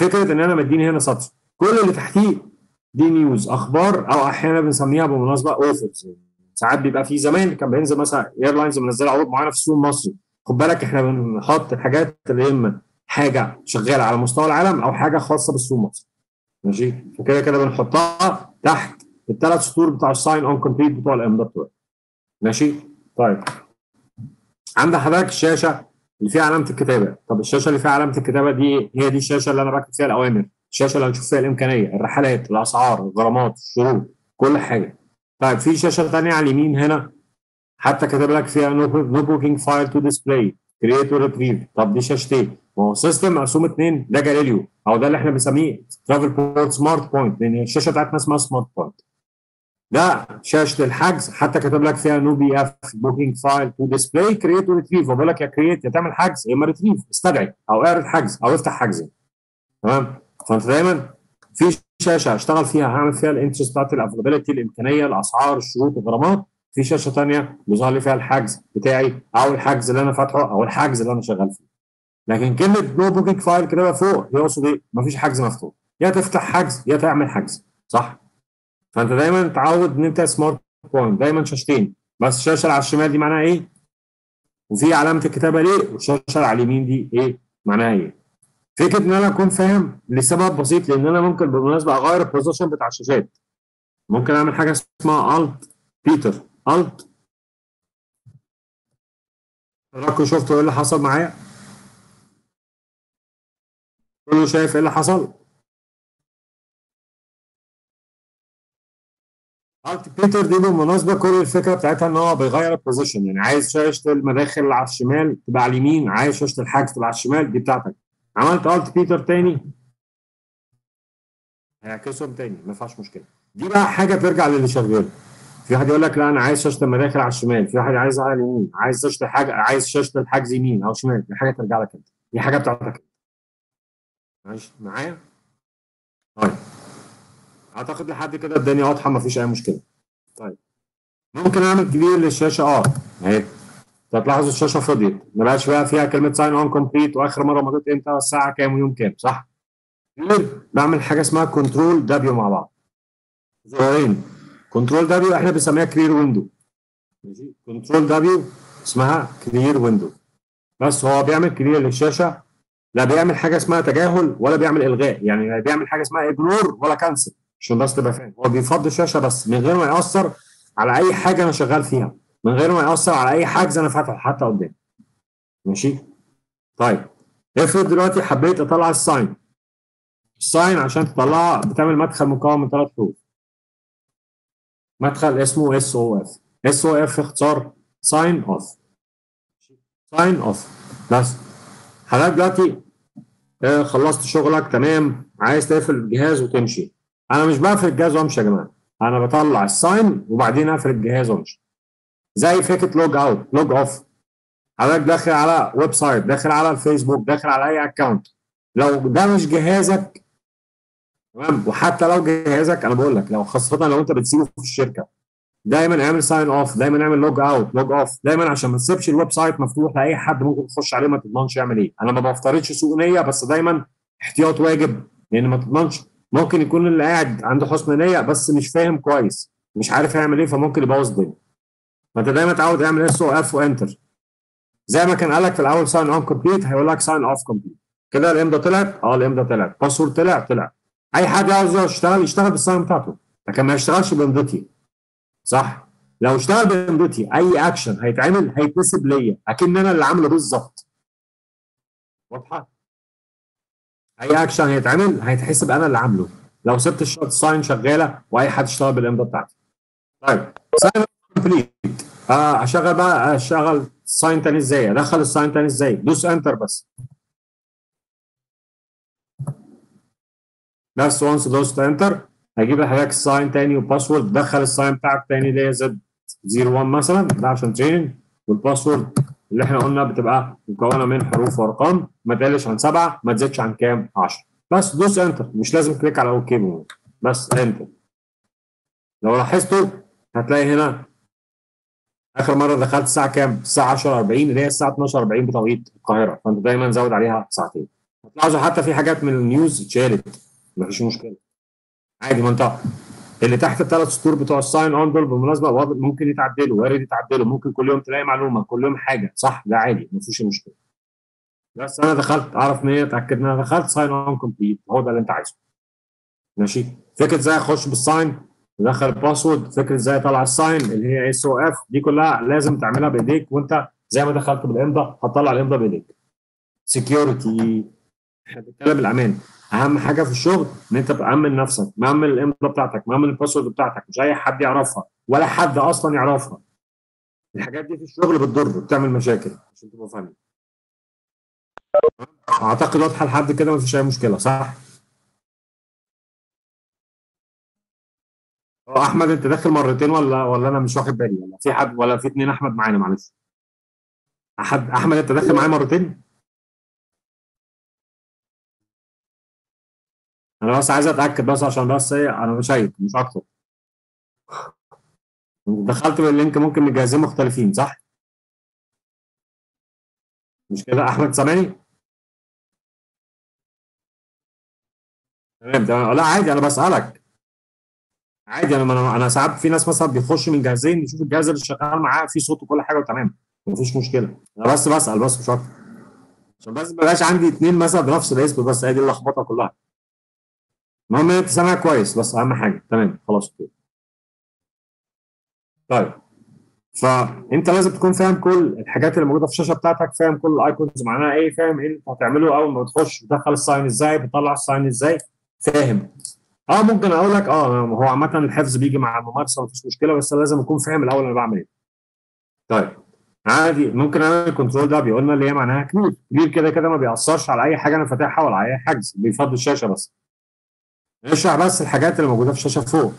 فكره ان انا مديني هنا سطر كل اللي تحتيه دي نيوز اخبار او احيانا بنسميها بالمناسبه اوفرز ساعات بيبقى في زمان كان بينزل مثلا ايرلاينز منزله عروض معينه في السوق المصري خد بالك احنا بنحط الحاجات اللي اما حاجه شغاله على مستوى العالم او حاجه خاصه بالسوق المصري ماشي فكده كده بنحطها تحت الثلاث سطور بتاع الساين اون كومبليت بتوع الامضاء بتوعي ماشي طيب عند حضرتك الشاشه اللي فيها علامه الكتابه طب الشاشه اللي فيها علامه الكتابه دي هي دي الشاشه اللي انا بكتب فيها الاوامر الشاشه اللي هنشوف فيها الامكانيه الرحلات الاسعار الغرامات الشروط كل حاجه طيب في شاشه ثانيه على اليمين هنا حتى كاتب لك فيها نو بوكينج فايل تو ديسبلاي كرييت وريتريف طب دي شاشتين ما هو سيستم مقسوم اثنين ده جاليليو او ده اللي احنا بنسميه ترافل بورت سمارت بوينت لان الشاشه بتاعتنا اسمها سمارت بوينت ده شاشه الحجز حتى كاتب لك فيها نو بي اف بوكينج فايل تو ديسبلاي كرييت وريتريف بقول لك يا كرييت يا تعمل حجز يا اما ريتريف استدعي او اعرض حجز او افتح حجز تمام فانت دايما في شاشه اشتغل فيها هعمل فيها الانترست بتاعت الافيلابيلتي الامكانيه الاسعار الشروط الغرامات في شاشه ثانيه بيظهر لي فيها الحجز بتاعي او الحجز اللي انا فاتحه او الحجز اللي انا شغال فيه لكن كلمه نو بوكينج فايل كده فوق يقصد ايه؟ مفيش حجز مفتوح يا تفتح حجز يا تعمل حجز صح؟ فانت دايما تعود ان انت سمارت بوينت دايما شاشتين بس الشاشه اللي على الشمال دي معناها ايه؟ وفي علامه الكتابه ليه؟ والشاشه اللي على اليمين دي ايه؟ معناها ايه؟ فكره ان انا اكون فاهم لسبب بسيط لان انا ممكن بالمناسبه اغير البوزيشن بتاع الشاشات ممكن اعمل حاجه اسمها الت بيتر الت حضراتكم شفتوا ايه اللي حصل معايا؟ كله شايف ايه اللي حصل؟ الت بيتر دي بالمناسبه كل الفكره بتاعتها ان هو بيغير البوزيشن يعني عايز شاشه المداخل اللي على الشمال تبقى على اليمين عايز شاشه الحجز تبقى على الشمال دي بتاعتك عملت الت بيتر تاني هيعكسهم تاني ما فيهاش مشكله دي بقى حاجه ترجع للي شغال في واحد يقول لك لا انا عايز شاشه المداخل على الشمال في واحد عايز على اليمين عايز شاشه الحاجه عايز شاشه الحجز يمين او شمال دي حاجه ترجع لك انت دي حاجه بتاعتك انت ماشي معايا طيب اعتقد لحد كده الدنيا واضحه ما فيش اي مشكله طيب ممكن اعمل كبير للشاشه اه اهي تلاحظوا الشاشه فضيت ما بقاش بقى فيها كلمه ساين اون كومبليت واخر مره مضيت امتى الساعه كام ويوم كام صح؟ بعمل حاجه اسمها كنترول دبليو مع بعض زرارين كنترول دبليو احنا بنسميها كلير ويندو ماشي كنترول دبليو اسمها كلير ويندو بس هو بيعمل كلير للشاشه لا بيعمل حاجه اسمها تجاهل ولا بيعمل الغاء يعني لا بيعمل حاجه اسمها اجنور ولا كانسل عشان بس تبقى فاهم هو بيفضي الشاشه بس من غير ما ياثر على اي حاجه انا شغال فيها من غير ما ياثر على اي حاجز انا فاتحه حتى قدام ماشي طيب افرض دلوقتي حبيت اطلع الساين الساين عشان تطلعها بتعمل مدخل مكون من ثلاث حروف مدخل اسمه اس او اف اس او اف اختصار ساين اوف ساين اوف بس حضرتك دلوقتي آه خلصت شغلك تمام عايز تقفل الجهاز وتمشي انا مش بقفل الجهاز وامشي يا جماعه انا بطلع الساين وبعدين اقفل الجهاز وامشي زي فكره لوج اوت لوج اوف حضرتك داخل على ويب سايت داخل على الفيسبوك داخل على اي اكونت لو ده مش جهازك تمام وحتى لو جهازك انا بقول لك لو خاصه لو انت بتسيبه في الشركه دايما اعمل ساين اوف دايما اعمل لوج اوت لوج اوف دايما عشان ما تسيبش الويب سايت مفتوح لاي حد ممكن يخش عليه ما تضمنش يعمل ايه انا ما بفترضش سوء نيه بس دايما احتياط واجب لان ما تضمنش ممكن يكون اللي قاعد عنده حسن نيه بس مش فاهم كويس مش عارف يعمل ايه فممكن يبوظ الدنيا فانت دايما تعود اعمل اس او اف وانتر زي ما كان قال لك في الاول ساين اون كومبليت هيقول لك ساين اوف كومبليت كده الامضه طلعت اه الامضه طلعت باسورد طلع طلع اي حد عاوز يشتغل يشتغل بالساين بتاعته لكن ما يشتغلش بامضتي صح لو اشتغل بامضتي اي اكشن هيتعمل هيتنسب ليا اكن انا اللي عامله بالظبط واضحه اي اكشن هيتعمل هيتحسب انا اللي عامله لو سبت الشوت ساين شغاله واي حد اشتغل بالامضه بتاعتي طيب ساين كومبليت آه اشغل بقى اشغل ساين تاني ازاي ادخل الساين تاني ازاي دوس انتر بس بس وانس دوست انتر هجيب لحضرتك الساين تاني وباسورد دخل الساين بتاعك تاني اللي هي زد 01 مثلا ده عشان تريننج والباسورد اللي احنا قلنا بتبقى مكونه من حروف وارقام ما تقلش عن سبعه ما تزيدش عن كام 10 بس دوس انتر مش لازم كليك على اوكي بس انتر لو لاحظتوا هتلاقي هنا اخر مره دخلت الساعه كام؟ الساعه 10 40 اللي هي الساعه 12 40 بتوقيت القاهره فانت دايما زود عليها ساعتين هتلاحظوا حتى في حاجات من النيوز اتشالت مفيش مشكله عادي ما انت اللي تحت الثلاث سطور بتوع الساين اون دول بالمناسبه واضح ممكن يتعدلوا وارد يتعدلوا ممكن كل يوم تلاقي معلومه كل يوم حاجه صح ده عادي مفيش مشكله بس انا دخلت اعرف منين اتاكد ان انا دخلت ساين اون كومبليت هو ده اللي انت عايزه ماشي فكره ازاي اخش بالساين تدخل الباسورد فكره ازاي اطلع الساين اللي هي اس او اف دي كلها لازم تعملها بايديك وانت زي ما دخلت بالامضاء هتطلع الامضاء بايديك سكيورتي احنا بنتكلم بالامان اهم حاجه في الشغل ان انت مامن نفسك مامن الامضاء بتاعتك مامن الباسورد بتاعتك مش اي حد يعرفها ولا حد اصلا يعرفها الحاجات دي في الشغل بتضر بتعمل مشاكل عشان تبقوا فاهمين اعتقد واضحه لحد كده مفيش اي مشكله صح؟ اه احمد انت داخل مرتين ولا ولا انا مش واخد بالي ولا في حد ولا في اتنين احمد معانا معلش احد احمد انت داخل معايا مرتين انا بس عايز اتاكد بس عشان بس ايه انا مش شايف مش اكتر دخلت باللينك ممكن مجهزين مختلفين صح؟ مش كده احمد سامعني؟ تمام تمام لا عادي انا بسالك عادي انا انا انا ساعات في ناس مثلا بيخش من جهازين يشوف الجهاز اللي شغال معاه فيه صوت وكل حاجه وتمام مفيش مشكله انا بس بسال بس مش اكتر عشان بس ما يبقاش عندي اثنين مثلا بنفس الاسم بس هي دي اللخبطه كلها المهم انت سامع كويس بس اهم حاجه تمام خلاص اوكي طيب فانت لازم تكون فاهم كل الحاجات اللي موجوده في الشاشه بتاعتك فاهم كل الايكونز معناها ايه فاهم ايه اللي انت هتعمله اول ما تخش بتدخل الساين ازاي بتطلع الساين ازاي فاهم اه ممكن اقول لك اه هو عامه الحفظ بيجي مع الممارسه مفيش مشكله بس لازم اكون فاهم الاول انا بعمل ايه طيب عادي ممكن اعمل الكنترول ده بيقولنا اللي هي معناها كبير كبير كده كده ما بيأثرش على اي حاجه انا فاتحها ولا على اي حجز بيفضي الشاشه بس نشرح بس الحاجات اللي موجوده في الشاشه فوق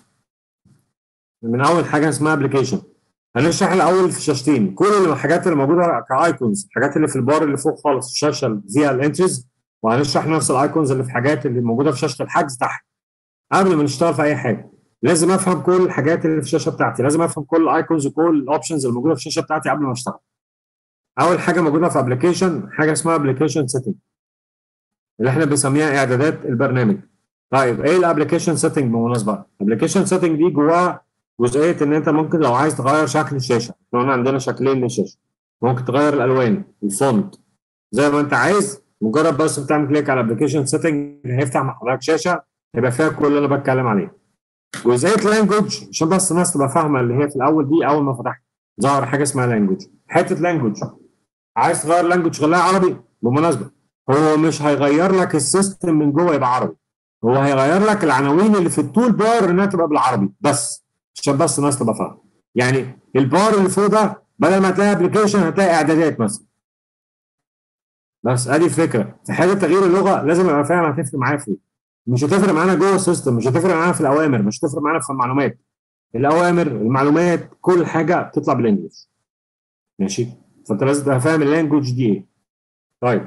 من اول حاجه اسمها ابلكيشن هنشرح الاول في شاشتين كل الحاجات اللي موجوده كايكونز الحاجات اللي في البار اللي فوق خالص في الشاشه اللي فيها الانتريز وهنشرح نفس الايكونز اللي في حاجات اللي موجوده في شاشه الحجز تحت قبل ما نشتغل في اي حاجه لازم افهم كل الحاجات اللي في الشاشه بتاعتي لازم افهم كل الايكونز وكل الاوبشنز اللي موجوده في الشاشه بتاعتي قبل ما اشتغل اول حاجه موجوده في ابلكيشن حاجه اسمها ابلكيشن سيتنج اللي احنا بنسميها اعدادات البرنامج طيب ايه الابلكيشن سيتنج بالمناسبه الابلكيشن سيتنج دي جواها جزئيه ان انت ممكن لو عايز تغير شكل الشاشه احنا عندنا شكلين للشاشه ممكن تغير الالوان الفونت زي ما انت عايز مجرد بس بتعمل كليك على ابلكيشن سيتنج هيفتح مع حضرتك شاشه هيبقى فيها كل اللي انا بتكلم عليه جزئيه لانجوج عشان بس الناس تبقى فاهمه اللي هي في الاول دي اول ما فتحت ظهر حاجه اسمها لانجوج حته لانجوج عايز تغير لانجوج خليها عربي بالمناسبه هو مش هيغير لك السيستم من جوه يبقى عربي هو هيغير لك العناوين اللي في التول بار انها تبقى بالعربي بس عشان بس الناس تبقى فاهمه يعني البار اللي فوق ده بدل ما تلاقي ابلكيشن هتلاقي اعدادات مثلا بس ادي الفكره في حاله تغيير اللغه لازم ابقى فاهم هتفرق معايا في ايه مش هتفرق معانا جوه السيستم مش هتفرق معانا في الاوامر مش هتفرق معانا في المعلومات الاوامر المعلومات كل حاجه بتطلع بالانجلش ماشي فانت لازم تبقى فاهم اللانجوج دي ايه طيب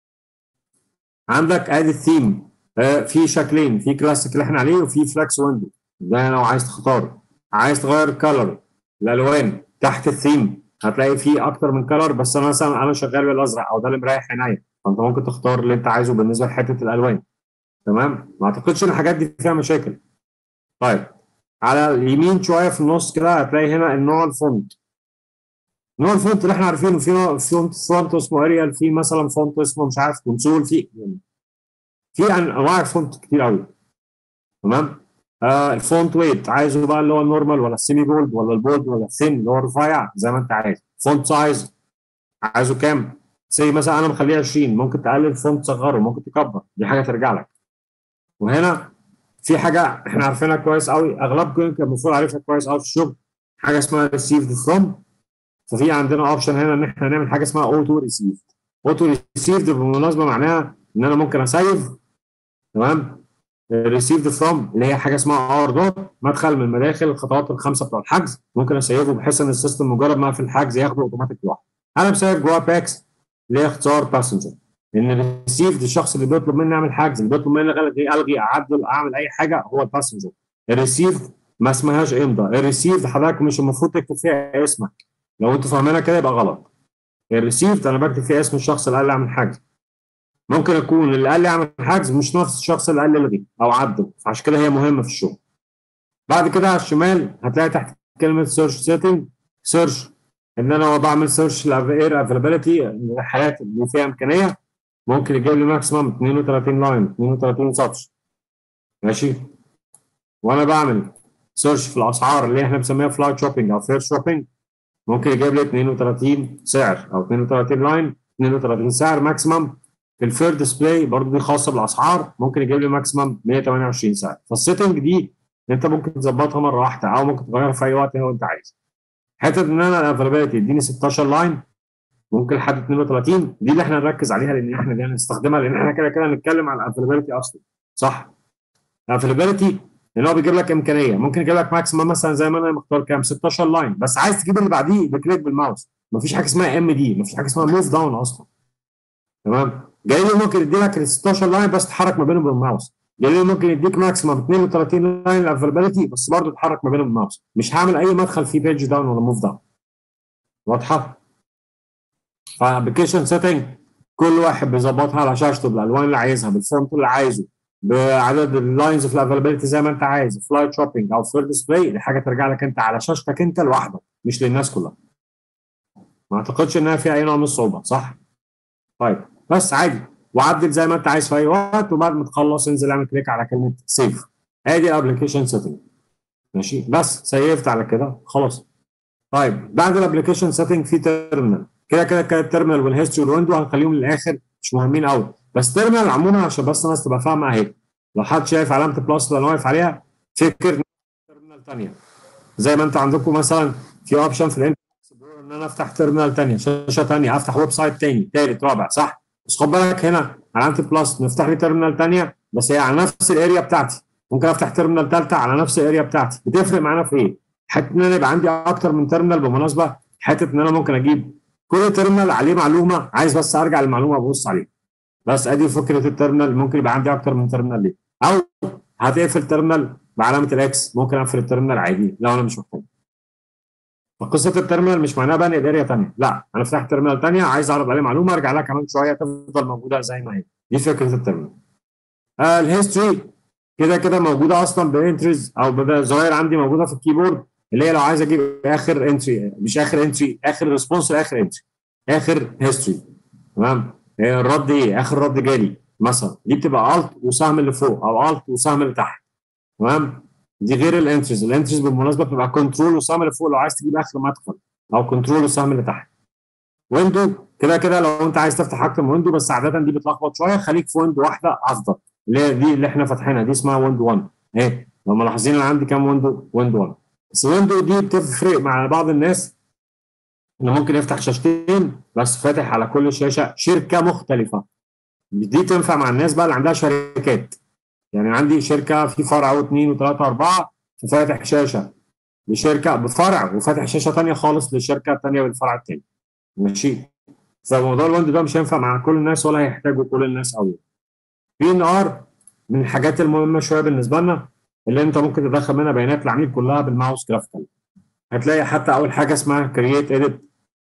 عندك ادي الثيم آه في شكلين في كلاسيك اللي احنا عليه وفي فلاكس ويندو ده لو عايز تختار عايز تغير الكالر الالوان تحت الثيم هتلاقي فيه اكتر من كلر بس انا مثلا انا شغال بالازرق او ده اللي مريح عينيا فانت ممكن تختار اللي انت عايزه بالنسبه لحته الالوان تمام ما اعتقدش ان الحاجات دي فيها مشاكل طيب على اليمين شويه في النص كده هتلاقي هنا النوع الفونت نوع الفونت اللي احنا عارفينه في نوع فونت فونت اسمه اريال في مثلا فونت اسمه مش عارف كونسول في يعني في انواع فونت كتير قوي تمام آه الفونت ويت عايزه بقى اللي هو النورمال ولا السيمي بولد ولا البولد ولا الثين اللي هو رفيع زي ما انت عايز فونت سايز عايزه كام؟ زي مثلا انا مخليه 20 ممكن تقلل الفونت تصغره ممكن تكبر دي حاجه ترجع لك وهنا في حاجه احنا عارفينها كويس قوي اغلبكم كان المفروض عارفها كويس قوي في الشغل حاجه اسمها ريسيفد فروم ففي عندنا اوبشن هنا ان احنا نعمل حاجه اسمها اوتو ريسيفد اوتو ريسيفد بالمناسبه معناها ان انا ممكن اسيف تمام ريسيفد فروم اللي هي حاجه اسمها ار دوت مدخل من مداخل الخطوات الخمسه بتوع الحجز ممكن اسيفه بحيث ان السيستم مجرد ما في الحجز ياخده اوتوماتيك لوحده انا مسيف جواه باكس اللي هي اختصار باسنجر ان الريسيفد الشخص اللي بيطلب مني اعمل حجز اللي بيطلب مني الغي الغي اعدل اعمل اي حاجه هو الباسنجر الريسيفد ما اسمهاش امضى الريسيفد حضرتك مش المفروض تكتب فيها اسمك لو انتوا فاهمينها كده يبقى غلط الريسيفد انا بكتب فيها اسم الشخص اللي قال لي اعمل حجز ممكن اكون اللي قال لي اعمل حجز مش نفس الشخص اللي قال لي الغي او عدل فعشان كده هي مهمه في الشغل بعد كده على الشمال هتلاقي تحت كلمه سيرش سيتنج سيرش ان انا بعمل سيرش لاير افيلابيلتي الحالات اللي فيها امكانيه ممكن يجيب لي ماكسيمم 32 لاين 32 سطر ماشي وانا بعمل سيرش في الاسعار اللي احنا بنسميها فلايت شوبينج او فير شوبينج ممكن يجيب لي 32 سعر او 32 لاين 32 سعر ماكسيمم في الفير ديسبلاي برضه دي خاصه بالاسعار ممكن يجيب لي ماكسيمم 128 سعر فالسيتنج دي انت ممكن تظبطها مره واحده او ممكن تغيرها في اي وقت لو انت عايز حته ان انا الافيلابيلتي يديني 16 لاين ممكن لحد 32 دي اللي احنا نركز عليها لان احنا دي هنستخدمها لان احنا كده كده هنتكلم على الافيلابيلتي اصلا صح الافيلابيلتي ان هو بيجيب لك امكانيه ممكن يجيب لك ماكسيمم مثلا زي ما انا مختار كام 16 لاين بس عايز تجيب اللي بعديه بكليك بالماوس مفيش حاجه اسمها ام دي مفيش حاجه اسمها موف داون اصلا تمام جاي لي ممكن يدي لك ال 16 لاين بس تتحرك ما بينهم بالماوس جاي لي ممكن يديك ماكسيمم 32 لاين الافيلابيلتي بس برضه تتحرك ما بينهم بالماوس مش هعمل اي مدخل فيه بيج داون ولا موف داون واضحه فابلكيشن سيتنج كل واحد بيظبطها على شاشته بالالوان اللي عايزها بالفونت اللي عايزه بعدد اللاينز في الافيلابيلتي زي ما انت عايز فلايت شوبينج او فير ديسبلاي دي حاجه ترجع لك انت على شاشتك انت لوحدك مش للناس كلها ما اعتقدش انها فيها اي نوع من الصعوبه صح؟ طيب بس عادي وعدل زي ما انت عايز في اي وقت وبعد ما تخلص انزل اعمل كليك على كلمه سيف ادي الابلكيشن سيتنج ماشي بس سيفت على كده خلاص طيب بعد الابلكيشن سيتنج في تيرمينال كده كده كده التيرمينال والهيستوري والويندو هنخليهم للاخر مش مهمين قوي بس تيرمينال عموما عشان بس الناس تبقى فاهمه اهي لو حد شايف علامه بلس اللي انا واقف عليها فكر تيرمينال ثانيه زي ما انت عندكم مثلا في اوبشن في الانترنت ان انا افتح تيرمينال ثانيه شاشه ثانيه افتح ويب سايت ثاني ثالث رابع صح بس خد بالك هنا علامه بلس نفتح لي تيرمينال ثانيه بس هي على نفس الاريا بتاعتي ممكن افتح تيرمينال ثالثه على نفس الاريا بتاعتي بتفرق معانا في ايه؟ حته ان انا يبقى عندي اكتر من تيرمينال بالمناسبه حته ان انا ممكن اجيب كل تيرمينال عليه معلومه عايز بس ارجع للمعلومه ابص عليها بس ادي فكره التيرمينال ممكن يبقى عندي اكتر من تيرمينال ليه او هتقفل تيرمينال بعلامه الاكس ممكن اقفل التيرمينال عادي لو انا مش محتاج فقصه التيرمينال مش معناها بنقل اريا ثانيه لا انا فتحت تيرمينال ثانيه عايز اعرض عليه معلومه ارجع لها كمان شويه تفضل موجوده زي ما هي دي فكره التيرمينال آه الهيستوري كده كده موجوده اصلا بانتريز او بظاهر عندي موجوده في الكيبورد اللي هي لو عايز اجيب اخر انتري مش اخر انتري اخر ريسبونس لاخر انتري اخر هيستوري تمام الرد ايه اخر رد جالي مثلا دي بتبقى الت وسهم اللي فوق او الت وسهم اللي تحت تمام دي غير الانتريز الانتريز بالمناسبه بتبقى كنترول وسهم اللي فوق لو عايز تجيب اخر مدخل او كنترول وسهم اللي تحت ويندو كده كده لو انت عايز تفتح اكتر من ويندو بس عاده دي بتلخبط شويه خليك في ويندو واحده افضل اللي هي دي اللي احنا فاتحينها دي اسمها ويندو 1 اهي لو ملاحظين انا عندي كام ويندو ويندو 1 بس ويندو دي بتفرق مع بعض الناس انه ممكن يفتح شاشتين بس فاتح على كل شاشه شركه مختلفه دي تنفع مع الناس بقى اللي عندها شركات يعني عندي شركه في فرع واثنين وثلاثه واربعه ففاتح شاشه لشركه بفرع وفاتح شاشه ثانيه خالص للشركه الثانيه بالفرع الثاني ماشي فموضوع الويندو ده مش هينفع مع كل الناس ولا هيحتاجه كل الناس قوي في ان ار من الحاجات المهمه شويه بالنسبه لنا اللي انت ممكن تدخل منها بيانات العميل كلها بالماوس جرافيكال هتلاقي حتى اول حاجه اسمها كرييت اديت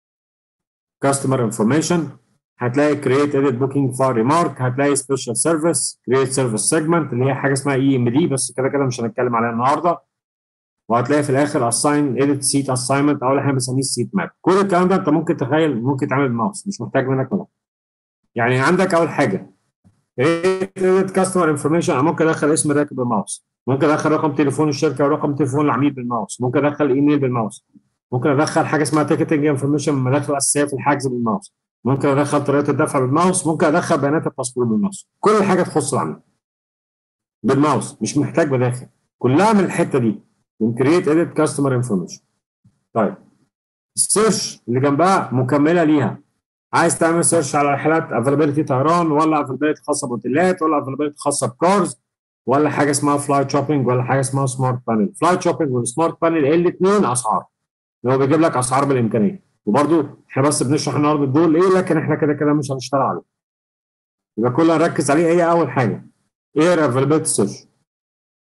كاستمر انفورميشن هتلاقي كرييت اديت بوكينج فار ريمارك هتلاقي سبيشال سيرفيس كرييت سيرفيس سيجمنت اللي هي حاجه اسمها اي ام دي بس كده كده مش هنتكلم عليها النهارده وهتلاقي في الاخر اساين اديت سيت اساينمنت او اللي احنا بنسميه السيت ماب كل الكلام ده انت ممكن تخيل ممكن تعمل بالماوس مش محتاج منك ملف يعني عندك اول حاجه كرييت كاستمر انفورميشن انا ممكن ادخل اسم الراكب بالماوس ممكن ادخل رقم تليفون الشركه ورقم تليفون العميل بالماوس ممكن ادخل ايميل بالماوس ممكن ادخل حاجه اسمها تيكتنج انفورميشن من المداخل الاساسيه في الحجز بالماوس ممكن ادخل طريقه الدفع بالماوس ممكن ادخل بيانات الباسبور بالماوس كل حاجه تخص العميل بالماوس مش محتاج مداخل كلها من الحته دي من كرييت اديت كاستمر انفورميشن طيب السيرش اللي جنبها مكمله ليها عايز تعمل سيرش على رحلات افيلابيلتي طيران ولا افيلابيلتي خاصه باوتيلات ولا افيلابيلتي خاصه بكارز ولا حاجه اسمها فلايت شوبينج ولا حاجه اسمها سمارت بانل فلايت شوبينج والسمارت بانل الاثنين اسعار هو بيجيب لك اسعار بالامكانيه وبرده احنا بس بنشرح النهارده دول ليه لكن احنا كده كده مش هنشتغل عليه يبقى كل اللي هنركز عليه هي اول حاجه اير افيلابيلتي سيرش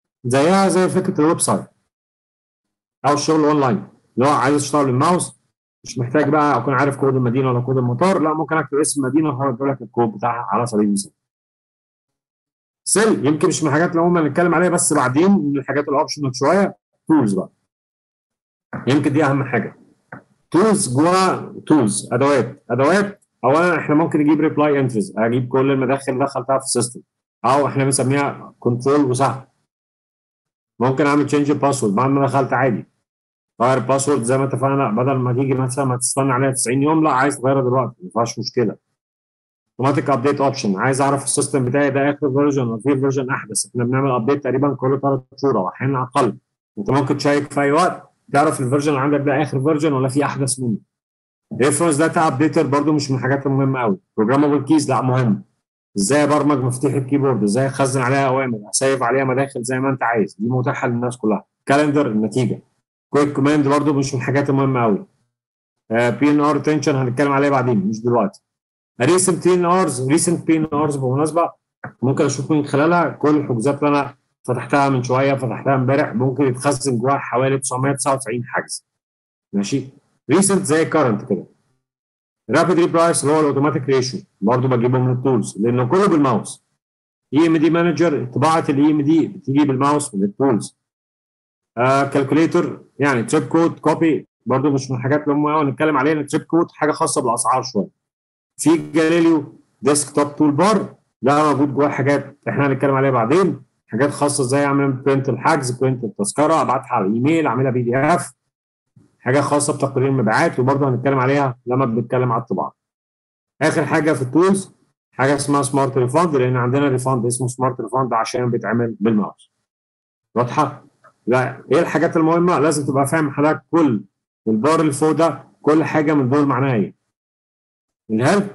زيها زي فكره الويب سايت او الشغل اونلاين اللي هو عايز يشتغل بالماوس مش محتاج بقى اكون عارف كود المدينه ولا كود المطار لا ممكن اكتب اسم المدينه وهو يقول لك الكود بتاعها على سبيل المثال سيل يمكن مش من الحاجات اللي هم هنتكلم عليها بس بعدين من الحاجات الاوبشنال شويه تولز بقى يمكن دي اهم حاجه تولز جوه تولز ادوات ادوات اولا احنا ممكن نجيب ريبلاي انترز اجيب كل المداخل اللي دخلتها في السيستم او احنا بنسميها كنترول وسهل ممكن اعمل تشينج الباسورد بعد ما دخلت عادي غير الباسورد زي ما اتفقنا بدل ما تيجي مثلا ما تستنى عليها 90 يوم لا عايز تغيرها دلوقتي ما فيهاش مشكله اوتوماتيك ابديت اوبشن عايز اعرف السيستم بتاعي ده اخر فيرجن ولا في فيرجن احدث احنا بنعمل ابديت تقريبا كل ثلاث شهور او احيانا اقل انت ممكن تشيك في اي وقت تعرف الفيرجن اللي عندك ده اخر فيرجن ولا في احدث منه ريفرنس داتا ابديتر برضو مش من الحاجات المهمه قوي بروجرامبل كيز لا مهم ازاي ابرمج مفاتيح الكيبورد ازاي اخزن عليها اوامر اسيف عليها مداخل زي ما انت عايز دي متاحه للناس كلها كالندر النتيجه كويك كوماند برضو مش من الحاجات المهمه قوي بي ان ار ريتنشن هنتكلم عليها بعدين مش دلوقتي ريسنت بي ان ارز ريسنت بي ان ارز بالمناسبه ممكن اشوف من خلالها كل الحجوزات اللي انا فتحتها من شويه فتحتها امبارح ممكن يتخزن جواها حوالي 999 حجز ماشي ريسنت زي كارنت كده رابيد ريبرايس اللي هو الاوتوماتيك ريشيو برضه بجيبه من التولز لانه كله بالماوس اي ام دي مانجر طباعه الاي ام دي بتيجي بالماوس من التولز كالكوليتر يعني تريب كود كوبي برضه مش من الحاجات اللي هم نتكلم عليها التريب كود حاجه خاصه بالاسعار شويه في جاليليو ديسك توب تول بار ده موجود جواه حاجات احنا هنتكلم عليها بعدين حاجات خاصه ازاي اعمل برنت الحجز برنت التذكره ابعتها على الايميل اعملها بي دي اف حاجه خاصه بتقرير المبيعات وبرضه هنتكلم عليها لما بنتكلم على الطباعه اخر حاجه في التولز حاجه اسمها سمارت ريفاند لان عندنا ريفاند اسمه سمارت ريفاند عشان بيتعمل بالماوس واضحه لا ايه الحاجات المهمه لازم تبقى فاهم حضرتك كل البار اللي فوق ده كل حاجه من دول معناها ايه الهيلب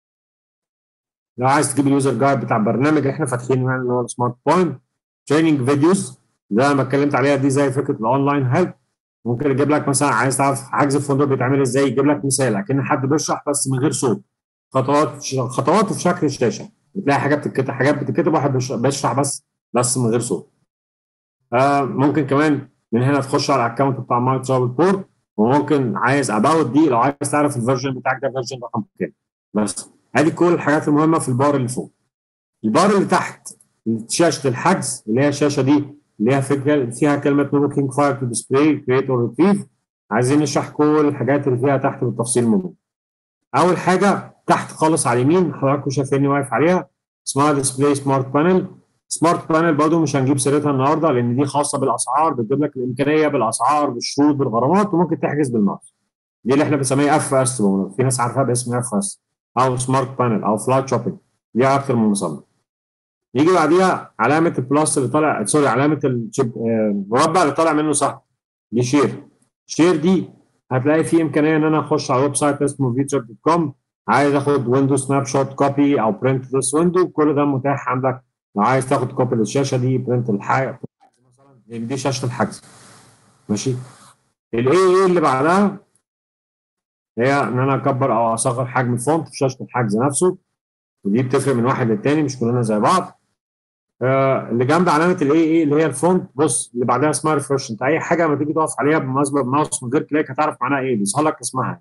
لو عايز تجيب اليوزر جايد بتاع البرنامج اللي احنا فاتحينه يعني اللي هو السمارت بوينت تريننج فيديوز ده انا اتكلمت عليها دي زي فكره الاونلاين هيلب ممكن يجيب لك مثلا عايز تعرف حجز الفندق بيتعمل ازاي يجيب لك مثال اكن حد بيشرح بس من غير صوت خطوات خطوات في شكل الشاشه بتلاقي حاجات بتتكتب حاجات بتتكتب واحد بيشرح بس بس من غير صوت آه ممكن كمان من هنا تخش على الاكونت بتاع مايكروسوفت بورد وممكن عايز اباوت دي لو عايز تعرف الفيرجن بتاعك ده فيرجن رقم كام بس ادي كل الحاجات المهمه في البار اللي فوق البار اللي تحت شاشه الحجز اللي هي الشاشه دي اللي هي فكره فيها كلمه نو بوكينج فاير تو ديسبلاي كريت اور ريتريف عايزين نشرح كل الحاجات اللي فيها تحت بالتفصيل منهم اول حاجه تحت خالص على اليمين حضراتكم شايفيني واقف عليها اسمها ديسبلاي سمارت بانل سمارت بانل برضه مش هنجيب سيرتها النهارده لان دي خاصه بالاسعار بتجيب لك الامكانيه بالاسعار بالشروط بالغرامات وممكن تحجز بالماوس دي اللي احنا بنسميها اف اس في ناس عارفاها باسم اف اس او سمارت بانل او فلايت شوبينج ليها اكتر من مسمى يجي بعديها علامه البلس اللي طالع سوري علامه المربع اللي طالع منه صح دي شير شير دي هتلاقي فيه امكانيه ان انا اخش على ويب سايت اسمه فيتشر دوت كوم عايز اخد ويندو سناب شوت كوبي او برنت ذس ويندو كل ده متاح عندك لو عايز تاخد كوبي للشاشه دي برنت الحاجه مثلا دي شاشه الحجز ماشي الاي اي اللي بعدها هي ان انا اكبر او اصغر حجم الفونت في شاشه الحجز نفسه ودي بتفرق من واحد للتاني مش كلنا زي بعض آه اللي جنب علامه الاي اي اللي هي الفونت بص اللي بعدها اسمها ريفرش انت اي حاجه لما تيجي تقف عليها بالمناسبه بماوس من غير كليك هتعرف معناها ايه بيظهر لك اسمها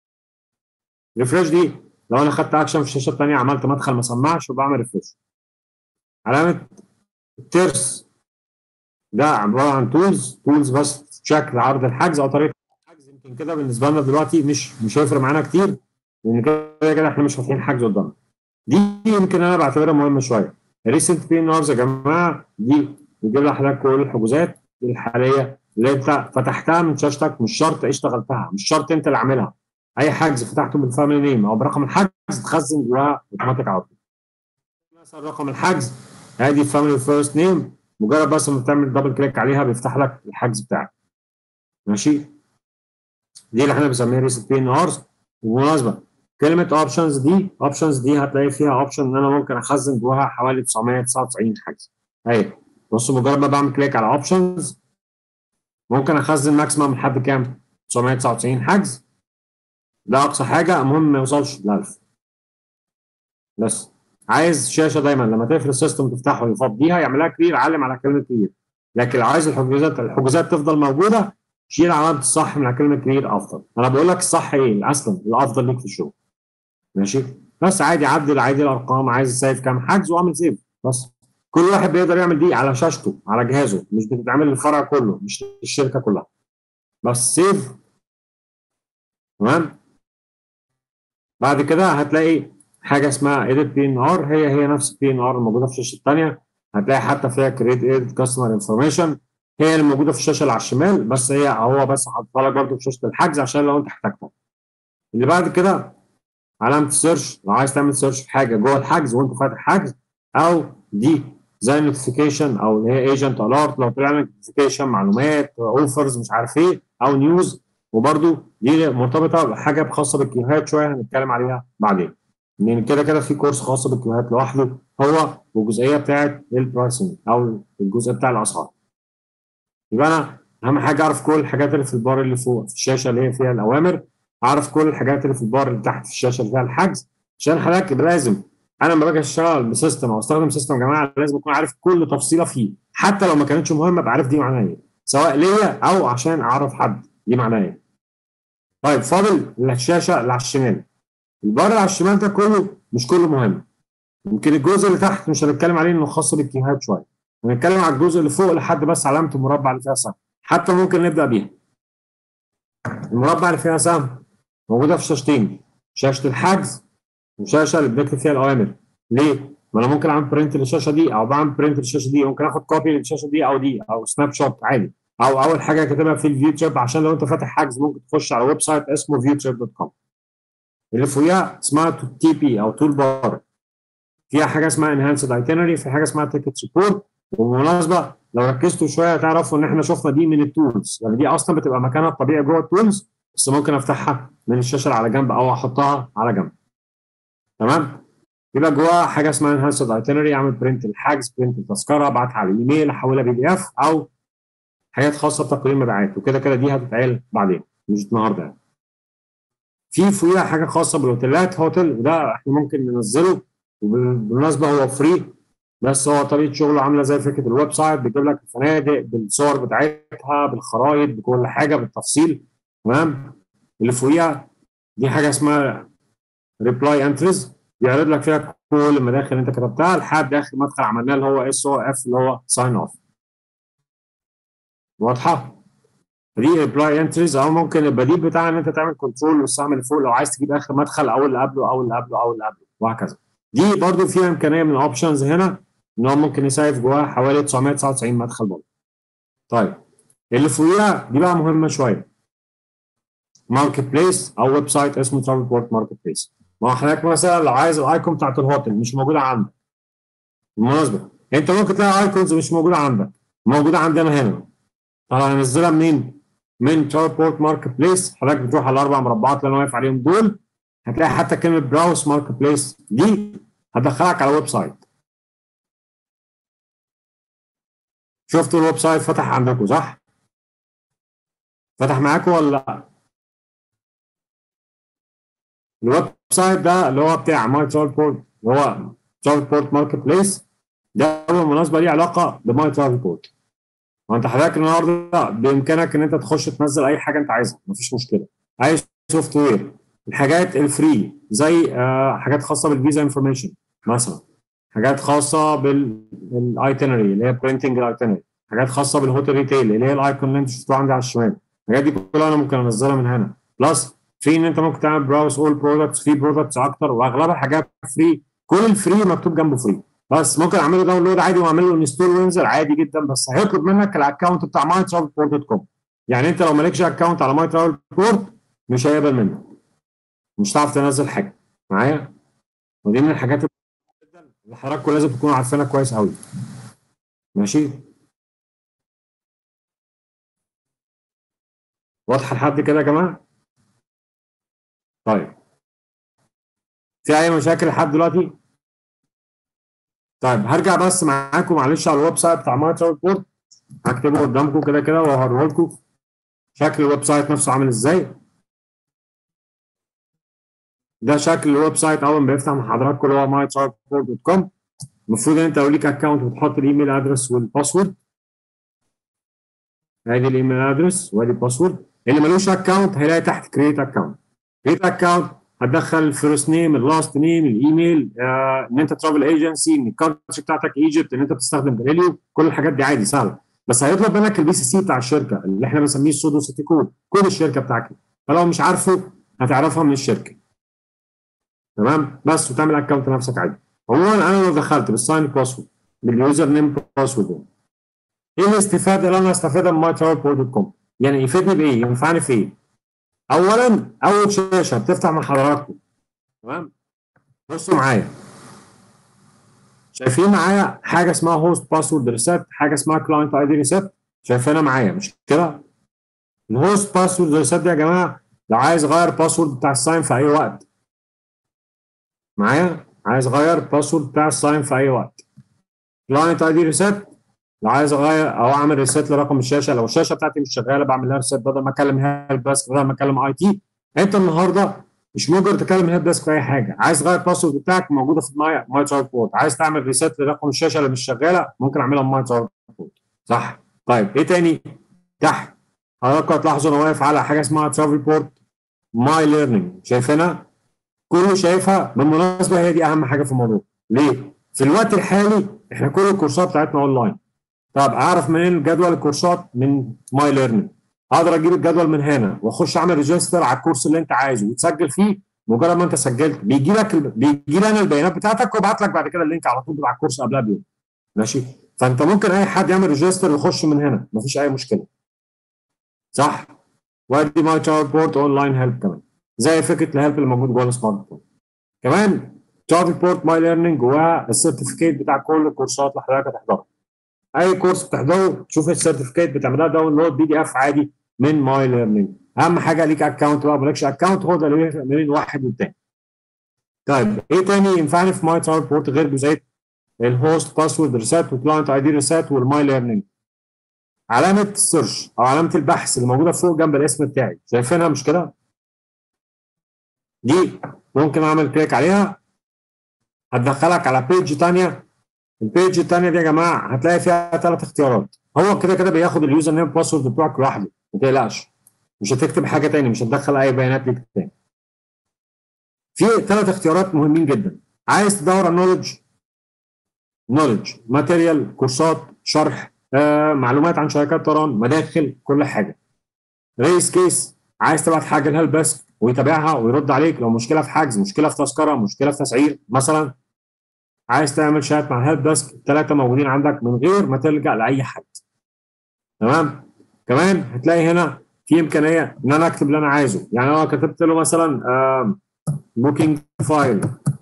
ريفرش دي لو انا خدت اكشن في الشاشه الثانيه عملت مدخل ما سمعش وبعمل ريفرش علامه الترس ده عباره عن تولز تولز بس شكل عرض الحجز او طريقه الحجز يمكن كده بالنسبه لنا دلوقتي مش مش هيفرق معانا كتير لان كده كده احنا مش فاتحين حجز قدامنا دي يمكن انا بعتبرها مهمه شويه ريسنت بي نارز يا جماعه دي بيجيب لحضرتك كل الحجوزات الحاليه اللي انت فتحتها من شاشتك مش شرط اشتغلتها مش شرط انت اللي عاملها اي حجز فتحته بالفاميلي نيم او برقم الحجز تخزن جواه اوتوماتيك على طول مثلا رقم الحجز ادي فاميلي فيرست نيم مجرد بس ما بتعمل دبل كليك عليها بيفتح لك الحجز بتاعك ماشي دي اللي احنا بنسميها ريسنت بي نارز بالمناسبه كلمة اوبشنز دي اوبشنز دي هتلاقي فيها اوبشن ان انا ممكن اخزن جواها حوالي 999 حجز اهي بصوا مجرد ما بعمل كليك على اوبشنز ممكن اخزن ماكسيمم لحد كام؟ 999 حجز ده اقصى حاجة المهم ما يوصلش ل 1000 بس عايز شاشة دايما لما تقفل السيستم تفتحه ويفضيها يعملها كلير علم على كلمة كلير لكن لو عايز الحجوزات الحجوزات تفضل موجودة شيل علامه الصح من على كلمه كبير افضل انا بقول لك الصح ايه الاسلم الافضل ليك في الشغل ماشي بس عادي عدل عادي الارقام عايز سيف كام حجز واعمل سيف بس كل واحد بيقدر يعمل دي على شاشته على جهازه مش بتتعمل للفرع كله مش للشركه كلها بس سيف تمام بعد كده هتلاقي حاجه اسمها edit بي ان ار هي هي نفس البي ان ار الموجوده في الشاشه الثانيه هتلاقي حتى فيها create edit customer information هي اللي موجوده في الشاشه اللي على الشمال بس هي هو بس حاططها لك برضه في شاشه الحجز عشان لو انت احتجتها اللي بعد كده علامه السيرش لو عايز تعمل سيرش في حاجه جوه الحجز وانت فاتح حجز او دي زي نوتيفيكيشن او اللي هي ايجنت الارت لو طلع لك نوتيفيكيشن معلومات اوفرز مش عارف ايه او نيوز وبرده دي مرتبطه بحاجه خاصه بالكيوهات شويه هنتكلم عليها بعدين لان كده كده في كورس خاص بالكيوهات لوحده هو والجزئيه بتاعت البرايسنج او الجزء بتاع الاسعار يبقى انا اهم حاجه اعرف كل الحاجات اللي في البار اللي فوق في الشاشه اللي هي فيها الاوامر اعرف كل الحاجات اللي في البار اللي تحت في الشاشه اللي فيها الحجز عشان حضرتك لازم انا لما باجي اشتغل بسيستم او استخدم سيستم يا جماعه لازم اكون عارف كل تفصيله فيه حتى لو ما كانتش مهمه ابقى عارف دي معناها ايه سواء ليا او عشان اعرف حد دي معناها ايه طيب فاضل الشاشه اللي على الشمال البار اللي على الشمال ده كله مش كله مهم يمكن الجزء اللي تحت مش هنتكلم عليه انه خاص بالكيهات شويه هنتكلم على الجزء اللي فوق لحد بس علامه المربع اللي فيها سهم حتى ممكن نبدا بيها المربع اللي فيها سهم موجوده في شاشتين شاشه الحجز وشاشه اللي بنكتب فيها الاوامر ليه؟ ما انا ممكن اعمل برنت للشاشه دي او بعمل برنت للشاشه دي ممكن اخد كوبي للشاشه دي او دي او سناب شوت عادي او اول حاجه كاتبها في الفيو تريب عشان لو انت فاتح حجز ممكن تخش على ويب سايت اسمه viewtrip.com اللي فوقيها اسمها تي بي او تول بار فيها حاجه اسمها انهانسد ايتنري في حاجه اسمها تيكت سبورت وبالمناسبه لو ركزتوا شويه هتعرفوا ان احنا شفنا دي من التولز يعني دي اصلا بتبقى مكانها الطبيعي جوه التولز بس ممكن افتحها من الشاشه اللي على جنب او احطها على جنب تمام يبقى جواها حاجه اسمها انهانسد ايتنري اعمل برنت الحجز برنت التذكره ابعتها على الايميل احولها بي دي اف او حاجات خاصه بتقييم مبيعات وكده كده دي هتتعمل بعدين مش النهارده يعني. في فوقيها حاجه خاصه بالاوتيلات هوتيل وده احنا ممكن ننزله وبالمناسبه هو فري بس هو طريقه شغله عامله زي فكره الويب سايت بيجيب لك الفنادق بالصور بتاعتها بالخرائط بكل حاجه بالتفصيل تمام اللي فوقيها دي حاجه اسمها ريبلاي انتريز بيعرض لك فيها كل المداخل اللي انت كتبتها لحد اخر مدخل عملناه اللي هو اس او اف اللي هو ساين اوف واضحه؟ دي ريبلاي انتريز او ممكن البديل بتاعها ان انت تعمل كنترول والسهم اللي فوق لو عايز تجيب اخر مدخل او اللي قبله او اللي قبله او اللي قبله وهكذا دي برضو فيها امكانيه من الاوبشنز هنا ان هو ممكن يسيف جواها حوالي 999 مدخل برضه طيب اللي فوقيها دي بقى مهمه شويه ماركت بليس او ويب سايت اسمه ترافل بورت ماركت بليس ما هو حضرتك مثلا لو عايز الايكون بتاعت الهوتل مش موجوده عندك بالمناسبه انت ممكن تلاقي ايكونز مش موجوده عندك موجوده عندنا هنا طب هنزلها منين؟ من ترافل بورت ماركت بليس حضرتك بتروح على الاربع مربعات اللي انا واقف عليهم دول هتلاقي حتى كلمه براوس ماركت بليس دي هتدخلك على ويب سايت شفتوا الويب سايت فتح عندكم صح؟ فتح معاكم ولا لا؟ الويب سايت ده اللي هو بتاع ماي ترافل بورت اللي هو ترافل بورت ماركت بليس ده بالمناسبه ليه علاقه بماي ترافل بورت وانت حضرتك النهارده بامكانك ان انت تخش تنزل اي حاجه انت عايزها مفيش مشكله اي سوفت وير الحاجات الفري زي آه حاجات خاصه بالفيزا انفورميشن مثلا حاجات خاصه بالايتنري اللي هي برينتنج الايتنري حاجات خاصه بالهوتل ريتيل اللي هي الايكون اللي انت شفتوه عندي على الشمال الحاجات دي كلها انا ممكن انزلها من هنا بلس في ان انت ممكن تعمل براوس اول برودكتس في برودكتس اكتر واغلبها حاجات فري كل الفري مكتوب جنبه فري بس ممكن اعمله داونلود عادي واعمل له انستول وينزل عادي جدا بس هيطلب منك الاكونت بتاع ماي ترافل بورت دوت كوم يعني انت لو مالكش اكونت على ماي ترافل بورت مش هيقبل منك مش هتعرف تنزل حاجه معايا ودي من الحاجات اللي حضراتكم لازم تكونوا عارفينها كويس قوي ماشي واضحه لحد كده يا جماعه طيب في اي مشاكل لحد دلوقتي طيب هرجع بس معاكم معلش على الويب سايت بتاع ماي ترافل بورت هكتبه قدامكم كده كده وهوريه لكم شكل الويب سايت نفسه عامل ازاي ده شكل الويب سايت اول ما بيفتح مع حضراتكم اللي هو ماي ترافل بورت دوت كوم المفروض ان انت لو ليك اكونت بتحط الايميل ادرس والباسورد ادي الايميل ادرس وادي الباسورد اللي ملوش اكونت هيلاقي تحت كريت اكونت كريت اكونت هتدخل الفيرست نيم اللاست نيم الايميل آه، ان انت ترافل ايجنسي ان الكونتري بتاعتك ايجيبت ان انت بتستخدم جاليليو كل الحاجات دي عادي سهله بس هيطلب منك البي سي سي بتاع الشركه اللي احنا بنسميه السودو سيتي كود كود الشركه بتاعتك فلو مش عارفه هتعرفها من الشركه تمام بس وتعمل اكونت نفسك عادي عموما انا لو دخلت بالساين باسورد باليوزر نيم باسورد ايه الاستفاده اللي انا استفادها من ماي ترافل بورد دوت كوم يعني يفيدني بايه ينفعني في ايه اولا اول شاشه بتفتح من حضراتكم تمام بصوا معايا شايفين معايا حاجه اسمها هوست باسورد ريسيت حاجه اسمها كلاينت اي دي ريسيت شايفينها معايا مش كده الهوست باسورد ريسيت دي يا جماعه لو عايز اغير باسورد بتاع الساين في اي وقت معايا عايز اغير باسورد بتاع الساين في اي وقت كلاينت اي دي ريسيت لو عايز اغير او اعمل ريسيت لرقم الشاشه لو الشاشه بتاعتي مش شغاله بعمل لها ريسيت بدل ما اكلم هيلب ديسك بدل ما اكلم اي تي انت النهارده مش مجرد تكلم الهيلب ديسك في اي حاجه عايز تغير الباسورد بتاعك موجوده في ماي ماي ترافل بورت عايز تعمل ريسيت لرقم الشاشه اللي مش شغاله ممكن اعملها في ماي ترافل بورت صح طيب ايه تاني تحت حضراتكم هتلاحظوا انا واقف على حاجه اسمها ترافل بورت ماي ليرنينج شايفينها كله شايفها بالمناسبه هي دي اهم حاجه في الموضوع ليه في الوقت الحالي احنا كل الكورسات بتاعتنا اونلاين طب اعرف منين جدول الكورسات من ماي ليرنينج اقدر اجيب الجدول من هنا واخش اعمل ريجستر على الكورس اللي انت عايزه وتسجل فيه مجرد ما انت سجلت بيجي لك ال... بيجي لي انا البيانات بتاعتك وابعت لك بعد كده اللينك على طول بتاع الكورس قبلها بيوم ماشي فانت ممكن اي حد يعمل ريجستر ويخش من هنا مفيش اي مشكله صح وادي ماي تشارت بورت اون لاين هيلب كمان زي فكره الهيلب اللي موجود جوه السمارت فون كمان تشارت بورت ماي ليرنينج جواه السيرتيفيكيت بتاع كل الكورسات اللي حضرتك هتحضرها اي كورس بتحضره تشوف السيرتيفيكيت بتعملها داونلود بي دي اف عادي من ماي ليرنينج اهم حاجه ليك اكونت بقى مالكش اكونت هو ده اللي بيفرق بين واحد والتاني طيب ايه تاني ينفعني في ماي ترافل بورت غير جزئيه الهوست باسورد ريسيت وكلاينت اي دي ريسيت والماي ليرنينج علامه السيرش او علامه البحث اللي موجوده فوق جنب الاسم بتاعي شايفينها مش كده؟ دي ممكن اعمل كليك عليها هتدخلك على بيج ثانيه البيج الثانيه دي يا جماعه هتلاقي فيها ثلاث اختيارات هو كده كده بياخد اليوزر نيم باسورد بتوعك لوحده ما تقلقش مش هتكتب حاجه تاني مش هتدخل اي بيانات ليك تاني في ثلاث اختيارات مهمين جدا عايز تدور على نولج نولج ماتيريال كورسات شرح آه، معلومات عن شركات طيران مداخل كل حاجه ريس كيس عايز تبعت حاجه لهيلب ديسك ويتابعها ويرد عليك لو مشكله في حجز مشكله في تذكره مشكله في تسعير مثلا عايز تعمل شات مع الهيلب ديسك الثلاثه موجودين عندك من غير ما تلجا لاي حد تمام كمان هتلاقي هنا في امكانيه ان انا اكتب اللي انا عايزه يعني انا كتبت له مثلا بوكينج فايل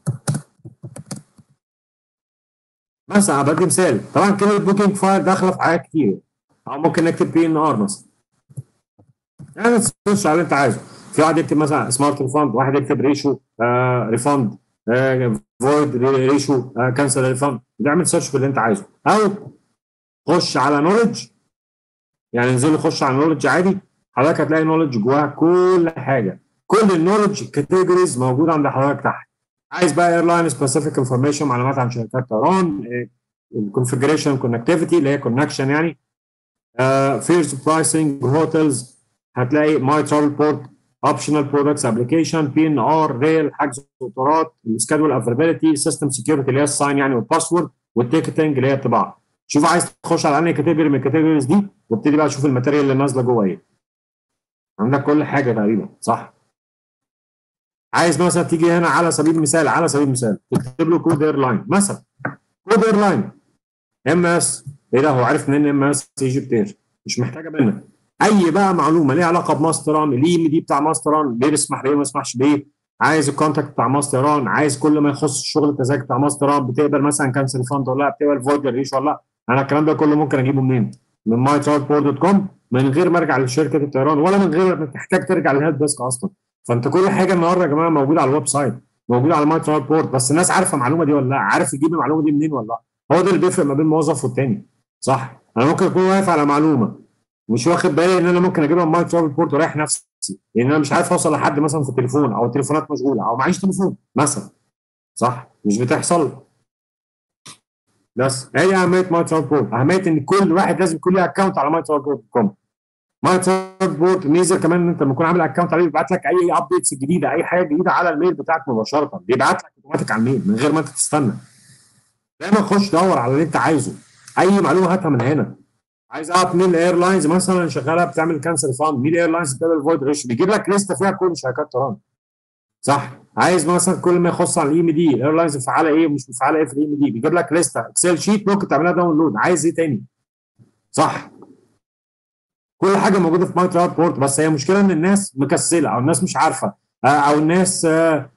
مثلا بدي مثال طبعا كلمه بوكينج فايل داخله في حاجات كتير او ممكن نكتب بي ان ار مثلا يعني تسيرش على اللي انت عايزه في واحد يكتب مثلا سمارت ريفاند واحد يكتب ريشو آه ريفاند فويد ريشو كانسل ريفاند بتعمل سيرش في اللي انت عايزه او خش على نولج يعني انزل خش على نولج عادي حضرتك هتلاقي نولج جواها كل حاجه كل النولج كاتيجوريز موجوده عند حضرتك تحت عايز بقى ايرلاين سبيسيفيك انفورميشن معلومات عن شركات طيران الكونفجريشن كونكتيفيتي اللي هي كونكشن يعني فيرز برايسنج هوتيلز هتلاقي ماي ترافل بورت اوبشنال برودكتس ابلكيشن بي ان ار ريل حجز قطارات السكادول افيلابيلتي سيستم سكيورتي اللي هي الساين يعني والباسورد والتيكتنج اللي هي الطباعه شوف عايز تخش على انهي كاتيجوري من الكاتيجوريز دي وابتدي بقى تشوف الماتيريال اللي نازله جوه ايه عندك كل حاجه تقريبا صح عايز مثلا تيجي هنا على سبيل المثال على سبيل المثال تكتب له كود ايرلاين مثلا كود ايرلاين ام اس ايه ده هو عارف منين ام اس ايجيبت اير مش محتاجه منك اي بقى معلومه ليها علاقه بماستران الايم دي بتاع ماستران ليه بيسمح بيه وما يسمحش بيه عايز الكونتاكت بتاع ماستران عايز كل ما يخص الشغل التذاكر بتاع ماستران بتقبل مثلا كانسل فاند ولا لا بتقبل فويد ريش ولا لا انا الكلام ده كله ممكن اجيبه منين؟ من ماي دوت كوم من غير ما ارجع لشركه الطيران ولا من غير ما تحتاج ترجع للهيلب ديسك اصلا فانت كل حاجه النهارده يا جماعه موجوده على الويب سايت موجوده على ماي بورت بس الناس عارفه المعلومه دي ولا لا عارف يجيب المعلومه دي منين ولا لا هو ده اللي بيفرق ما بين موظف والتاني صح انا ممكن اكون واقف على معلومه مش واخد بالي ان انا ممكن اجيبها من ماي بورت ورايح نفسي لان انا مش عارف اوصل لحد مثلا في التليفون او التليفونات مشغوله او معيش تليفون مثلا صح مش بتحصل بس هي اهميه ماي بورت اهميه ان كل واحد لازم يكون له اكونت على ماي كوم مايكروسوفت بورد ميزه كمان ان انت لما تكون عامل اكونت عليه بيبعت لك اي ابديتس جديده اي حاجه جديده على الميل بتاعك مباشره بيبعت لك اوتوماتيك على الميل من غير ما انت تستنى دايما خش دور على اللي انت عايزه اي معلومه هاتها من هنا عايز اعرف مين الايرلاينز مثلا شغاله بتعمل كانسل فاند مين الايرلاينز بتعمل فويد ريش بيجيب لك لسته فيها كل شركات طيران صح عايز مثلا كل ما يخص على الاي ام دي الايرلاينز مفعله ايه ومش مفعله ايه في الاي ام دي بيجيب لك لسته اكسل شيت ممكن تعملها داونلود عايز ايه تاني صح كل حاجه موجوده في ماي بورت بس هي مشكله ان الناس مكسله او الناس مش عارفه او الناس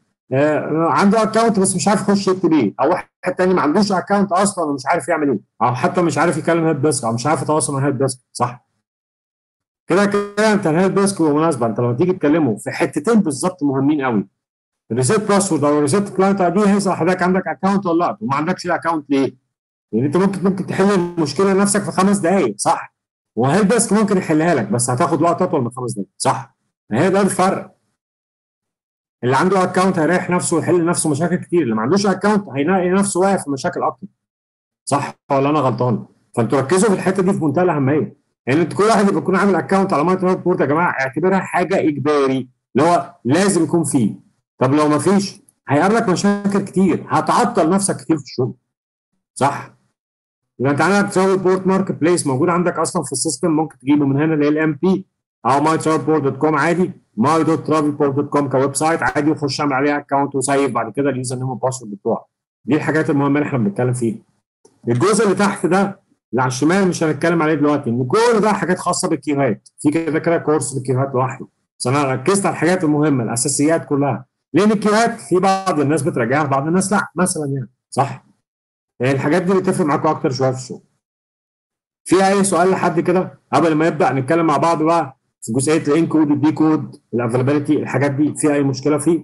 عنده اكونت بس مش عارف يخش يكتب ايه او واحد تاني ما عندوش اكونت اصلا ومش عارف يعمل ايه او حتى مش عارف يكلم هيد ديسك او مش عارف يتواصل مع هيد ديسك صح كده كده انت الهيد ديسك بالمناسبه انت لما تيجي تكلمه في حتتين بالظبط مهمين قوي الريسيت باسورد او الريسيت كلاينت اي دي هيسال حضرتك عندك اكونت ولا لا وما عندكش الاكونت ليه؟ لان انت ممكن ممكن تحل المشكله نفسك في خمس دقائق صح؟ وهيد ديسك ممكن يحلها لك بس هتاخد وقت اطول من خمس دقائق صح؟ هي ده الفرق اللي عنده اكونت هيريح نفسه ويحل لنفسه مشاكل كتير اللي ما عندوش اكونت هيلاقي نفسه واقف في مشاكل اكتر صح ولا انا غلطان فانتوا ركزوا في الحته دي في منتهى الاهميه يعني انت كل واحد يبقى يكون عامل اكونت على مايكرو بورت يا جماعه اعتبرها حاجه اجباري اللي هو لازم يكون فيه طب لو ما فيش هيقابلك مشاكل كتير هتعطل نفسك كتير في الشغل صح يبقى انت عندك ترافل بورت ماركت بليس موجود عندك اصلا في السيستم ممكن تجيبه من هنا اللي هي الام بي او ماي ترافل بورت دوت كوم عادي ماي دوت ترافل بورت دوت كوم كويب سايت عادي وخش اعمل عليها اكونت وسيف بعد كده اليوزر نيم والباسورد بتوعك دي الحاجات المهمه اللي احنا بنتكلم فيها الجزء اللي تحت ده اللي على الشمال مش هنتكلم عليه دلوقتي ان كل ده حاجات خاصه بالكيوهات في كده كده كورس بالكيوهات لوحده بس انا ركزت على الحاجات المهمه الاساسيات كلها لان الكيوهات في بعض الناس بتراجعها بعض الناس لا مثلا يعني صح يعني الحاجات دي بتفرق معاكم اكتر شويه في الشغل في اي سؤال لحد كده قبل ما نبدا نتكلم مع بعض بقى في جزئيه الان كود الدي كود الافيلابيلتي الحاجات دي في اي مشكله فيه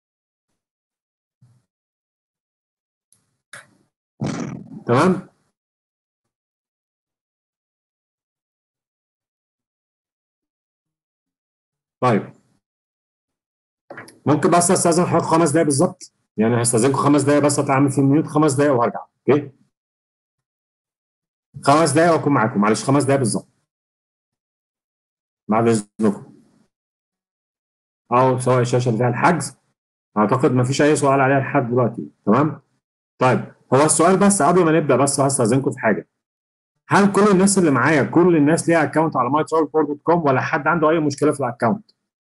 تمام طيب ممكن بس استاذن حضرتك خمس دقايق بالظبط يعني هستاذنكم خمس دقايق بس هتعمل في ميوت خمس دقايق وهرجع اوكي خمس دقايق واكون معاكم معلش خمس دقايق بالظبط بعد اذنكم او سواء الشاشه اللي فيها الحجز اعتقد ما فيش اي سؤال عليها لحد دلوقتي تمام طيب هو السؤال بس قبل ما نبدا بس هستاذنكم في حاجه هل كل الناس اللي معايا كل الناس ليها اكونت على ماي دوت كوم ولا حد عنده اي مشكله في الاكونت؟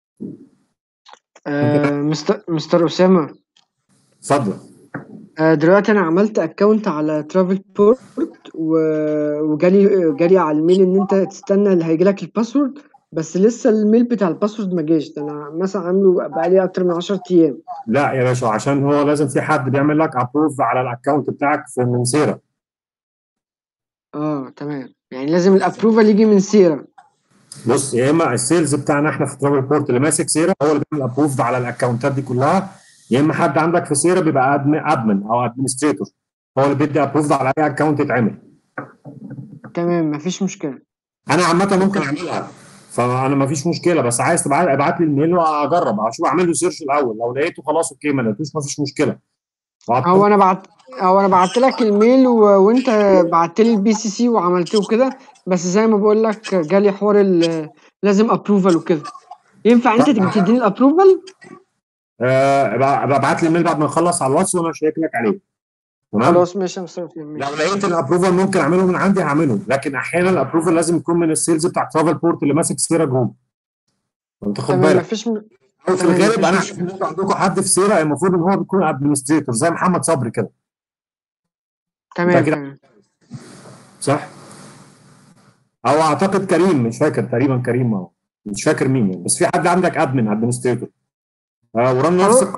آه مستر مستر اسامه اتفضل آه دلوقتي انا عملت اكونت على ترافل بورت وجالي جالي على الميل ان انت تستنى اللي هيجي لك الباسورد بس لسه الميل بتاع الباسورد ما جاش ده انا مثلا عامله بقالي اكتر من 10 ايام لا يا باشا عشان هو لازم في حد بيعمل لك ابروف على الاكونت بتاعك في من سيرة اه تمام يعني لازم الابروفال يجي من سيرة بص يا اما السيلز بتاعنا احنا في ترافل بورت اللي ماسك سيرة هو اللي بيعمل ابروف على الاكونتات دي كلها يا اما حد عندك في سيرة بيبقى ادمن او ادمنستريتور هو اللي بيدي ابروف على اي اكونت يتعمل تمام مفيش مشكله انا عامه ممكن اعملها فانا ما فيش مشكله بس عايز تبعت ابعت لي الميل واجرب اشوف اعمل له سيرش الاول لو لقيته خلاص اوكي ما لقيتوش ما فيش مشكله هو انا بعت هو انا بعت لك الميل و... وانت بعت لي البي سي سي وعملته كده بس زي ما بقول لك جالي حوار ال... لازم ابروفال وكده ينفع انت تبقى تديني الابروفال أه ببعت لي الميل بعد ما نخلص على الواتس وانا شيك لك عليه تمام خلاص ماشي يا مستر لو لقيت الابروفال ممكن اعمله من عندي هعمله لكن احيانا الابروفال لازم يكون من السيلز بتاع ترافل بورت اللي ماسك سيرا جروب انت خد بالك مفيش م... في الغالب انا عارف ان عندكم حد في سيرا المفروض ان هو بيكون ادمنستريتور زي محمد صبري كده تمام تمام صح او اعتقد كريم مش فاكر تقريبا كريم أو. مش فاكر مين يعني. بس في حد عندك ادمن ادمنستريتور آه ورن نفسك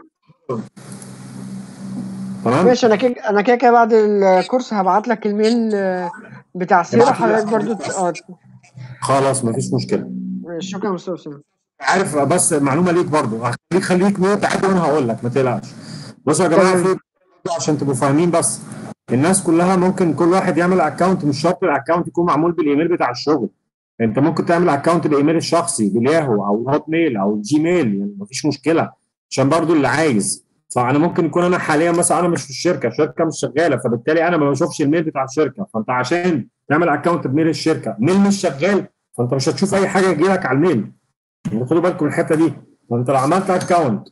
تمام ماشي انا كده انا كده كده بعد الكورس هبعت لك الميل بتاع سيرة حضرتك برضو اه خلاص مفيش مشكله شكرا يا مستر اسامه عارف بس معلومه ليك برضو خليك خليك نوت عادي وانا هقول لك ما تقلقش بصوا يا جماعه في عشان تبقوا فاهمين بس الناس كلها ممكن كل واحد يعمل اكونت مش شرط الاكونت يكون معمول بالايميل بتاع الشغل انت ممكن تعمل اكونت بالايميل الشخصي بالياهو او الهوت ميل او الجيميل يعني مفيش مشكله عشان برضو اللي عايز فانا ممكن يكون انا حاليا مثلا انا مش في الشركه الشركه مش شغاله فبالتالي انا ما بشوفش الميل بتاع الشركه فانت عشان تعمل اكونت بميل الشركه ميل مش شغال فانت مش هتشوف اي حاجه يجي لك على الميل يعني خدوا بالكم من الحته دي فانت لو عملت اكونت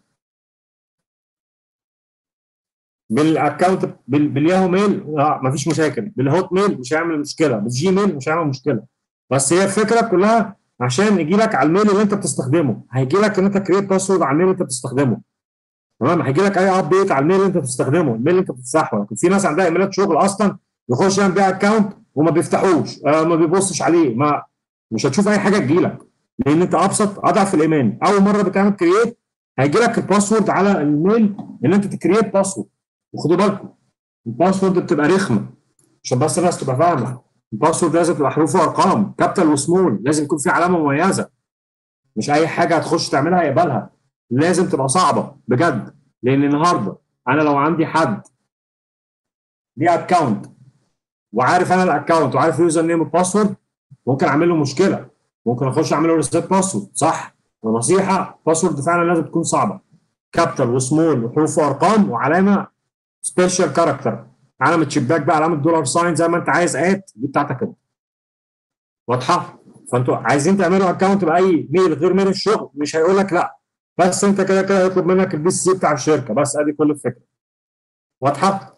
بالاكونت بال- بالياهو ميل اه مفيش مشاكل بالهوت ميل مش هيعمل مشكله بالجيميل مش هيعمل مشكله بس هي الفكره كلها عشان يجي لك على الميل اللي انت بتستخدمه هيجي لك ان انت كريت باسورد على الميل اللي انت بتستخدمه تمام هيجي لك اي ابديت على الميل اللي انت بتستخدمه الميل اللي انت بتفتحه لكن في ناس عندها ايميلات شغل اصلا يخش يعمل بيها اكونت وما بيفتحوش آه ما بيبصش عليه ما مش هتشوف اي حاجه تجيلك لان انت ابسط اضعف الايمان اول مره بتعمل كرييت هيجي لك الباسورد على الميل ان انت تكريت باسورد وخدوا بالكم الباسورد بتبقى رخمه عشان بس الناس تبقى فاهمه الباسورد لازم تبقى حروف وارقام كابيتال وسمول لازم يكون في علامه مميزه مش اي حاجه هتخش تعملها يقبلها لازم تبقى صعبه بجد لان النهارده انا لو عندي حد ليه اكونت وعارف انا الاكونت وعارف اليوزر نيم والباسورد ممكن اعمل له مشكله ممكن اخش اعمل له ريسيت باسورد صح ونصيحه باسورد فعلا لازم تكون صعبه كابيتال وسمول وحروف وارقام وعلامه سبيشال كاركتر علامه شباك بقى علامه دولار ساين زي ما انت عايز ات دي بتاعتك انت واضحه فانتوا عايزين تعملوا اكونت باي ميل غير ميل الشغل مش هيقول لك لا بس انت كده كده هيطلب منك البي سي بتاع الشركه بس ادي كل الفكره واضحه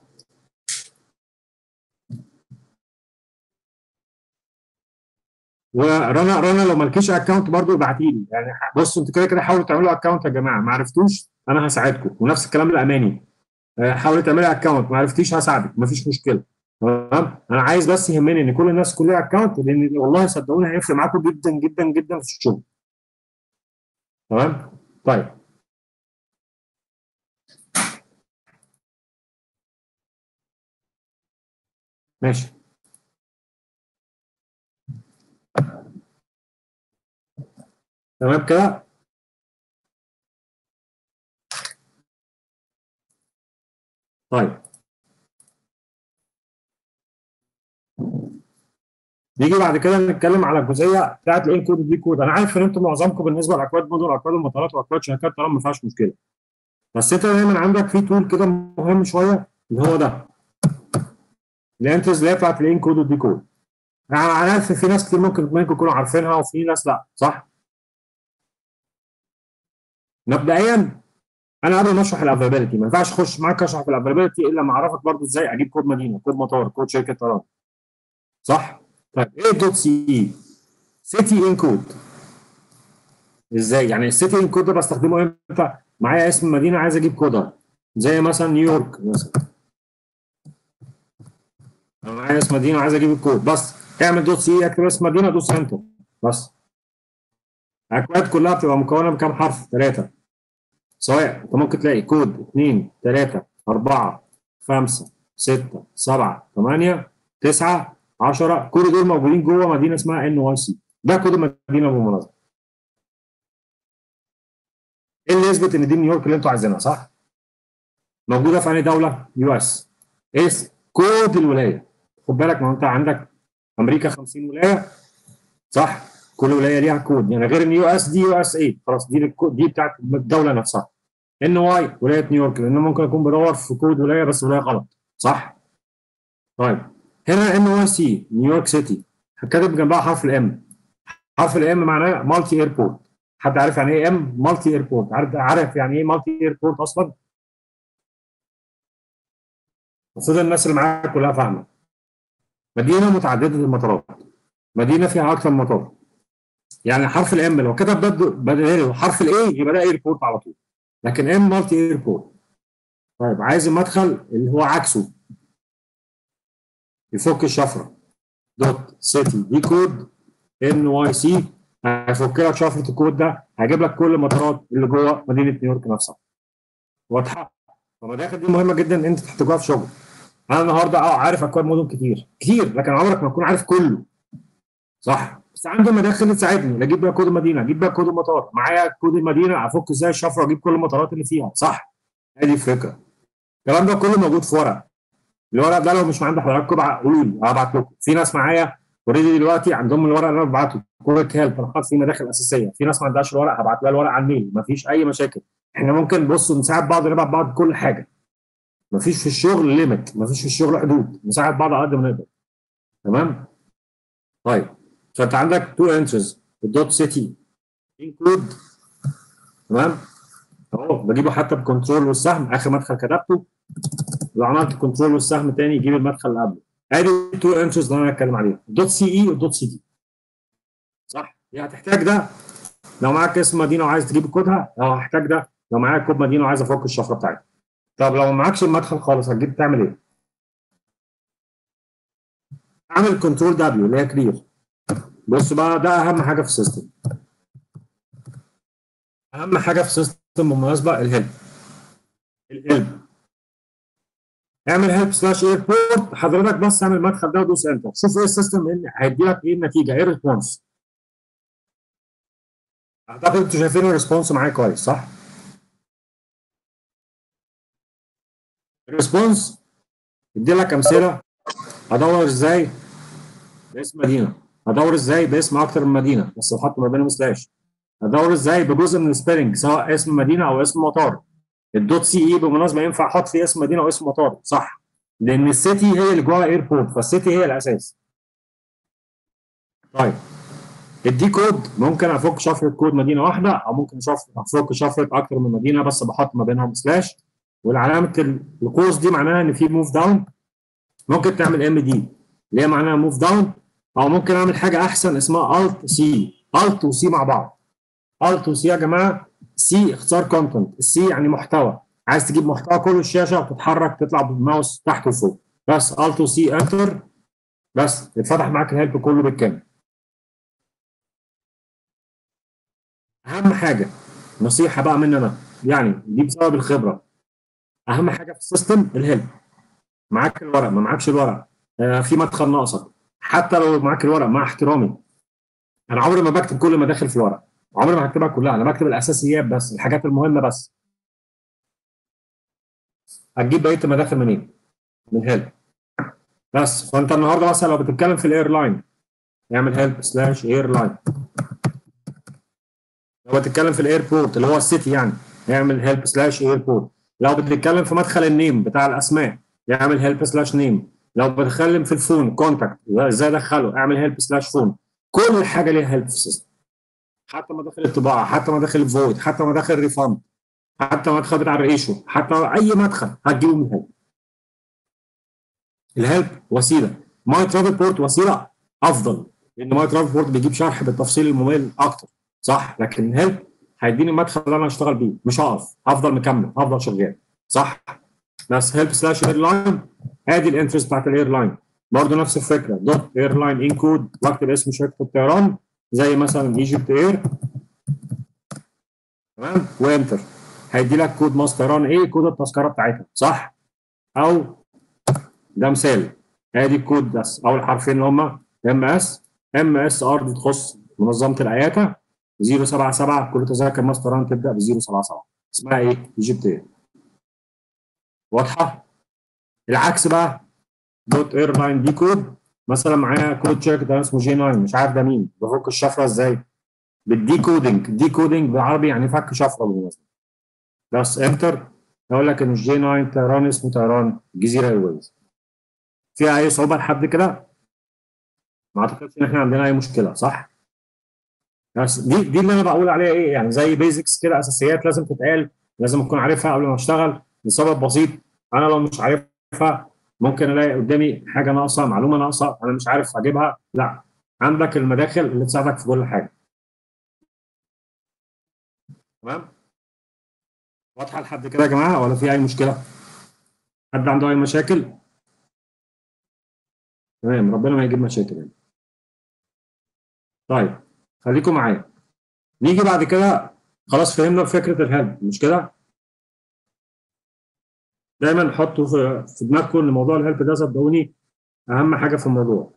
ورنا رنا لو مالكيش اكونت برضه ابعتي لي يعني بصوا انتوا كده كده حاولوا تعملوا اكونت يا جماعه ما عرفتوش انا هساعدكم ونفس الكلام الاماني آه، حاولي تعملي اكونت ما عرفتيش هساعدك مفيش مشكله تمام انا عايز بس يهمني ان كل الناس كلها اكونت لان والله صدقوني هيفرق معاكم جدا جدا جدا في الشغل تمام طيب ماشي تمام كده طيب نيجي بعد كده نتكلم على الجزئيه بتاعت الان كود والدي كود انا عارف ان انتم معظمكم بالنسبه لاكواد مدن واكواد المطارات واكواد شركات طبعا ما فيهاش مشكله بس انت دايما عندك في تول كده مهم شويه اللي هو ده الانترز اللي هي بتاعت الان كود والدي كود انا عارف في ناس كتير ممكن منكم يكونوا عارفينها وفي ناس لا صح؟ مبدئيا انا قبل ما اشرح الافيلابيلتي ما ينفعش اخش معاك اشرح في الافيلابيلتي الا ما اعرفك برضو ازاي اجيب كود مدينه كود مطار كود شركه طيران صح؟ طيب ايه دوت سي اي؟ سيتي ان كود ازاي؟ يعني السيتي ان كود ده بستخدمه امتى؟ معايا اسم مدينه عايز اجيب كودها زي مثلا نيويورك مثلا انا معايا اسم مدينه عايز اجيب الكود بس اعمل دوت سي اكتب اسم مدينه دوس انتر بس الاكواد كلها بتبقى مكونه من كام حرف؟ ثلاثه سواء انت ممكن تلاقي كود 2 3 4 5 6 7 8 9 10 كل دول موجودين جوه مدينه اسمها ان واي سي ده كود المدينه بالمناسبه ايه اللي يثبت ان دي نيويورك اللي انتوا عايزينها صح؟ موجوده في انهي دوله؟ يو اس ايه كود الولايه خد بالك ما انت عندك امريكا 50 ولايه صح؟ كل ولايه ليها كود يعني غير ان يو اس دي يو اس اي خلاص دي الكود دي بتاعت الدوله نفسها ان واي ولايه نيويورك لان ممكن اكون بدور في كود ولايه بس ولايه غلط صح؟ طيب هنا ان واي سي نيويورك سيتي كاتب جنبها حرف الام حرف الام معناه مالتي ايربورت حد عارف يعني ايه ام مالتي ايربورت عارف عارف يعني ايه مالتي ايربورت اصلا؟ المفروض الناس اللي معاك كلها فاهمه مدينه متعدده المطارات مدينه فيها اكثر من مطار يعني حرف الام لو كتب بدل حرف الاي يبقى ده ايربورت على طول لكن ام مالتي ايربورت طيب عايز المدخل اللي هو عكسه يفك الشفره دوت سيتي دي كود ان واي سي هيفك لك شفره الكود ده هيجيب لك كل المطارات اللي جوه مدينه نيويورك نفسها واضحه فمداخل دي مهمه جدا ان انت تحتاجوها في شغل انا النهارده اه عارف اكواد مدن كتير كتير لكن عمرك ما تكون عارف كله صح بس عندي مداخل تساعدني اجيب بيها كود المدينه اجيب بيها كود المطار معايا كود المدينه افك ازاي الشفره واجيب كل المطارات اللي فيها صح ادي الفكره الكلام ده كله موجود في ورق الورق ده لو مش عند حضراتكم قولوا لي هبعت لكم في ناس معايا اوريدي دلوقتي عندهم الورق اللي انا ببعته كود هيلب انا حاطط فيه مداخل اساسيه في ناس ما عندهاش الورق هبعت لها الورق على الميل مفيش اي مشاكل احنا ممكن بصوا نساعد بعض نبعت بعض كل حاجه مفيش في الشغل ليميت مفيش في الشغل حدود نساعد بعض على قد ما نقدر تمام طيب فانت عندك تو انترز الدوت سيتي انكلود تمام اهو بجيبه حتى بكنترول والسهم اخر مدخل كتبته لو عملت كنترول والسهم تاني يجيب المدخل اللي قبله ادي التو انترز اللي انا بتكلم عليهم دوت سي اي والدوت سي دي صح دي هتحتاج ده لو معاك اسم مدينه وعايز تجيب كودها او هحتاج ده لو معاك كود مدينه وعايز افك الشفره بتاعتها طب لو معكش المدخل خالص هتجيب تعمل ايه؟ اعمل كنترول دبليو اللي هي كلير بص بقى ده اهم حاجه في السيستم اهم حاجه في السيستم بالمناسبه الهيلب الهيلب اعمل هيلب سلاش ايربورت حضرتك بس اعمل المدخل ده ودوس انتر شوف ايه السيستم هيدي لك ايه النتيجه ايه الريسبونس اعتقد انتوا شايفين الريسبونس معايا كويس صح؟ الريسبونس يدي لك امثله ادور ازاي باسم مدينه ادور ازاي باسم اكتر من مدينه بس بحط ما بينهم سلاش ادور ازاي بجزء من السبيلنج سواء اسم مدينه او اسم مطار الدوت سي اي بالمناسبه ينفع احط فيه اسم مدينه او اسم مطار صح لان السيتي هي اللي جواها ايربورت فالسيتي هي الاساس طيب الدي كود ممكن افك شفره كود مدينه واحده او ممكن افك شفره اكتر من مدينه بس بحط ما بينهم سلاش والعلامه القوس دي معناها ان في موف داون ممكن تعمل ام دي اللي هي معناها موف داون او ممكن اعمل حاجه احسن اسمها الت سي الت وسي مع بعض الت وسي يا جماعه سي اختصار كونتنت السي يعني محتوى عايز تجيب محتوى كل الشاشه وتتحرك تطلع بالماوس تحت وفوق بس الت وسي انتر بس اتفتح معاك الهيلب كله بالكامل اهم حاجه نصيحه بقى مني انا يعني دي بسبب الخبره اهم حاجه في السيستم الهيلب معاك الورق ما معاكش الورق آه في مدخل ناقصك حتى لو معاك الورق مع احترامي انا عمري ما بكتب كل المداخل في الورق عمري ما هكتبها كلها انا بكتب الاساسيات بس الحاجات المهمه بس هتجيب بقيه المداخل منين؟ من هيلب بس فانت النهارده مثلا لو بتتكلم في الايرلاين اعمل هيلب سلاش ايرلاين لو بتتكلم في الايربورت اللي هو السيتي يعني اعمل هيلب سلاش ايربورت لو بتتكلم في مدخل النيم بتاع الاسماء اعمل هيلب سلاش نيم لو بتتكلم في الفون كونتاكت ازاي ادخله اعمل هيلب سلاش فون كل حاجه ليها هيلب في السيستم حتى مداخل الطباعه حتى مداخل الفويد حتى مداخل الريفاند حتى مدخل بتاع الريشو حتى اي مدخل هتجيبه من الهيلب الهيلب وسيله ماي ترافل بورت وسيله افضل لان ماي ترافل بورت بيجيب شرح بالتفصيل الممل اكتر صح لكن الهيلب هيديني المدخل اللي انا هشتغل بيه مش هقف هفضل مكمل هفضل شغال صح بس هيلب سلاش ايرلاين ادي الانترست بتاعت الايرلاين برضه نفس الفكره دوت ايرلاين ان كود واكتب اسم شركه الطيران زي مثلا ايجيبت اير تمام وانتر هيدي لك كود ماس طيران ايه كود التذكره بتاعتها صح او ده مثال ادي الكود بس اول حرفين اللي هم ام اس ام اس ار دي تخص منظمه الاياتا 077 كل تذاكر ماس طيران تبدا ب 077 اسمها ايه؟ ايجيبت اير واضحه؟ العكس بقى دوت ايرلاين دي كود مثلا معايا كود شركه ده اسمه جي 9 مش عارف ده مين بفك الشفره ازاي بالدي كودنج دي كودنج بالعربي يعني فك شفره بالمناسبه بس انتر يقول لك ان جي 9 طيران اسمه طيران جزيره ايرويز فيها اي صعوبه لحد كده؟ ما اعتقدش ان احنا عندنا اي مشكله صح؟ بس دي دي اللي انا بقول عليها ايه يعني زي بيزكس كده اساسيات لازم تتقال لازم اكون عارفها قبل ما اشتغل لسبب بسيط انا لو مش عارفها ممكن الاقي قدامي حاجه ناقصه معلومه ناقصه انا مش عارف اجيبها لا عندك المداخل اللي تساعدك في كل حاجه تمام واضحه لحد كده يا جماعه ولا في اي مشكله حد عنده اي مشاكل تمام ربنا ما يجيب مشاكل يعني. طيب خليكم معايا نيجي بعد كده خلاص فهمنا فكره الهيلب مش كده دايما حطوا في في دماغكم ان موضوع الهيلب ده صدقوني اهم حاجه في الموضوع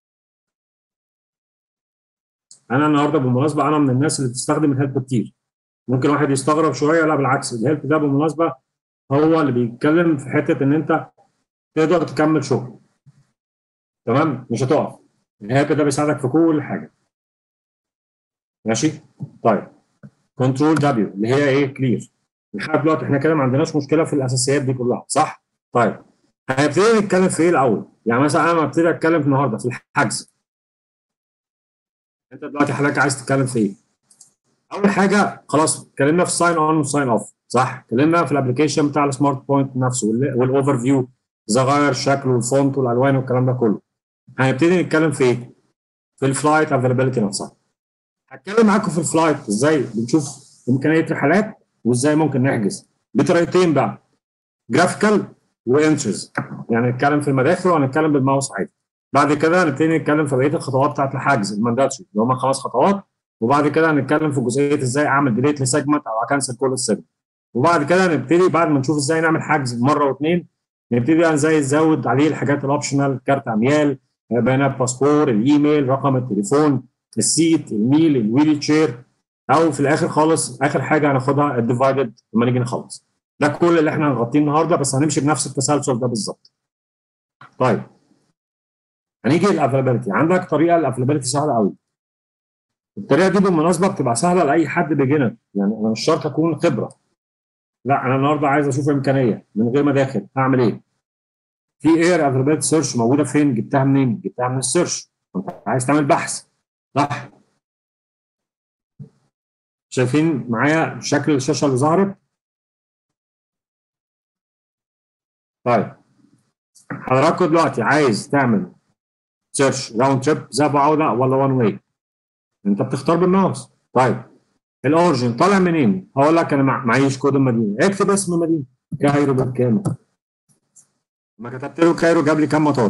انا النهارده بالمناسبه انا من الناس اللي بتستخدم الهيلب كتير ممكن واحد يستغرب شويه لا بالعكس الهيلب ده بالمناسبه هو اللي بيتكلم في حته ان انت تقدر تكمل شغل تمام مش هتقف الهيلب ده بيساعدك في كل حاجه ماشي طيب كنترول دبليو اللي هي ايه كلير لحد دلوقتي احنا كده ما عندناش مشكله في الاساسيات دي كلها صح طيب هنبتدي نتكلم في ايه الاول يعني مثلا انا ابتدي اتكلم النهارده في الحجز انت دلوقتي حضرتك عايز تتكلم في ايه؟ اول حاجه خلاص اتكلمنا في ساين اون وساين اوف صح؟ اتكلمنا في الابلكيشن بتاع السمارت بوينت نفسه والاوفر فيو ازاي اغير الشكل والفونت والالوان والكلام ده كله. هنبتدي نتكلم في ايه؟ في الفلايت افيلابيلتي نفسها. هتكلم معاكم في الفلايت ازاي بنشوف امكانيه رحلات وازاي ممكن نحجز بطريقتين بقى جرافيكال وانترز يعني نتكلم في المداخل وهنتكلم بالماوس عادي. بعد كده هنبتدي نتكلم في بقيه الخطوات بتاعت الحجز المانداتري اللي هم خمس خطوات وبعد كده هنتكلم في جزئيه ازاي اعمل ديليت لسيجمنت او اكنسل كل السيجمنت وبعد كده نبتدي بعد ما نشوف ازاي نعمل حجز مره واثنين نبتدي بقى ازاي نزود عليه الحاجات الاوبشنال كارت اميال بيانات باسبور الايميل رقم التليفون السيت الميل الويل تشير او في الاخر خالص اخر حاجه هناخدها الديفايدد لما نيجي نخلص ده كل اللي احنا هنغطيه النهارده بس هنمشي بنفس التسلسل ده بالظبط طيب هنيجي للافيلابيلتي عندك طريقه الافيلابيلتي سهله قوي الطريقه دي بالمناسبه بتبقى سهله لاي حد بيجنر يعني انا مش شرط اكون خبره لا انا النهارده عايز اشوف امكانيه من غير مداخل هعمل ايه؟ في اير افيلابيلتي سيرش موجوده فين؟ جبتها منين؟ جبتها من السيرش انت عايز تعمل بحث صح؟ شايفين معايا شكل الشاشه اللي ظهرت؟ طيب حضراتكم دلوقتي عايز تعمل سيرش راوند تريب ذهاب وعوده ولا وان واي انت بتختار بالماوس طيب الاورجن طالع منين؟ هقول لك انا معيش كود المدينه اكتب اسم المدينه كايرو بالكامل لما كتبت له كايرو جاب لي كام مطار؟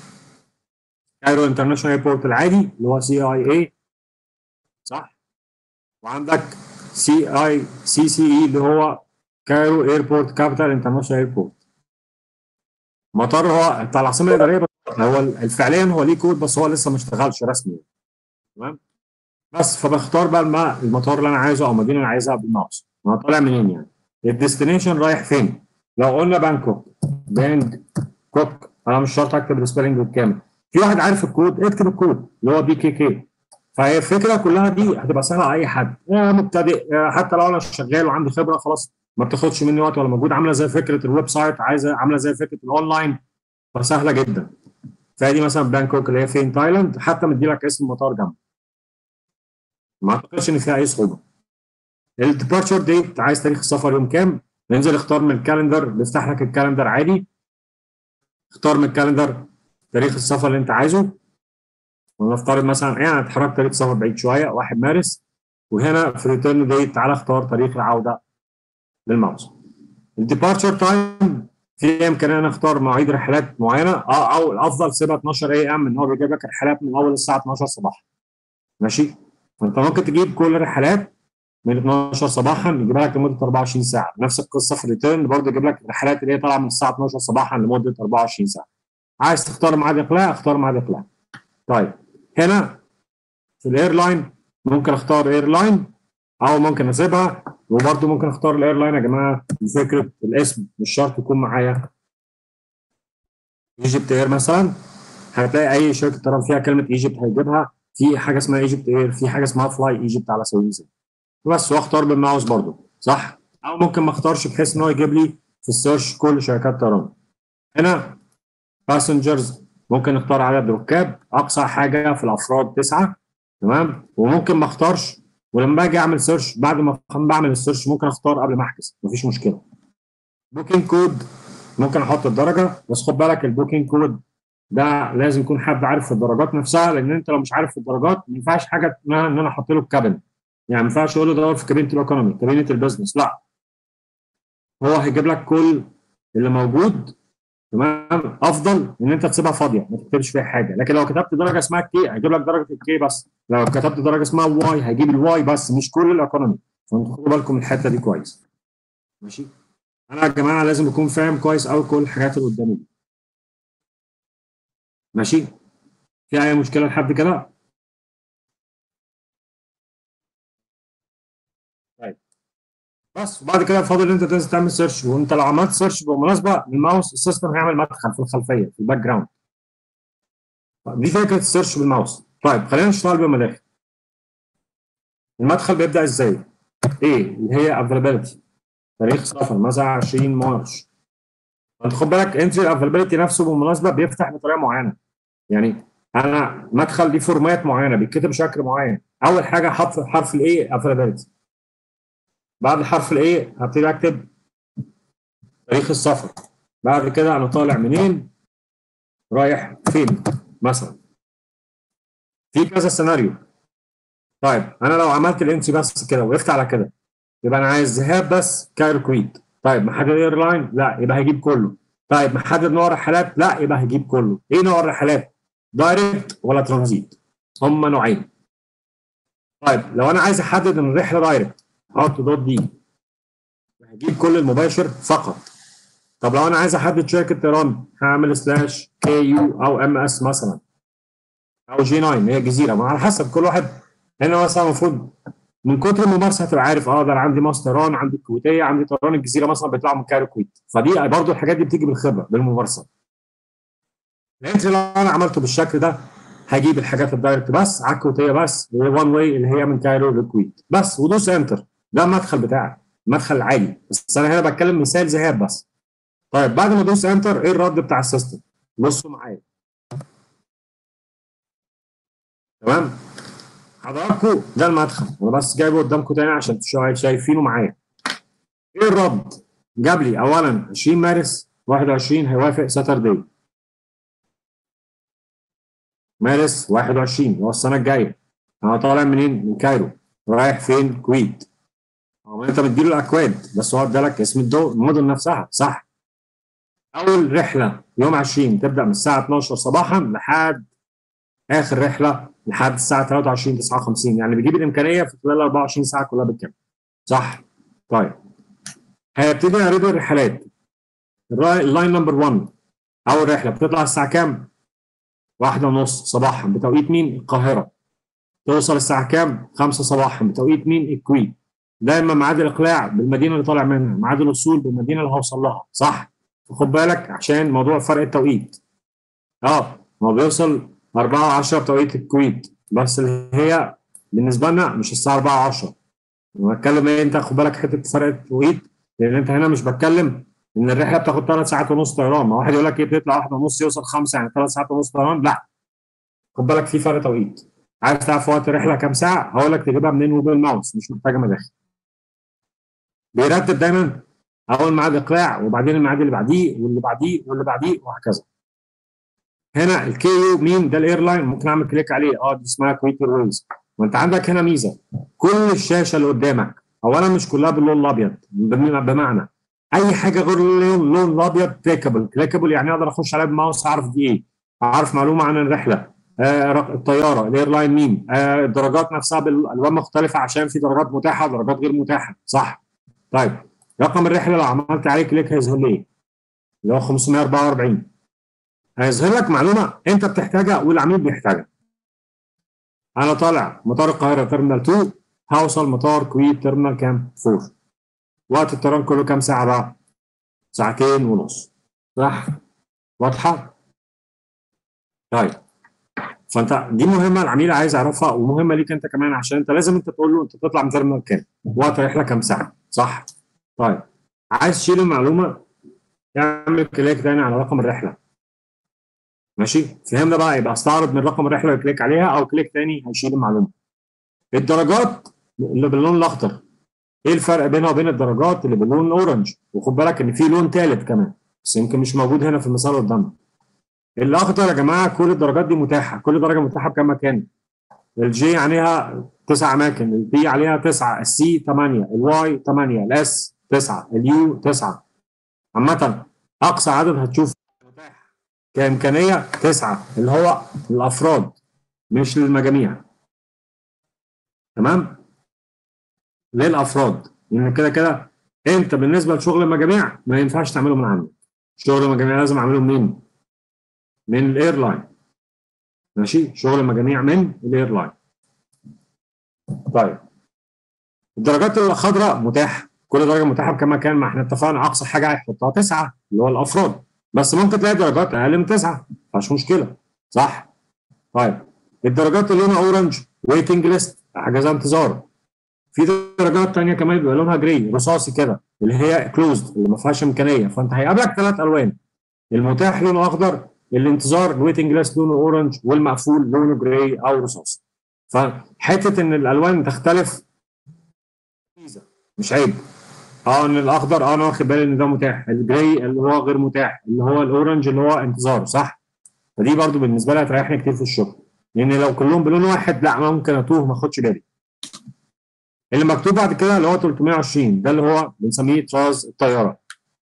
كايرو انترناشونال ايربورت العادي اللي هو سي اي اي صح؟ وعندك سي اي سي سي اي اللي هو كايرو ايربورت كابيتال انترناشونال ايربورت مطار هو بتاع العاصمه الاداريه هو فعليا هو ليه كود بس هو لسه ما اشتغلش رسمي تمام بس فبختار بقى المطار اللي انا عايزه او المدينه اللي انا عايزها بالماوس انا طالع منين يعني الديستنيشن رايح فين لو قلنا بانكوك بانكوك انا مش شرط اكتب السبيلنج بالكامل في واحد عارف الكود اكتب الكود اللي هو بي كي كي فهي الفكره كلها دي هتبقى سهله على اي حد يا مبتدئ حتى لو انا شغال وعندي خبره خلاص ما بتاخدش مني وقت ولا مجهود عامله زي فكره الويب سايت عايزه عامله زي فكره الاونلاين فسهله جدا فدي مثلا بانكوك اللي هي فين تايلاند حتى مدي لك اسم المطار جنب ما اعتقدش ان فيها اي صعوبه الديبارتشر ديت عايز تاريخ السفر يوم كام ننزل اختار من الكالندر بيفتح لك الكالندر عادي اختار من الكالندر تاريخ السفر اللي انت عايزه ونفترض مثلا يعني اتحرك تاريخ سفر بعيد شويه 1 مارس وهنا في ريتيرن ديت تعالى اختار تاريخ العوده للماوس الديبارتشر تايم في امكانيه انا اختار مواعيد رحلات معينه اه او الافضل سيبها 12 اي ام ان هو بيجيب لك رحلات من اول الساعه 12 صباحا ماشي فانت ممكن تجيب كل الرحلات من 12 صباحا يجيبها لك لمده 24 ساعه نفس القصه في الريتيرن برضه يجيب لك الرحلات اللي هي طالعه من الساعه 12 صباحا لمده 24 ساعه عايز تختار ميعاد اقلاع اختار ميعاد اقلاع طيب هنا في الايرلاين ممكن اختار ايرلاين او ممكن اسيبها وبرده ممكن اختار الايرلاين يا جماعه بفكره الاسم مش شرط يكون معايا ايجيبت اير مثلا هتلاقي اي شركه طيران فيها كلمه ايجيبت هيجيبها في حاجه اسمها ايجيبت اير في حاجه اسمها فلاي ايجيبت على سبيل المثال بس واختار بالماوس برده صح او ممكن ما اختارش بحيث ان هو يجيب لي في السيرش كل شركات طيران هنا باسنجرز ممكن نختار عدد ركاب اقصى حاجه في الافراد تسعه تمام وممكن ما اختارش ولما باجي اعمل سيرش بعد ما بعمل السيرش ممكن اختار قبل ما احجز مفيش مشكله بوكينج كود ممكن احط الدرجه بس خد بالك البوكينج كود ده لازم يكون حد عارف في الدرجات نفسها لان انت لو مش عارف في الدرجات ما ينفعش حاجه ان انا احط له الكابن يعني ما ينفعش اقول له دور في كابينه الايكونومي كابينه البيزنس لا هو هيجيب لك كل اللي موجود تمام افضل ان انت تسيبها فاضيه ما تكتبش فيها حاجه لكن لو كتبت درجه اسمها كي هيجيب لك درجه الكي بس لو كتبت درجه اسمها واي هيجيب الواي بس مش كل الايكونومي فانتوا خدوا بالكم من الحته دي كويس ماشي انا يا جماعه لازم اكون فاهم كويس قوي كل الحاجات اللي قدامي دي ماشي في اي مشكله لحد كده طيب بس وبعد كده فاضل انت تنزل تعمل سيرش وانت لو عملت سيرش بالمناسبه الماوس السيستم هيعمل مدخل في الخلفيه في الباك جراوند دي فكره السيرش بالماوس طيب خلينا نشتغل بالمداخل المدخل بيبدا ازاي؟ ايه اللي هي افيلابيلتي تاريخ سفر مثلا 20 مارش انت خد بالك انتري الافيلابيلتي نفسه بالمناسبه بيفتح بطريقه معينه يعني انا مدخل دي فورمات معينه بيتكتب بشكل معين اول حاجه حرف حرف الاي افيلابيلتي بعد حرف الاي هبتدي اكتب تاريخ السفر بعد كده انا طالع منين رايح فين مثلا في كذا سيناريو طيب انا لو عملت الانتي بس كده وقفت على كده يبقى انا عايز ذهاب بس كايرو كويت طيب محدد ايرلاين لا يبقى هيجيب كله طيب محدد نوع الرحلات لا يبقى هيجيب كله ايه نوع الرحلات دايركت ولا ترانزيت هم نوعين طيب لو انا عايز احدد ان الرحله دايركت احط دوت دي هجيب كل المباشر فقط طب لو انا عايز احدد شركه طيران هعمل سلاش كي يو او ام اس مثلا او جي 9 هي جزيره ما على حسب كل واحد هنا مثلا المفروض من كتر الممارسه هتبقى عارف اه ده انا عندي ماس طيران عندي الكويتيه عندي طيران الجزيره مثلا بيطلعوا من كايرو الكويت فدي برضو الحاجات دي بتيجي بالخبره بالممارسه الانتري لو انا عملته بالشكل ده هجيب الحاجات الدايركت بس على الكويتيه بس اللي هي وان واي اللي هي من كايرو للكويت بس ودوس انتر ده المدخل بتاعك المدخل العادي بس انا هنا بتكلم مثال ذهاب بس طيب بعد ما ادوس انتر ايه الرد بتاع السيستم بصوا معايا تمام حضراتكم ده المدخل انا بس جايبه قدامكم تاني عشان شايفينه معايا ايه الرد جاب لي اولا 20 مارس 21 هيوافق ساتردي مارس 21 اللي هو السنه الجايه انا طالع منين من كايرو رايح فين كويت هو انت مديله الاكواد بس هو ادالك اسم الدول المدن نفسها صح اول رحله يوم 20 تبدا من الساعه 12 صباحا لحد اخر رحله لحد الساعه 23 59 يعني بيجيب الامكانيه في خلال 24 ساعه كلها بالكامل صح طيب هيبتدي نعرض الرحلات اللاين نمبر 1 اول رحله بتطلع الساعه كام؟ واحدة ونص صباحا بتوقيت مين؟ القاهرة. توصل الساعة كام؟ خمسة صباحا بتوقيت مين؟ الكويت. دايما ميعاد الإقلاع بالمدينة اللي طالع منها، ميعاد الوصول بالمدينة اللي هوصل لها، صح؟ خد بالك عشان موضوع فرق التوقيت. اه هو بيوصل 4 10 بتوقيت الكويت بس اللي هي بالنسبة لنا مش الساعة 4 10 انا بتكلم ايه انت خد بالك حتة فرق التوقيت لأن انت هنا مش بتكلم ان الرحله بتاخد ثلاث ساعات ونص طيران ما واحد يقول لك ايه بتطلع واحده ونص يوصل خمسه يعني ثلاث ساعات ونص طيران لا خد بالك في فرق توقيت عايز تعرف وقت الرحله كام ساعه هقول لك تجيبها منين وبالماوس مش محتاجه مداخل بيرتب دايما اول ميعاد اقلاع وبعدين الميعاد اللي بعديه واللي بعديه واللي بعديه وهكذا هنا الكي يو مين ده الايرلاين ممكن اعمل كليك عليه اه دي اسمها كويت ايرويز وانت عندك هنا ميزه كل الشاشه اللي قدامك اولا مش كلها باللون الابيض بمعنى اي حاجه غير اللون الابيض كليكابل كليكابل يعني اقدر اخش عليها بالماوس اعرف دي ايه اعرف معلومه عن الرحله آه الطياره الايرلاين مين آه الدرجات نفسها بالالوان مختلفه عشان في درجات متاحه ودرجات غير متاحه صح طيب رقم الرحله لو عملت عليه كليك هيظهر لي ايه اللي هو 544 هيظهر لك معلومه انت بتحتاجها والعميل بيحتاجها انا طالع مطار القاهره ترمينال 2 هوصل مطار كويت ترمينال كام 4 وقت الطيران كله كام ساعة بقى؟ ساعتين ونص صح؟ واضحة؟ طيب فانت دي مهمة العميل عايز يعرفها ومهمة ليك انت كمان عشان انت لازم انت تقول له انت تطلع من ترمينال كام؟ وقت الرحلة كام ساعة؟ صح؟ طيب عايز تشيل المعلومة اعمل كليك تاني على رقم الرحلة ماشي؟ فهمنا بقى يبقى استعرض من رقم الرحلة اللي كليك عليها او كليك تاني هيشيل المعلومة الدرجات اللي باللون الاخضر ايه الفرق بينها وبين الدرجات اللي باللون الاورنج وخد بالك ان في لون ثالث كمان بس يمكن مش موجود هنا في المثال قدامنا الاخضر يا جماعه كل الدرجات دي متاحه كل درجه متاحه بكام مكان الجي عليها تسع اماكن البي عليها تسعه السي 8 الواي 8 الاس 9 اليو 9 عامه اقصى عدد هتشوف متاح كامكانيه تسعه اللي هو الافراد مش للمجاميع تمام للافراد يعني كده كده انت بالنسبه لشغل المجاميع ما ينفعش تعمله من عندك شغل المجاميع لازم اعمله منين؟ من الايرلاين ماشي شغل المجاميع من الايرلاين طيب الدرجات الخضراء متاحه كل درجه متاحه بكم مكان ما احنا اتفقنا اقصى حاجه هيحطها تسعه اللي هو الافراد بس ممكن تلاقي درجات اقل من تسعه مفيش مشكله صح؟ طيب الدرجات اللي لونها اورنج ويتنج ليست حجز انتظار في درجات ثانيه كمان بيبقى لونها جراي رصاصي كده اللي هي كلوزد اللي ما فيهاش امكانيه فانت هيقابلك ثلاث الوان المتاح لونه اخضر الانتظار الويتنج ليست لونه اورنج والمقفول لونه جراي او رصاصي فحته ان الالوان تختلف ميزه مش عيب اه ان الاخضر اه انا واخد بالي ان ده متاح الجراي اللي هو غير متاح اللي هو الاورنج اللي هو انتظار صح فدي برضو بالنسبه لي هتريحني كتير في الشغل لان لو كلهم بلون واحد لا ممكن اتوه ما اخدش بالي اللي مكتوب بعد كده اللي هو 320 ده اللي هو بنسميه طراز الطياره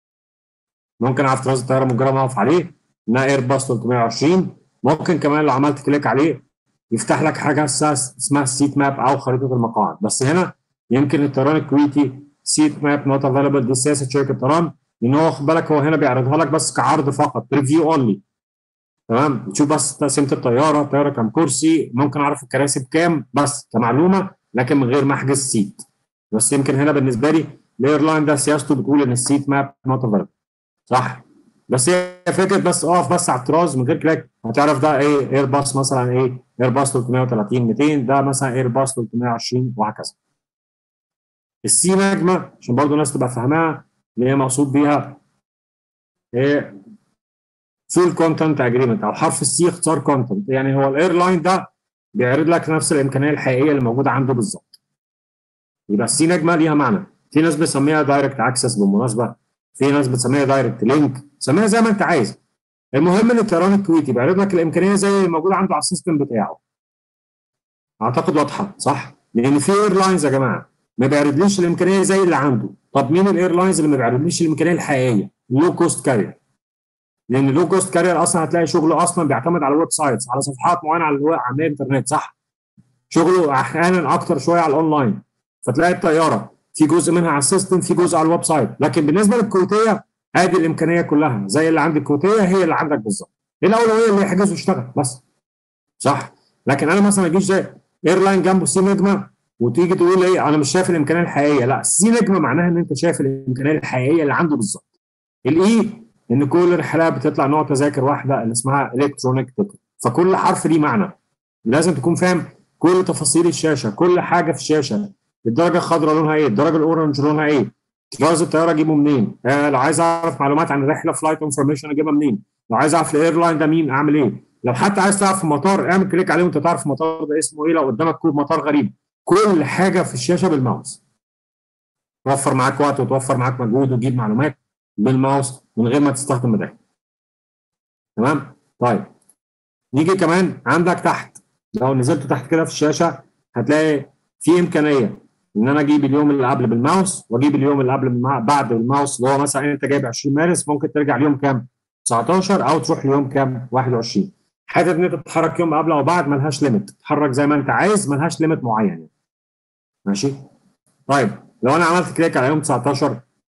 ممكن اعرف طراز الطياره مجرد ما اقف عليه انها اير باص 320 ممكن كمان لو عملت كليك عليه يفتح لك حاجه اسمها السيت ماب او خريطه المقاعد بس هنا يمكن الطيران الكويتي سيت ماب نوت افيلبل دي سياسه شركه طيران لان هو خد بالك هو هنا بيعرضها لك بس كعرض فقط ريفيو اونلي تمام بتشوف بس تقسيمه الطياره الطياره كام كرسي ممكن اعرف الكراسي بكام بس كمعلومه لكن من غير ما احجز سيت بس يمكن هنا بالنسبه لي الايرلاين ده سياسته بتقول ان السيت ماب نوت افيلبل صح بس هي فكره بس اقف بس على الطراز من غير كليك هتعرف ده ايه اير باص مثلا ايه اير باص 330 200 ده مثلا اير باص 320 وهكذا السي نجمه عشان برضه الناس تبقى فاهماها اللي هي مقصود بيها ايه فول كونتنت اجريمنت او حرف السي اختصار كونتنت يعني هو الايرلاين ده بيعرض لك نفس الامكانيه الحقيقيه اللي موجوده عنده بالظبط يبقى السي نجمه ليها معنى في ناس بتسميها دايركت اكسس بالمناسبه في ناس بتسميها دايركت لينك سميها زي ما انت عايز المهم ان الطيران الكويتي بيعرض لك الامكانيه زي اللي موجوده عنده على السيستم بتاعه اعتقد واضحه صح لان في ايرلاينز يا جماعه ما بيعرضليش الامكانيه زي اللي عنده طب مين الايرلاينز اللي ما بيعرضليش الامكانيه الحقيقيه لو كوست كارير لان لو كوست كارير اصلا هتلاقي شغله اصلا بيعتمد على الويب سايتس على صفحات معينه على على الانترنت صح شغله احيانا اكتر شويه على الاونلاين فتلاقي الطياره في جزء منها على السيستم في جزء على الويب سايت لكن بالنسبه للكويتيه ادي الامكانيه كلها زي اللي عند الكويتيه هي اللي عندك بالظبط الاولويه اللي يحجز ويشتغل بس صح لكن انا مثلا ما اجيش زي ايرلاين جنبه سي نجمه وتيجي تقول ايه انا مش شايف الامكانيه الحقيقيه لا سي نجمه معناها ان انت شايف الامكانيه الحقيقيه اللي عنده بالظبط الاي ان كل الرحلات بتطلع نوع تذاكر واحده اللي اسمها الكترونيك تيكت فكل حرف ليه معنى لازم تكون فاهم كل تفاصيل الشاشه كل حاجه في الشاشه الدرجه الخضراء لونها ايه الدرجه الاورنج لونها ايه جواز الطياره اجيبه منين آه لو عايز اعرف معلومات عن الرحله فلايت انفورميشن اجيبها منين لو عايز اعرف الايرلاين ده مين اعمل ايه لو حتى عايز تعرف المطار اعمل كليك عليه وانت تعرف المطار ده اسمه ايه لو قدامك كود مطار غريب كل حاجه في الشاشه بالماوس توفر معاك وقت وتوفر معاك مجهود وتجيب معلومات بالماوس من غير ما تستخدم مداخل تمام طيب نيجي كمان عندك تحت لو نزلت تحت كده في الشاشه هتلاقي في امكانيه ان انا اجيب اليوم اللي قبل بالماوس واجيب اليوم اللي قبل بعد بالماوس اللي هو مثلا انت جايب 20 مارس ممكن ترجع اليوم كام 19 او تروح اليوم كام 21 حته ان انت تتحرك يوم قبل او بعد ملهاش ليميت تتحرك زي ما انت عايز ملهاش ليميت معين يعني. ماشي طيب لو انا عملت كليك على يوم 19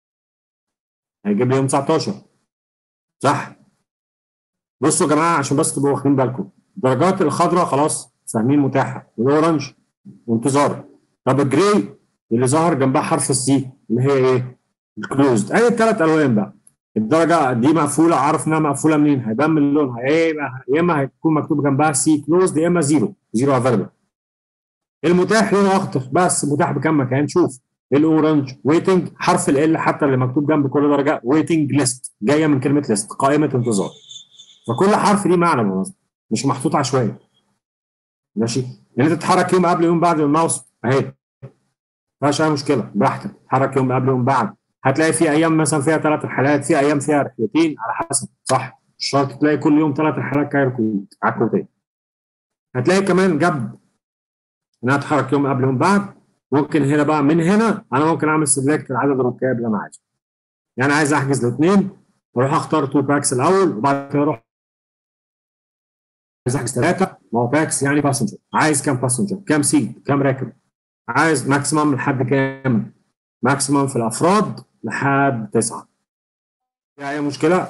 هيجيب لي يوم 19 صح بصوا يا جماعه عشان بس تبقوا واخدين بالكم الدرجات الخضراء خلاص فاهمين متاحه والاورنج وانتظار طب الجراي اللي ظهر جنبها حرف السي اللي هي ايه؟ الكلوزد ادي الثلاث الوان بقى الدرجه دي مقفوله عارف انها مقفوله منين؟ هيبان من لونها يا اما هيكون مكتوب جنبها سي كلوزد يا اما زيرو زيرو افيلبل المتاح لونه اخضر بس متاح بكام مكان شوف الاورنج ويتنج حرف ال حتى اللي مكتوب جنب كل درجه ويتنج ليست جايه من كلمه ليست قائمه انتظار فكل حرف ليه معنى بالمناسبه مش محطوط عشوائي ماشي يعني انت تتحرك يوم قبل يوم بعد الماوس اهي مفيهاش اي مشكله براحتك تتحرك يوم قبل يوم بعد هتلاقي في ايام مثلا فيها ثلاث رحلات في ايام فيها رحلتين على حسب صح مش شرط تلاقي كل يوم ثلاث رحلات كايرو على الكويتين هتلاقي كمان جنب انها تتحرك يوم قبل يوم بعد ممكن هنا بقى من هنا انا ممكن اعمل سيلكت لعدد الركاب اللي انا عايزه يعني عايز احجز الاثنين اروح اختار تو باكس الاول وبعد كده اروح عايز احجز ثلاثه ما هو باكس يعني باسنجر عايز كام باسنجر كام سيت كام راكب عايز ماكسيمم لحد كام ماكسيمم في الافراد لحد تسعه في اي مشكله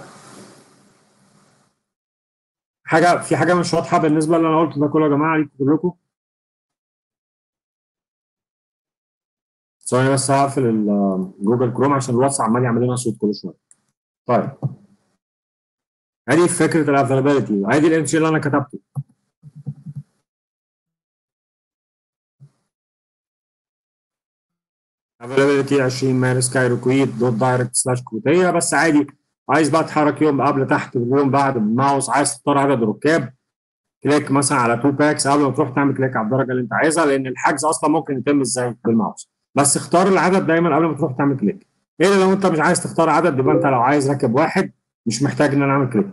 حاجه في حاجه مش واضحه بالنسبه اللي انا قلته ده كله يا جماعه ليكم كلكم ثواني بس هقفل جوجل كروم عشان الواتس عمال يعمل لنا صوت كل شويه طيب ادي فكره الافيلابيلتي ادي الانتري اللي انا كتبته availability 20 مارس كايرو كويت دوت دايركت سلاش كويتيه بس عادي عايز بقى تحرك يوم قبل تحت يوم بعد بالماوس عايز تختار عدد الركاب كليك مثلا على تو باكس قبل ما تروح تعمل كليك على الدرجه اللي انت عايزها لان الحجز اصلا ممكن يتم ازاي بالماوس بس اختار العدد دايما قبل ما تروح تعمل كليك الا لو انت مش عايز تختار عدد يبقى انت لو عايز راكب واحد مش محتاج ان انا اعمل كليك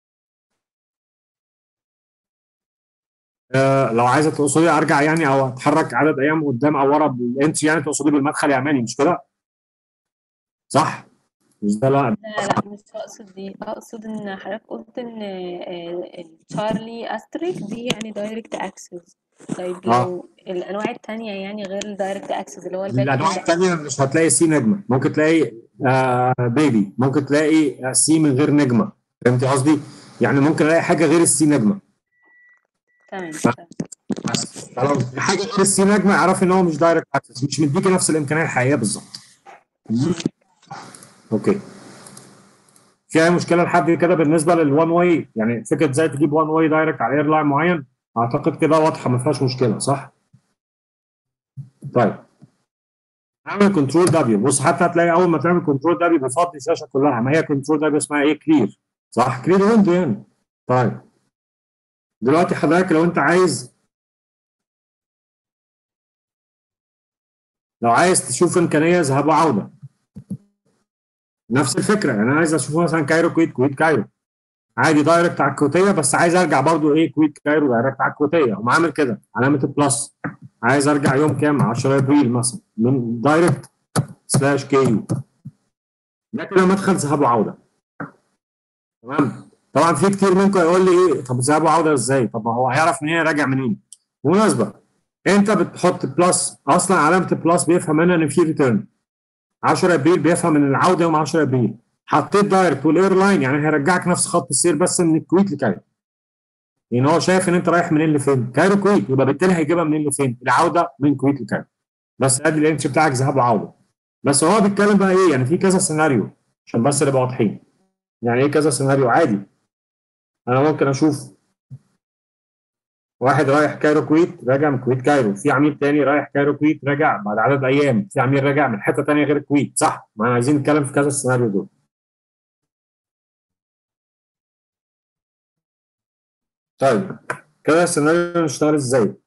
آه لو عايزه تقصدي ارجع يعني او اتحرك عدد ايام قدام او ورا بالانتري يعني تقصدي بالمدخل يا اماني مش كده؟ صح؟ مش ده لا لا لا مش اقصد دي اقصد ان حضرتك قلت ان تشارلي استريك دي يعني دايركت اكسس طيب آه. لو الانواع التانية يعني غير الدايركت اكسس اللي هو الباك الانواع إند الثانيه مش هتلاقي سي نجمه ممكن تلاقي آه بيبي ممكن تلاقي سي من غير نجمه فهمت قصدي؟ يعني ممكن الاقي حاجه غير السي نجمه تمام تمام بس فلو حاجه غير السي نجمه اعرف ان هو مش دايركت اكسس مش مديكي نفس الامكانيه الحقيقيه بالظبط اوكي في اي مشكله لحد كده بالنسبه للوان واي يعني فكره ازاي تجيب وان واي دايركت على اير لاين معين اعتقد كده واضحه ما فيهاش مشكله صح طيب اعمل كنترول دبليو بص حتى هتلاقي اول ما تعمل كنترول دبليو بيفضي الشاشه كلها ما هي كنترول دبليو اسمها ايه كلير صح كلير ويندو يعني طيب دلوقتي حضرتك لو انت عايز لو عايز تشوف امكانيه ذهاب وعوده نفس الفكره يعني انا عايز اشوف مثلا كايرو كويت كويت كايرو عادي دايركت على الكويتيه بس عايز ارجع برضو ايه كويت كايرو دايركت على الكويتيه اقوم عامل كده علامه البلس عايز ارجع يوم كام 10 ابريل مثلا من دايركت سلاش كي يو ده كده مدخل ذهاب وعوده تمام طبعا في كتير منكم يقول لي ايه طب ذهاب وعوده ازاي طب ما هو هيعرف منين راجع منين بالمناسبه انت بتحط بلس اصلا علامه البلس بيفهم منها ان في ريتيرن 10 ابريل بيفهم ان العوده يوم 10 ابريل حطيت دايركت والايرلاين يعني هيرجعك نفس خط السير بس من الكويت لكايرو لان هو شايف ان انت رايح منين لفين كايرو كويت يبقى بالتالي هيجيبها منين لفين العوده من كويت لكايرو بس ادي الانتش بتاعك ذهاب وعوده بس هو بيتكلم بقى ايه يعني في كذا سيناريو عشان بس نبقى واضحين يعني ايه كذا سيناريو عادي انا ممكن اشوف واحد رايح كايرو كويت راجع من كويت كايرو في عميل تاني رايح كايرو كويت راجع بعد عدد ايام في عميل راجع من حته تانيه غير الكويت صح ما انا عايزين نتكلم في كذا السيناريو دول طيب كده السيناريو نشتغل ازاي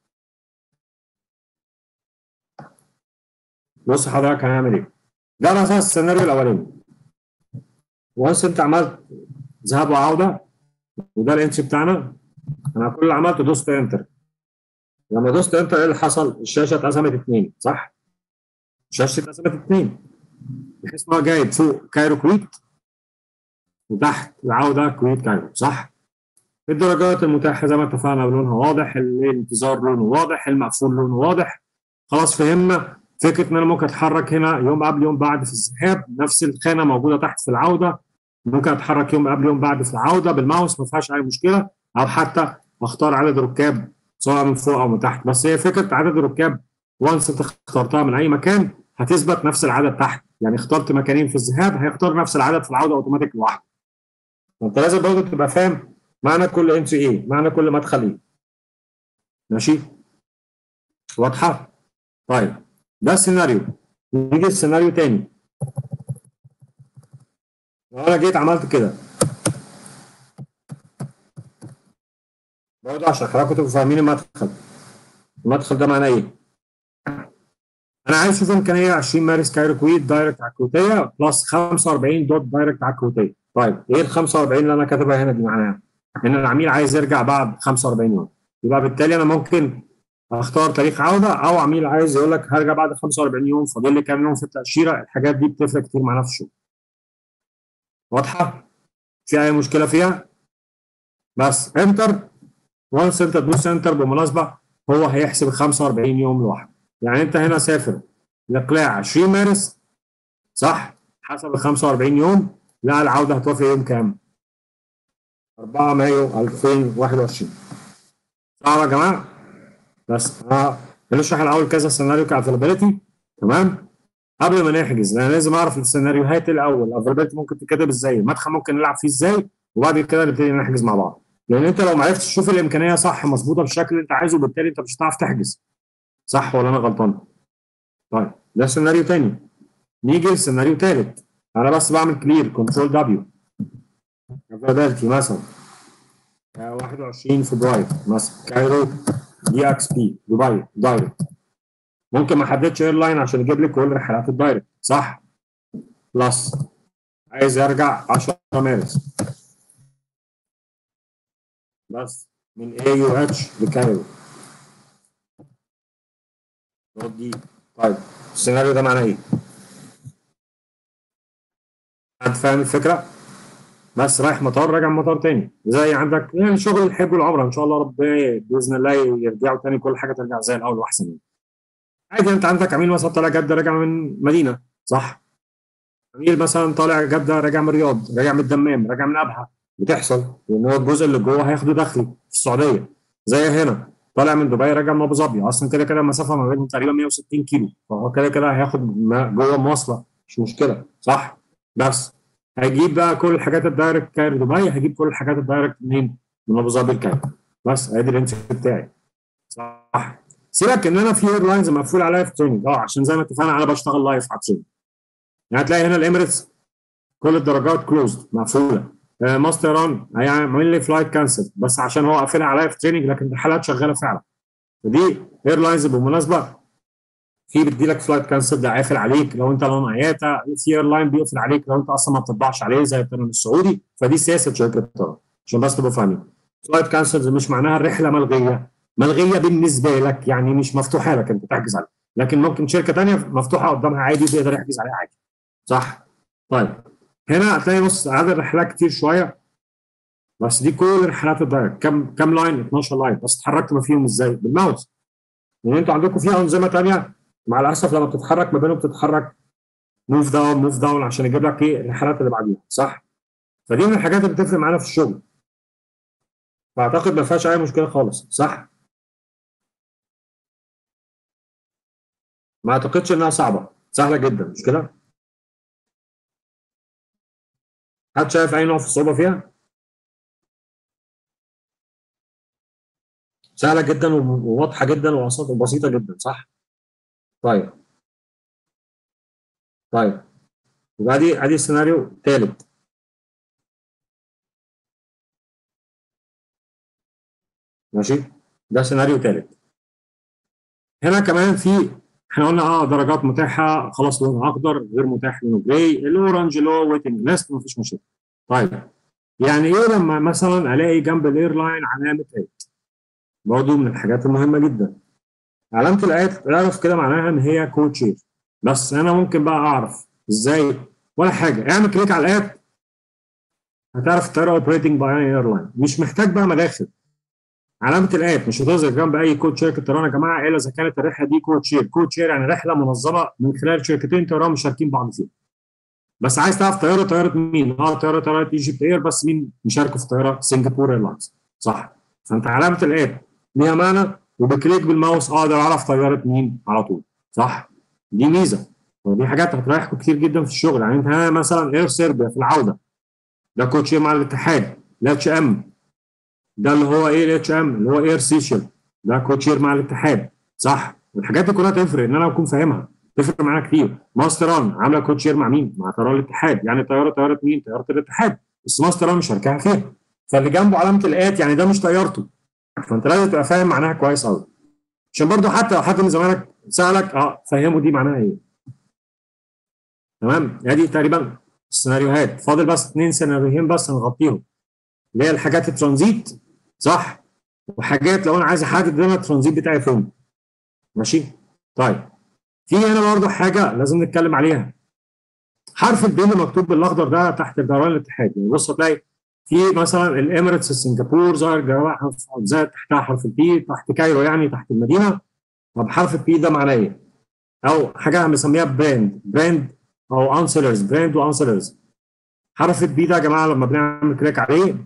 بص حضرتك هنعمل ايه ده مثلا السيناريو الاولاني وانس انت عملت ذهاب وعوده وده الانش بتاعنا انا كل اللي عملته دوست انتر لما دوست انتر ايه اللي حصل؟ الشاشه اتقسمت اثنين صح؟ الشاشه اتقسمت اثنين بحيث ان هو جايب فوق كايرو كويت وتحت العوده كويت كايرو صح؟ الدرجات المتاحه زي ما اتفقنا لونها واضح الانتظار لونه واضح المقفول لونه واضح خلاص فهمنا فكره ان انا ممكن اتحرك هنا يوم قبل يوم بعد في الذهاب نفس الخانه موجوده تحت في العوده ممكن اتحرك يوم قبل يوم بعد في العوده بالماوس ما فيهاش اي مشكله او حتى اختار عدد ركاب سواء من فوق او من تحت بس هي فكره عدد الركاب وانس انت اخترتها من اي مكان هتثبت نفس العدد تحت يعني اخترت مكانين في الذهاب هيختار نفس العدد في العوده اوتوماتيك لوحده فانت لازم برضه تبقى فاهم معنى كل انتري ايه معنى كل مدخل ايه ماشي واضحه طيب ده السيناريو نيجي السيناريو تاني لو انا جيت عملت كده برضه عشان حضراتكم تبقوا فاهمين المدخل المدخل ده معناه ايه؟ انا عايز اشوف امكانيه 20 مارس كايرو كويت دايركت على الكويتيه بلس 45 دوت دايركت على الكويتيه طيب ايه ال 45 اللي انا كاتبها هنا دي معناها؟ ان العميل عايز يرجع بعد 45 يوم يبقى بالتالي انا ممكن اختار تاريخ عوده او عميل عايز يقول لك هرجع بعد 45 يوم فاضل لي كام يوم في التاشيره الحاجات دي بتفرق كتير معانا في الشغل واضحه؟ في اي مشكله فيها؟ بس انتر وانس انت تدوس انتر بالمناسبه هو هيحسب ال 45 يوم لوحده يعني انت هنا سافر الاقلاع 20 مارس صح حسب ال 45 يوم لا العوده هتوافق يوم كام؟ 4 مايو 2021 صح يا جماعه؟ بس اه بنشرح الاول كذا سيناريو كافيلابيلتي تمام؟ قبل ما نحجز انا لازم اعرف السيناريوهات الاول الافيلابيلتي ممكن تتكتب ازاي المدخل ممكن نلعب فيه ازاي وبعد كده نبتدي نحجز مع بعض لان انت لو ما عرفتش تشوف الامكانيه صح مظبوطه بالشكل اللي انت عايزه بالتالي انت مش هتعرف تحجز صح ولا انا غلطان؟ طيب ده سيناريو تاني نيجي لسيناريو تالت انا بس بعمل كلير كنترول دبليو فيلادلفيا مثلا آه، 21 فبراير مثلا كايرو دي اكس بي دبي دايركت ممكن ما احددش ايرلاين عشان يجيب لي كل رحلات الدايركت صح بلس عايز ارجع 10 مارس بس من اي يو اتش لكايرو دي طيب السيناريو ده معناه ايه؟ حد فاهم الفكره؟ بس رايح مطار راجع من مطار تاني زي عندك يعني شغل الحج والعمره ان شاء الله رب باذن الله يرجعوا تاني كل حاجه ترجع زي الاول واحسن يعني. عادي انت عندك عميل مثلا طالع جده راجع من مدينه صح؟ عميل مثلا طالع جده راجع من الرياض راجع من الدمام راجع من ابها بتحصل لان هو الجزء اللي جوه هياخده دخلي في السعوديه زي هنا طالع من دبي راجع من ابو ظبي اصلا كده كده المسافه ما بينهم تقريبا 160 كيلو فهو كده كده هياخد ما- جوه مواصله مش مشكله صح؟ بس هيجيب بقى كل الحاجات الدايركت كايرو دبي هجيب كل الحاجات الدايركت منين؟ من ابو ظبي لكايرو بس ادي الانت بتاعي صح سيبك ان انا في ايرلاينز مقفول عليا في تريننج اه عشان زي ما اتفقنا انا بشتغل لايف على تريننج يعني هتلاقي هنا الاميريتس كل الدرجات كلوزد مقفوله آه ماستر ران هيعمل لي فلايت كانسل بس عشان هو قافلها عليا في تريننج لكن الرحلات شغاله فعلا ودي ايرلاينز بالمناسبه في بيدي لك فلايت كانسل ده قافل عليك لو انت لون عياتا في ايرلاين بيقفل عليك لو انت اصلا ما بتطبعش عليه زي الطيران السعودي فدي سياسه شركه الطيران عشان بس تبقوا فاهمين فلايت كانسلز مش معناها الرحله ملغيه ملغيه بالنسبه لك يعني مش مفتوحه لك انت تحجز عليها لكن ممكن شركه ثانيه مفتوحه قدامها عادي بيقدر يحجز عليها عادي صح طيب هنا هتلاقي بص عدد الرحلات كتير شويه بس دي كل رحلات الدايركت كم كم لاين 12 لاين بس اتحركت ما فيهم ازاي بالماوس لان انتوا عندكم فيها انظمه ثانيه مع الاسف لما بتتحرك ما بينهم بتتحرك موف داون موف داون عشان يجيب لك ايه الرحلات اللي بعديها صح فدي من الحاجات اللي بتفرق معانا في الشغل فاعتقد ما فيهاش اي مشكله خالص صح ما اعتقدش انها صعبه سهله جدا مش كده حد شايف اي نوع في الصعوبه فيها سهله جدا وواضحه جدا وبسيطه وبسيطه جدا صح طيب طيب يبقى ادي ادي السيناريو ثالث ماشي ده سيناريو ثالث هنا كمان في احنا قلنا اه درجات متاحه خلاص لون اخضر غير متاح لونه جراي الاورنج اللي هو ويتنج ليست مفيش مشكله طيب يعني ايه لما مثلا الاقي جنب الايرلاين علامه ايت برضه من الحاجات المهمه جدا علامه الايت اعرف كده معناها ان هي كود شير بس انا ممكن بقى اعرف ازاي ولا حاجه اعمل كليك على الايت هتعرف الطياره اوبريتنج باي ايرلاين مش محتاج بقى مداخل علامه الايت مش هتظهر جنب اي كود شركه طيران يا جماعه الا اذا كانت الرحله دي كود شير كود شير يعني رحله منظمه من خلال شركتين طيران مشاركين بعض فيها بس عايز تعرف طياره طياره مين؟ اه طياره طياره ايجيبت اير بس مين مشاركه في طياره سنغافوره ايرلاينز صح فانت علامه الايت ليها معنى وبكليك بالماوس اقدر اعرف طياره مين على طول صح دي ميزه ودي حاجات هتريحكم كتير جدا في الشغل يعني انت هنا مثلا اير سيربيا في العوده ده كود شير مع الاتحاد الاتش ام ده اللي هو ايه الاتش ام اللي هو اير سيشل ده كود شير مع الاتحاد صح والحاجات دي كلها تفرق ان انا اكون فاهمها تفرق معانا كتير ماستران عامله كود شير مع مين؟ مع طيران الاتحاد يعني طياره طياره مين؟ طياره الاتحاد بس ماستران مشاركها فيها فاللي جنبه علامه الات يعني ده مش طيارته فانت لازم تبقى فاهم معناها كويس قوي عشان برضه حتى لو حد من زمايلك سالك اه فهمه دي معناها ايه تمام ادي تقريبا السيناريوهات فاضل بس اثنين سيناريوهين بس نغطيهم اللي هي الحاجات الترانزيت صح وحاجات لو انا عايز احدد انا الترانزيت بتاعي فين ماشي طيب في هنا برضه حاجه لازم نتكلم عليها حرف البي اللي مكتوب بالاخضر ده تحت جدران الاتحاد يعني بص هتلاقي في مثلا الاميريتس السنغافور ظاهر جواه زي تحتها حرف البي تحت كايرو يعني تحت المدينه طب حرف البي ده معناه ايه؟ او حاجه بنسميها براند براند او انسلرز براند وانسلرز حرف البي ده يا جماعه لما بنعمل كليك عليه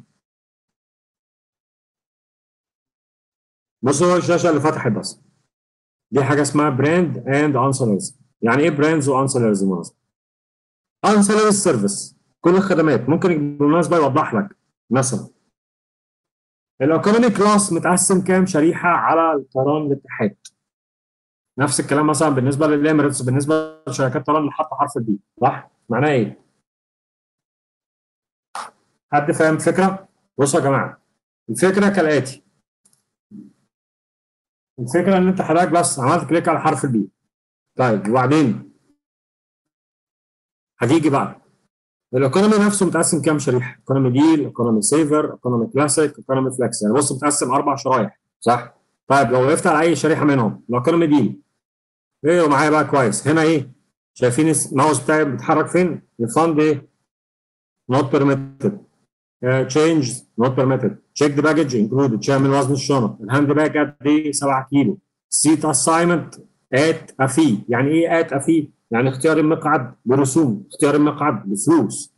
بصوا هو الشاشه اللي فتحت بس دي حاجه اسمها براند اند انسلرز يعني ايه براندز وانسلرز بالمناسبه انسلرز سيرفيس كل الخدمات ممكن بالمناسبه يوضح لك مثلا الايكونومي كلاس متقسم كام شريحه على الطيران الاتحاد نفس الكلام مثلا بالنسبه للاميريتس بالنسبه لشركات الطيران اللي حاطه حرف البي صح معناه ايه حد فاهم الفكره؟ بصوا يا جماعه الفكره كالاتي الفكره ان انت حضرتك بس عملت كليك على حرف البي طيب وبعدين هتيجي بقى الايكونومي نفسه متقسم كام شريحه؟ ايكونومي ديل، ايكونومي سيفر، ايكونومي كلاسيك، ايكونومي فليكس يعني بص متقسم اربع شرايح صح؟ طيب لو وقفت على اي شريحه منهم الايكونومي ديل ايه ومعايا بقى كويس هنا ايه؟ شايفين الماوس بتاعي بيتحرك فين؟ الفند ايه؟ not permitted uh, change not permitted check the baggage included شامل وزن الشنط الهاند باج قد ايه 7 كيلو seat assignment at a fee يعني ايه at a fee يعني اختيار المقعد برسوم اختيار المقعد بفلوس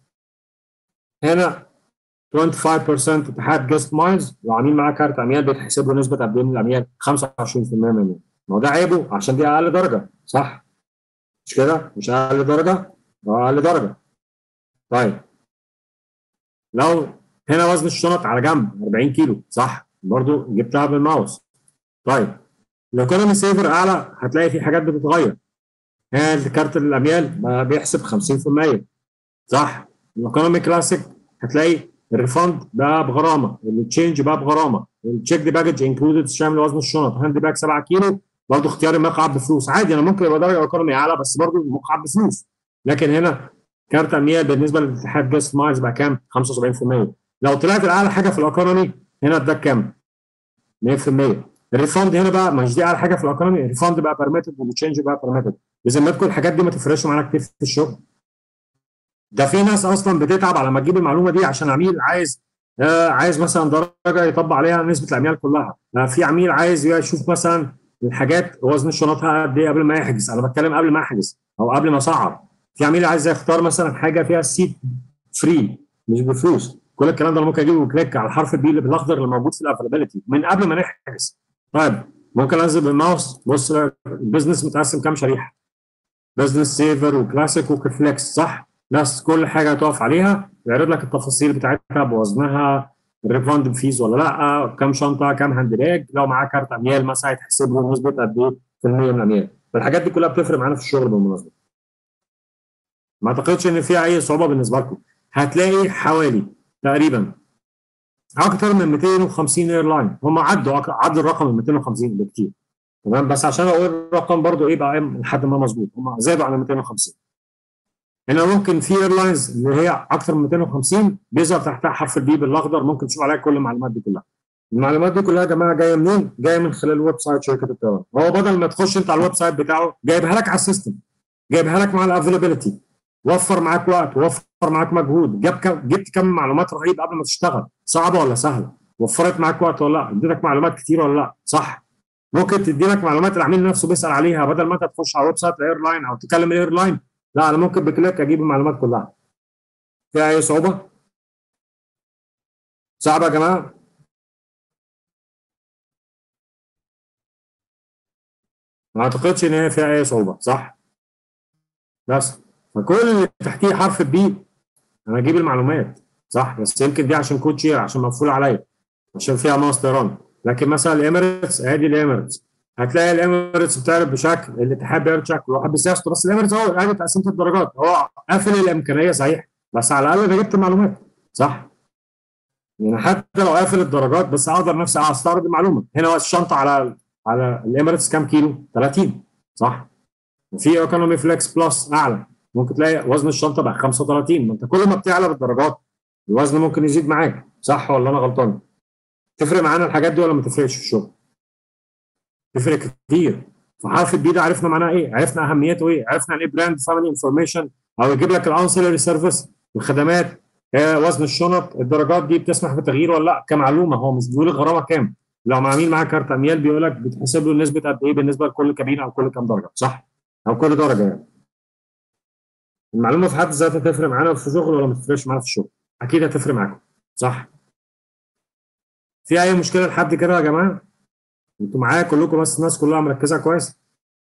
هنا 25% اتحاد جاست مايلز لو عاملين معاه كارت اميال بيتحسب له نسبه قد ايه من الاميال 25% منه ما هو ده عيبه عشان دي اقل درجه صح مش كده مش اقل درجه اه اقل درجه طيب لو هنا وزن الشنط على جنب 40 كيلو صح برضو جبتها بالماوس طيب الايكونومي سيفر اعلى هتلاقي في حاجات بتتغير هنا كارت الاميال بيحسب 50% صح الايكونومي كلاسيك هتلاقي الريفند بقى بغرامه التشينج بقى بغرامه التشيك دي باجج انكلودد شامل وزن الشنط هاند باج 7 كيلو برضه اختيار المقعد بفلوس عادي انا ممكن يبقى درجه ايكونومي اعلى بس برضه المقعد بفلوس لكن هنا كارت اميال بالنسبه للاتحاد جاست مايلز بقى كام 75% لو طلعت الاعلى حاجه في الايكونومي هنا اداك كام 100% الريفند هنا بقى مش دي اعلى حاجه في الايكونومي الريفند بقى بيرميتد والتشينج بقى بيرميتد بذمتكم الحاجات دي ما تفرقش معانا كتير في الشغل ده في ناس اصلا بتتعب على ما تجيب المعلومه دي عشان عميل عايز آه عايز مثلا درجه يطبق عليها نسبه الاميال كلها آه في عميل عايز يشوف مثلا الحاجات وزن شنطها قد ايه قبل ما يحجز انا بتكلم قبل ما احجز او قبل ما اصعب في عميل عايز يختار مثلا حاجه فيها سيت فري مش بفلوس كل الكلام ده انا ممكن اجيبه كليك على الحرف البي اللي بالاخضر اللي موجود في الافيلابيلتي من قبل ما نحجز طيب ممكن انزل بالماوس بص البيزنس متقسم كام شريحه بزنس سيفر وكلاسيك وكفليكس صح ناس كل حاجه هتقف عليها يعرض لك التفاصيل بتاعتها بوزنها الريفاند فيز ولا لا كام شنطه كام هاند باج لو معاه كارت اميال مثلا هيتحسب له نسبه قد ايه في المية من الاميال فالحاجات دي كلها بتفرق معانا في الشغل بالمناسبه ما اعتقدش ان فيها اي صعوبه بالنسبه لكم هتلاقي حوالي تقريبا اكتر من 250 ايرلاين هم عدوا عدوا الرقم ال 250 بكتير تمام بس عشان اقول الرقم برضو ايه بقى لحد ما مظبوط هم زادوا عن 250 هنا ممكن في ايرلاينز اللي هي اكتر من 250 بيظهر تحتها حرف البي بالاخضر ممكن تشوف عليها كل المعلومات دي كلها المعلومات دي كلها يا جماعه جايه منين؟ جايه من خلال الويب سايت شركه الطيران هو بدل ما تخش انت على الويب سايت بتاعه جايبها لك على السيستم جايبها لك مع الافيلابيلتي وفر معاك وقت وفر معاك مجهود جاب كم جبت كم معلومات رهيب قبل ما تشتغل صعبه ولا سهله وفرت معاك وقت ولا لا اديتك معلومات كتير ولا لا صح ممكن تدي لك معلومات العميل نفسه بيسال عليها بدل ما انت تخش على الويب سايت الايرلاين او تكلم الايرلاين لا انا ممكن بكليك اجيب المعلومات كلها فيها اي صعوبه صعبه يا جماعه ما اعتقدش ان هي فيها اي صعوبه صح بس فكل اللي تحتيه حرف البي انا اجيب المعلومات صح بس يمكن دي عشان كود شير عشان مقفول عليا عشان فيها ماوس طيران لكن مثلا الاميريتس ادي الاميريتس هتلاقي الاميريتس بتعرض بشكل الاتحاد بيعرض شكل واحد بسياسته بس الاميريتس هو قاعد تقسيمه الدرجات هو قافل الامكانيه صحيح بس على الاقل انا جبت معلومات صح يعني حتى لو قافل الدرجات بس اقدر نفسي استعرض المعلومه هنا الشنطه على على الاميريتس كام كيلو 30 صح وفي ايكونومي فليكس بلس اعلى ممكن تلاقي وزن الشنطه بقى 35 ما انت كل ما بتعلى بالدرجات الوزن ممكن يزيد معاك صح ولا انا غلطان؟ تفرق معانا الحاجات دي ولا ما تفرقش في الشغل؟ تفرق كتير فحرف البي ده عرفنا معناه ايه؟ عرفنا اهميته ايه؟ عرفنا ايه براند فاميلي انفورميشن او يجيب لك الانسلري سيرفيس الخدمات آه وزن الشنط الدرجات دي بتسمح بتغيير ولا لا كمعلومه هو مش بيقول الغرامه كام؟ لو عميل معاه كارت اميال بيقول لك بتحسب له نسبه قد ايه بالنسبه لكل كابينه او كل كام درجه صح؟ او كل درجه يعني المعلومه في حد ذاتها تفرق معانا في الشغل ولا ما تفرقش معانا في الشغل؟ اكيد هتفرق معاكم صح؟ في اي مشكله لحد كده يا جماعه؟ انتوا معايا كلكم بس الناس كلها مركزه كويس؟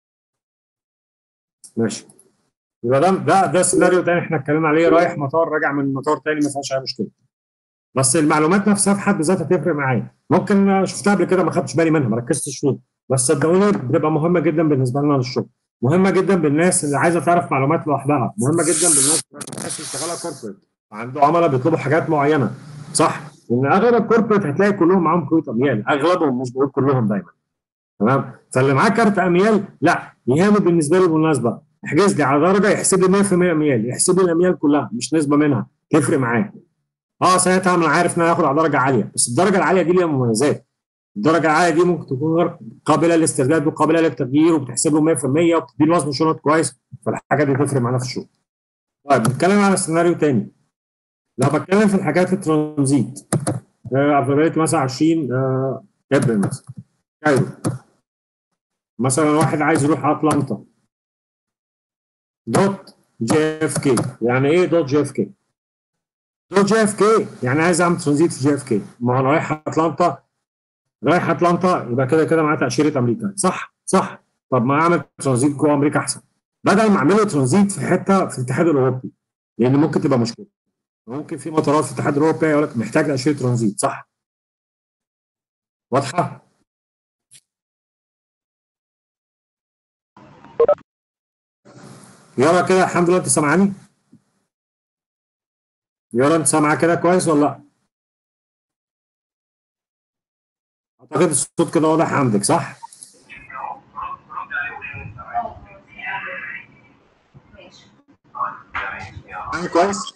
ماشي يبقى ده ده ده سيناريو تاني احنا اتكلمنا عليه رايح مطار راجع من مطار تاني ما فيهاش اي مشكله. بس المعلومات نفسها في حد ذاتها تفرق معايا ممكن شفتها قبل كده ما خدتش بالي منها ما ركزتش فيها بس صدقوني بتبقى مهمه جدا بالنسبه لنا للشغل مهمه جدا بالناس اللي عايزه تعرف معلومات لوحدها مهمه جدا بالناس الناس اللي شغاله كوربريت عنده عملاء بيطلبوا حاجات معينه صح لان اغلب الكوربريت هتلاقي كلهم معاهم كروت اميال اغلبهم مش بقول كلهم دايما تمام فاللي معاه كارت اميال لا يهمه بالنسبه له بالمناسبه احجز لي على درجه يحسب لي 100% اميال يحسب لي الاميال كلها مش نسبه منها تفرق معاه اه ساعتها انا عارف ان انا هاخد على درجه عاليه بس الدرجه العاليه دي ليها مميزات الدرجه العاليه دي ممكن تكون غير قابله للاسترداد وقابله للتغيير وبتحسب له 100% وبتدي له وزن شنط كويس فالحاجه دي تفرق معانا في الشغل. طيب نتكلم على سيناريو تاني لو بتكلم في الحاجات الترانزيت افيلابيلتي مثلا 20 آه، ابريل مثلا كايرو مثلا واحد عايز يروح اتلانتا دوت جي اف كي يعني ايه دوت جي اف كي؟ دوت جي اف كي يعني عايز اعمل ترانزيت في جي اف كي ما انا رايح اتلانتا رايح اتلانتا يبقى كده كده معاه تاشيره امريكا صح صح طب ما اعمل ترانزيت جوه امريكا احسن بدل ما اعمله ترانزيت في حته في الاتحاد الاوروبي لان ممكن تبقى مشكله ممكن في مطارات في الاتحاد الاوروبي يقول لك محتاج تاشيره ترانزيت صح واضحه يلا كده الحمد لله انت سامعاني يلا انت سامعه كده كويس ولا لا اعتقد الصوت كده واضح عندك صح يعني كويس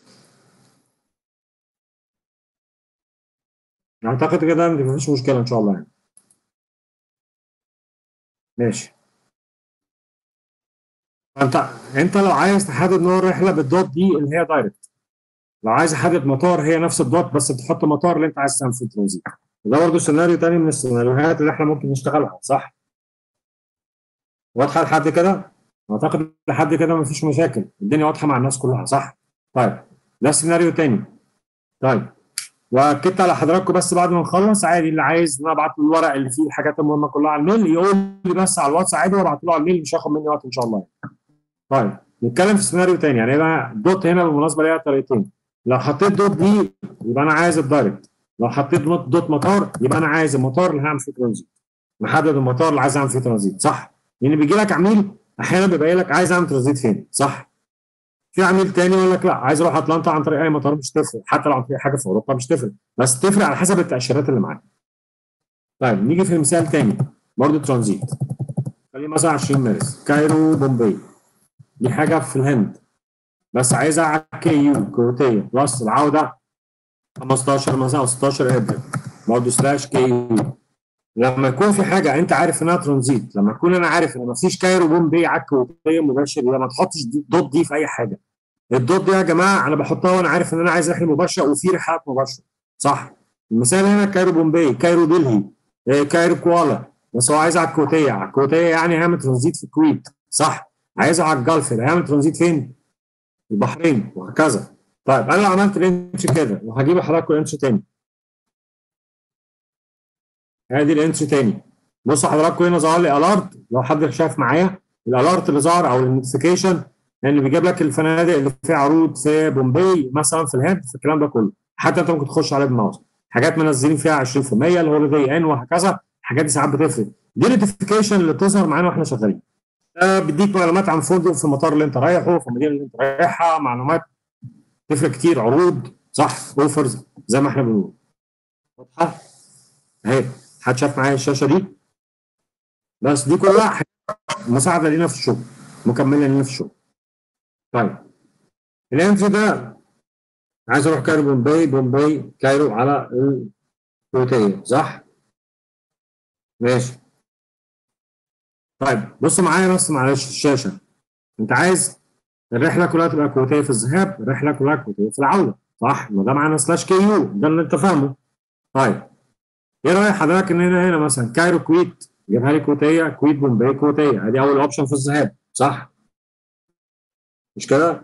اعتقد كده ان مفيش مشكله ان شاء الله يعني ماشي انت انت لو عايز تحدد نوع الرحله بالدوت دي اللي هي دايركت لو عايز احدد مطار هي نفس الدوت بس بتحط مطار اللي انت عايز تعمل فيه ترانزيت ده برضه سيناريو تاني من السيناريوهات اللي احنا ممكن نشتغلها صح؟ واضحه لحد كده؟ اعتقد لحد كده مفيش مشاكل الدنيا واضحه مع الناس كلها صح؟ طيب ده سيناريو تاني طيب واكدت على حضراتكم بس بعد ما نخلص عادي اللي عايز ان ابعت له الورق اللي فيه الحاجات المهمه كلها على الميل يقول لي بس على الواتس عادي وابعت له على الميل مش هياخد مني وقت ان شاء الله طيب نتكلم في سيناريو تاني يعني انا دوت هنا بالمناسبه ليها طريقتين لو حطيت دوت دي يبقى انا عايز الدايركت لو حطيت دوت, دوت مطار يبقى انا عايز المطار اللي هعمل فيه ترانزيت محدد المطار اللي عايز اعمل فيه ترانزيت صح لان بيجي لك عميل احيانا بيبقى لك عايز اعمل ترانزيت فين صح في عميل تاني يقول لك لا عايز اروح اتلانتا عن طريق اي مطار مش تفرق حتى لو عن طريق حاجه في اوروبا مش تفرق بس تفرق على حسب التاشيرات اللي معاك طيب نيجي في مثال تاني برضه ترانزيت خليه مثلا 20 مارس كايرو بومبي دي حاجه في الهند بس عايزها على كي يو كروتيه بلس العوده 15 مثلا او 16 ابريل برضه سلاش كي يو لما يكون في حاجه انت عارف انها ترانزيت لما اكون انا عارف ان مفيش كايرو بومبي على الكروتيه مباشر يبقى ما تحطش دي- دوت دي في اي حاجه الدوت دي يا جماعه انا بحطها وانا عارف ان انا عايز رحله مباشره وفي رحلات مباشره صح المثال هنا كايرو بومبي كايرو دلهي آه، كايرو كوالا بس هو عايز على الكويتيه على الكويتيه يعني هيعمل ترانزيت في الكويت صح عايزه على الجلف هيعمل ترانزيت فين؟ البحرين وهكذا طيب انا لو عملت الانتش كده وهجيب لحضراتكم الانتش تاني ادي الانتش تاني بصوا حضراتكم هنا ظهر لي الارت لو حد شاف معايا الالارت اللي ظهر او النوتيفيكيشن اللي بيجيب لك الفنادق اللي فيها عروض في بومبي مثلا في الهند في الكلام ده كله حتى انت ممكن تخش عليه بالماوس حاجات منزلين فيها 20% الهوليداي ان وهكذا الحاجات دي ساعات بتفرق دي النوتيفيكيشن اللي بتظهر معانا واحنا شغالين ده بيديك معلومات عن فندق في المطار اللي انت رايحه في المدينه اللي انت رايحها معلومات تفرق كتير عروض صح اوفرز زي ما احنا بنقول واضحه اهي حد شاف معايا الشاشه دي بس دي كلها حاجات مساعده لينا في الشغل مكمله لينا في الشغل طيب الانتري ده عايز اروح كايرو بومبي بومبي كايرو على الكويتيه صح؟ ماشي طيب بصوا معايا بس معلش الشاشه انت عايز الرحله كلها تبقى كويتيه في الذهاب الرحله كلها كويتيه في العوده صح؟ ما ده معانا سلاش كي يو ده اللي انت فاهمه طيب ايه رايك حضرتك ان هنا هنا مثلا كايرو كويت جابها لي كويتيه كويت بومبي كويتيه ادي اول اوبشن في الذهاب صح؟ مش كده؟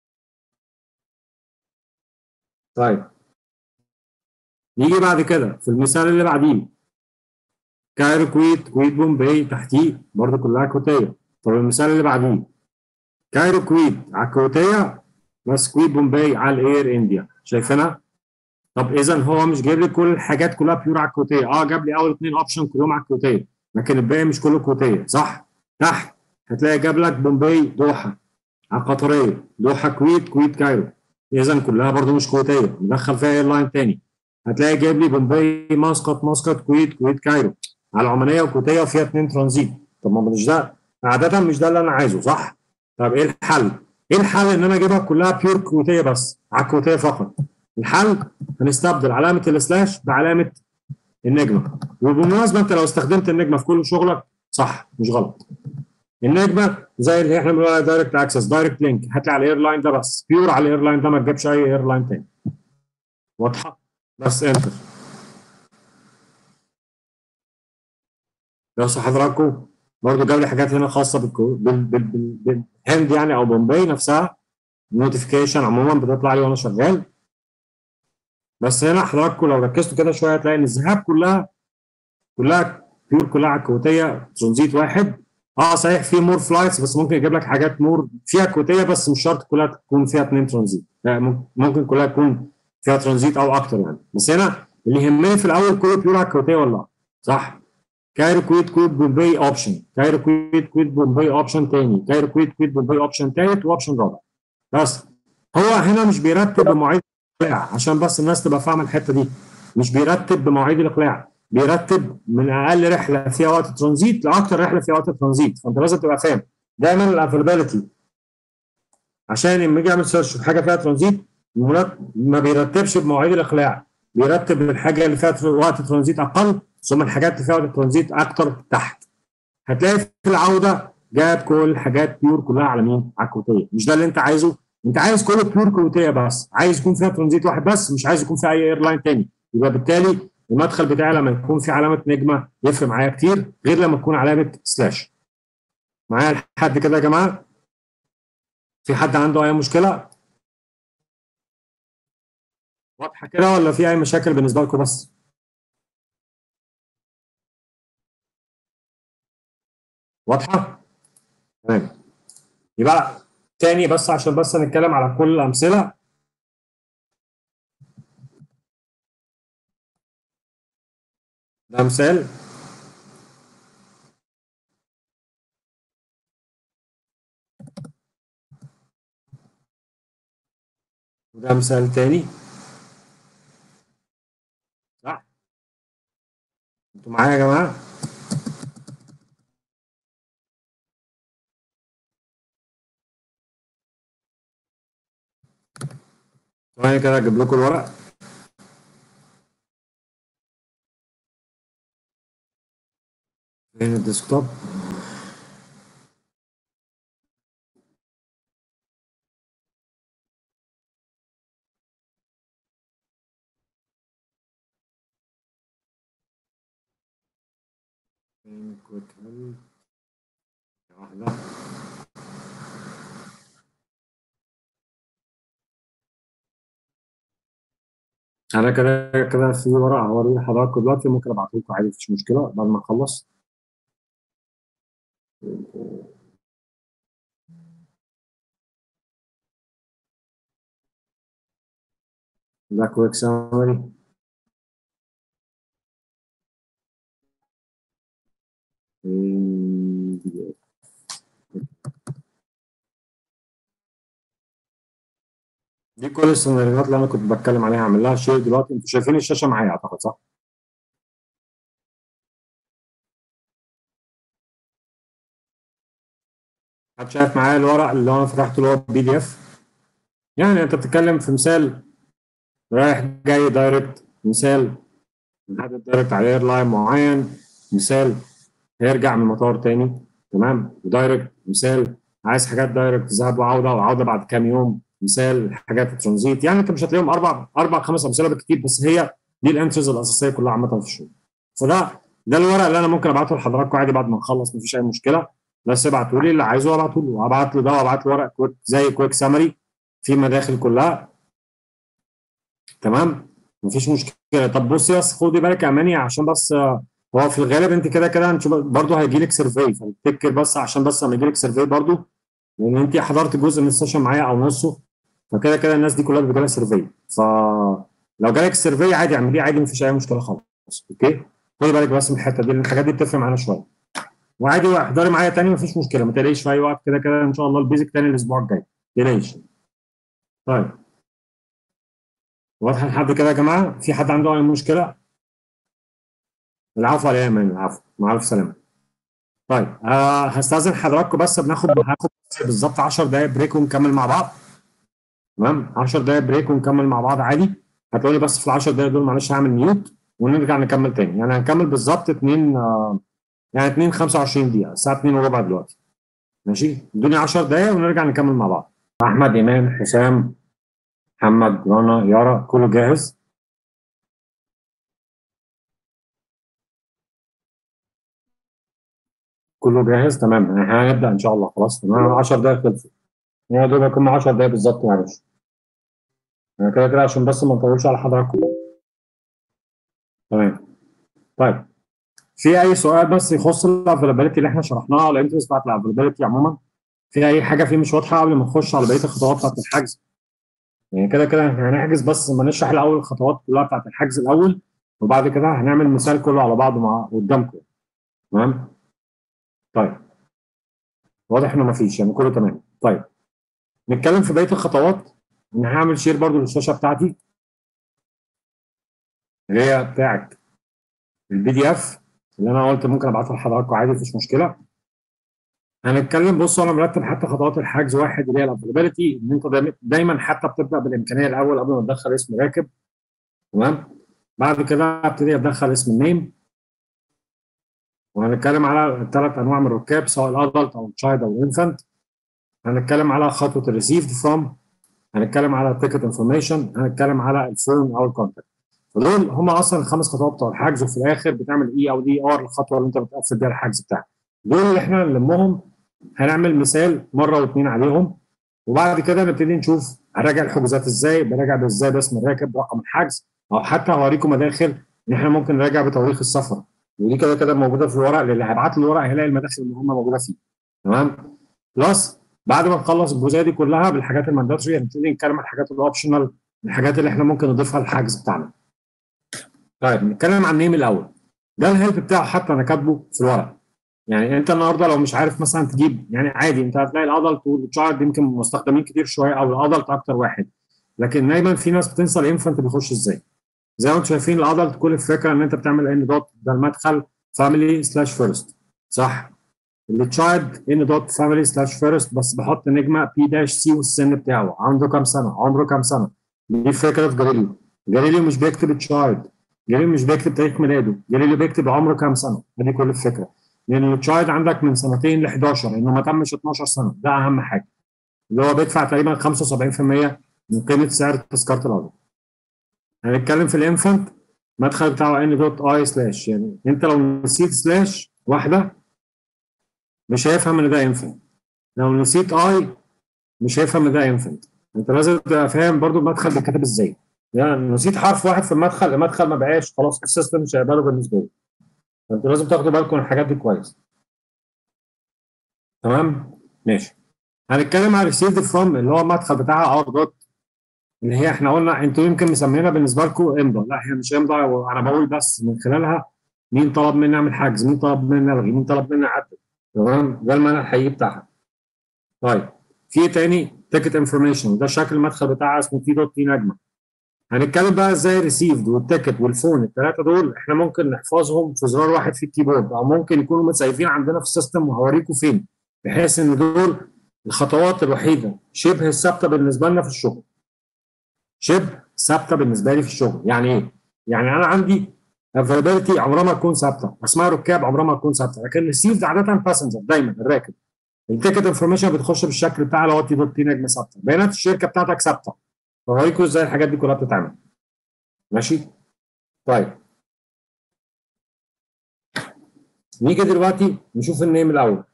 طيب نيجي بعد كده في المثال اللي بعديه كايرو كويت كويت بومبي تحتيه برضه كلها كويتيه طب المثال اللي بعديه كايرو كويت على الكويتيه بس كويت بومبي على الاير انديا شايفينها؟ طب اذا هو مش جايب لي كل الحاجات كلها بيور على الكويتيه اه جاب لي اول اثنين اوبشن كلهم على الكويتيه لكن الباقي مش كله كويتيه صح؟ تحت هتلاقي جاب لك بومبي دوحه على القطريه دوحه كويت كويت كايرو اذا كلها برضو مش كويتيه ندخل فيها ايرلاين تاني هتلاقي جايب لي بومباي مسقط مسقط كويت كويت كايرو على عمانيه وكويتيه وفيها اثنين ترانزيت طب ما مش ده عاده مش ده اللي انا عايزه صح؟ طب ايه الحل؟ ايه الحل ان انا اجيبها كلها بيور كويتيه بس على الكويتيه فقط الحل هنستبدل علامه السلاش بعلامه النجمه وبالمناسبه انت لو استخدمت النجمه في كل شغلك صح مش غلط النجمه زي اللي احنا بنقول عليها دايركت اكسس دايركت لينك هات لي على الايرلاين ده بس بيور على الايرلاين ده ما تجيبش اي ايرلاين تاني واضحه بس انتر بس حضراتكم برضه جاب لي حاجات هنا خاصه بالكو بال بال بال بالهند يعني او بومباي نفسها النوتيفيكيشن عموما بتطلع لي وانا شغال بس هنا حضراتكم لو ركزتوا كده شويه هتلاقي ان الذهاب كلها كلها بيور كلها على الكويتيه ترانزيت واحد اه صحيح في مور فلايتس بس ممكن يجيب لك حاجات مور فيها كويتيه بس مش شرط كلها تكون فيها اثنين ترانزيت ممكن كلها تكون فيها ترانزيت او اكتر يعني بس هنا اللي يهمني في الاول كله بيور على الكويتيه ولا صح كايرو كويت كويت بومباي اوبشن كايرو كويت كويت بومباي اوبشن تاني كايرو كويت كويت بومباي اوبشن تالت واوبشن رابع بس هو هنا مش بيرتب بمواعيد الاقلاع عشان بس الناس تبقى فاهمه الحته دي مش بيرتب بمواعيد الاقلاع بيرتب من اقل رحله فيها وقت ترانزيت لاكثر رحله فيها وقت ترانزيت فانت لازم تبقى فاهم دايما الافيلابيلتي عشان لما يجي يعمل سيرش في حاجه فيها ترانزيت ما بيرتبش بمواعيد الاقلاع بيرتب الحاجه اللي فيها وقت ترانزيت اقل ثم الحاجات اللي فيها وقت ترانزيت اكتر تحت هتلاقي في العوده جاب كل الحاجات بيور كلها على مين؟ على الكويتيه مش ده اللي انت عايزه انت عايز كله بيور كويتيه بس عايز يكون فيها ترانزيت واحد بس مش عايز يكون فيها اي ايرلاين تاني يبقى بالتالي المدخل بتاعي لما يكون في علامه نجمه يفرق معايا كتير غير لما تكون علامه سلاش معايا لحد كده يا جماعه في حد عنده اي مشكله واضحه كده ولا في اي مشاكل بالنسبه لكم بس واضحه تمام يبقى تاني بس عشان بس نتكلم على كل الامثله ده مثال وده مثال تاني صح انتوا معايا يا جماعه ثواني كده اجيب لكم الورق فين الديسكتوب فين كويك هيلب واحدة انا كده كده في ورق هوريه لحضراتكم دلوقتي ممكن ابعته لكم عادي مفيش مشكله بعد ما اخلص ده كويك سامري دي كل السيناريوهات اللي انا كنت بتكلم عليها هعمل لها شير دلوقتي انتوا شايفين الشاشه معايا اعتقد صح؟ حد شايف معايا الورق اللي انا فتحته اللي هو بي دي اف يعني انت بتتكلم في مثال رايح جاي دايركت مثال محدد دايركت على ايرلاين معين مثال هيرجع من المطار تاني تمام ودايركت مثال عايز حاجات دايركت ذهاب وعوده وعوده بعد كام يوم مثال حاجات الترانزيت يعني انت مش هتلاقيهم اربع اربع خمس امثله بالكتير بس هي دي الانترز الاساسيه كلها عامه في الشغل فده ده الورق اللي انا ممكن ابعته لحضراتكم عادي بعد ما نخلص مفيش اي مشكله بس ابعتوا لي اللي عايزه ابعته له وابعت له ده وابعت له ورق كويك زي كويك سامري في مداخل كلها تمام مفيش مشكله طب بصي بس خدي بالك يا اماني عشان بس هو في الغالب انت كده كده انت برضه هيجي لك سيرفي فنفتكر بس عشان بس لما يجي لك سيرفي برضه لان انت حضرت جزء من السيشن معايا او نصه فكده كده الناس دي كلها بيجي لها سيرفي فلو جالك السيرفي عادي اعمليه عادي مفيش اي مشكله خالص اوكي خدي بالك بس من الحته دي لان الحاجات دي بتفرق معانا شويه وعادي احضري معايا تاني مفيش مشكله ما تقلقيش في اي وقت كده كده ان شاء الله البيزك تاني الاسبوع الجاي ما تقلقيش طيب واضح لحد كده يا جماعه في حد عنده اي مشكله العفو على ايمان العفو مع الف سلامه طيب آه هستاذن حضراتكم بس بناخد هاخد بالظبط 10 دقائق بريك ونكمل مع بعض تمام 10 دقائق بريك ونكمل مع بعض عادي هتقولي بس في ال 10 دقائق دول معلش هعمل ميوت ونرجع نكمل تاني يعني هنكمل بالظبط 2 آه يعني 2 25 دقيقه الساعه 2 وربع دلوقتي ماشي ادوني 10 دقائق ونرجع نكمل مع بعض احمد ايمان حسام محمد رنا يارا كله جاهز كله جاهز تمام هنبدا ان شاء الله خلاص تمام 10 دقائق خلصوا يا دوب يكون 10 دقائق بالظبط معلش انا كده كده عشان بس ما نطولش على حضراتكم تمام طيب في اي سؤال بس يخص الافيلابيلتي اللي احنا شرحناها الانترست بتاعت الافيلابيلتي عموما في اي حاجه فيه مش واضحه قبل ما نخش على بقيه الخطوات بتاعت الحجز يعني كده كده احنا هنحجز بس ما نشرح الاول الخطوات كلها بتاعت الحجز الاول وبعد كده هنعمل مثال كله على بعضه مع قدامكم تمام طيب واضح انه ما فيش يعني كله تمام طيب نتكلم في بقيه الخطوات انا هعمل شير برضو للشاشه بتاعتي اللي هي بتاعت البي دي اف اللي انا قلت ممكن ابعتها لحضراتكم عادي مفيش مشكله هنتكلم بصوا انا مرتب حتى خطوات الحجز واحد اللي هي الافيلابيلتي ان انت دايما حتى بتبدا بالامكانيه الاول قبل ما تدخل اسم راكب تمام بعد كده ابتدي ادخل اسم النيم وهنتكلم على الثلاث انواع من الركاب سواء الادلت او التشايلد او الانفانت هنتكلم على خطوه الريسيفد فروم هنتكلم على التيكت انفورميشن هنتكلم على الفون او الكونتاكت فدول هم اصلا الخمس خطوات بتوع الحجز وفي الاخر بتعمل اي او دي ار الخطوه اللي انت بتقفل بيها الحجز بتاعك دول اللي احنا نلمهم هنعمل مثال مره واثنين عليهم وبعد كده نبتدي نشوف هراجع الحجوزات ازاي براجع ازاي باسم الراكب رقم الحجز او حتى هوريكم مداخل ان احنا ممكن نراجع بتواريخ السفر ودي كده كده موجوده في الورق اللي هيبعت له الورق هيلاقي المداخل المهمه موجوده فيه تمام بلس بعد ما نخلص الجزئيه دي كلها بالحاجات المانداتوري هنبتدي نتكلم عن الحاجات الاوبشنال الحاجات اللي احنا ممكن نضيفها للحجز بتاعنا طيب نتكلم عن النيم الاول ده الهيلب بتاعه حتى انا كاتبه في الورق يعني انت النهارده لو مش عارف مثلا تجيب يعني عادي انت هتلاقي الادلت والتشايلد يمكن مستخدمين كتير شويه او الادلت اكتر واحد لكن دايما في ناس بتنسى الانفانت بيخش ازاي زي ما انتم شايفين الادلت كل الفكره ان انت بتعمل ان دوت ده المدخل فاميلي سلاش فيرست صح التشايلد ان دوت فاميلي سلاش فيرست بس بحط نجمه بي داش سي والسن بتاعه عنده كام سنه عمره كام سنه دي الفكره في جاليليو جاليليو مش بيكتب تشايلد جاليليو مش بيكتب تاريخ ميلاده جاليليو بيكتب عمره كام سنه دي كل الفكره لان التشايلد عندك من سنتين ل 11 انه ما تمش 12 سنه ده اهم حاجه اللي هو بيدفع تقريبا 75% من قيمه سعر تذكره الادلت هنتكلم في الانفانت المدخل بتاعه ان دوت اي سلاش يعني انت لو نسيت سلاش واحده مش هيفهم ان ده انفنت لو نسيت اي مش هيفهم ان ده انفنت انت لازم تبقى فاهم برضو المدخل بيتكتب ازاي يعني نسيت حرف واحد في المدخل المدخل ما بقاش خلاص السيستم مش هيقبله بالنسبه لي فانتوا لازم تاخدوا بالكم من الحاجات دي كويس تمام ماشي هنتكلم على ريسيفد فروم اللي هو المدخل بتاعها ار دوت اللي هي احنا قلنا انتوا يمكن مسمينها بالنسبه لكم امضى لا هي مش امضى انا بقول بس من خلالها مين طلب مني اعمل حجز مين طلب مني الغي مين طلب مني اعدل تمام ده المعنى الحقيقي بتاعها طيب في ايه تاني تيكت انفورميشن ده شكل المدخل بتاعها اسمه تي دوت تي نجمه هنتكلم بقى ازاي ريسيفد والتيكت والفون الثلاثه دول احنا ممكن نحفظهم في زرار واحد في الكيبورد او ممكن يكونوا متسيفين عندنا في السيستم وهوريكم فين بحيث ان دول الخطوات الوحيده شبه الثابته بالنسبه لنا في الشغل شبه ثابته بالنسبه لي في الشغل يعني ايه؟ يعني انا عندي افيلابيلتي عمرها ما تكون ثابته اسماء ركاب عمرها ما تكون ثابته لكن ريسيفد عاده باسنجر دايما الراكب التيكت انفورميشن بتخش بالشكل بتاع اللي هو تي دوت تي نجمه ثابته بيانات الشركه بتاعتك ثابته فهوريكم ازاي الحاجات دي كلها بتتعمل ماشي طيب نيجي دلوقتي نشوف النيم الاول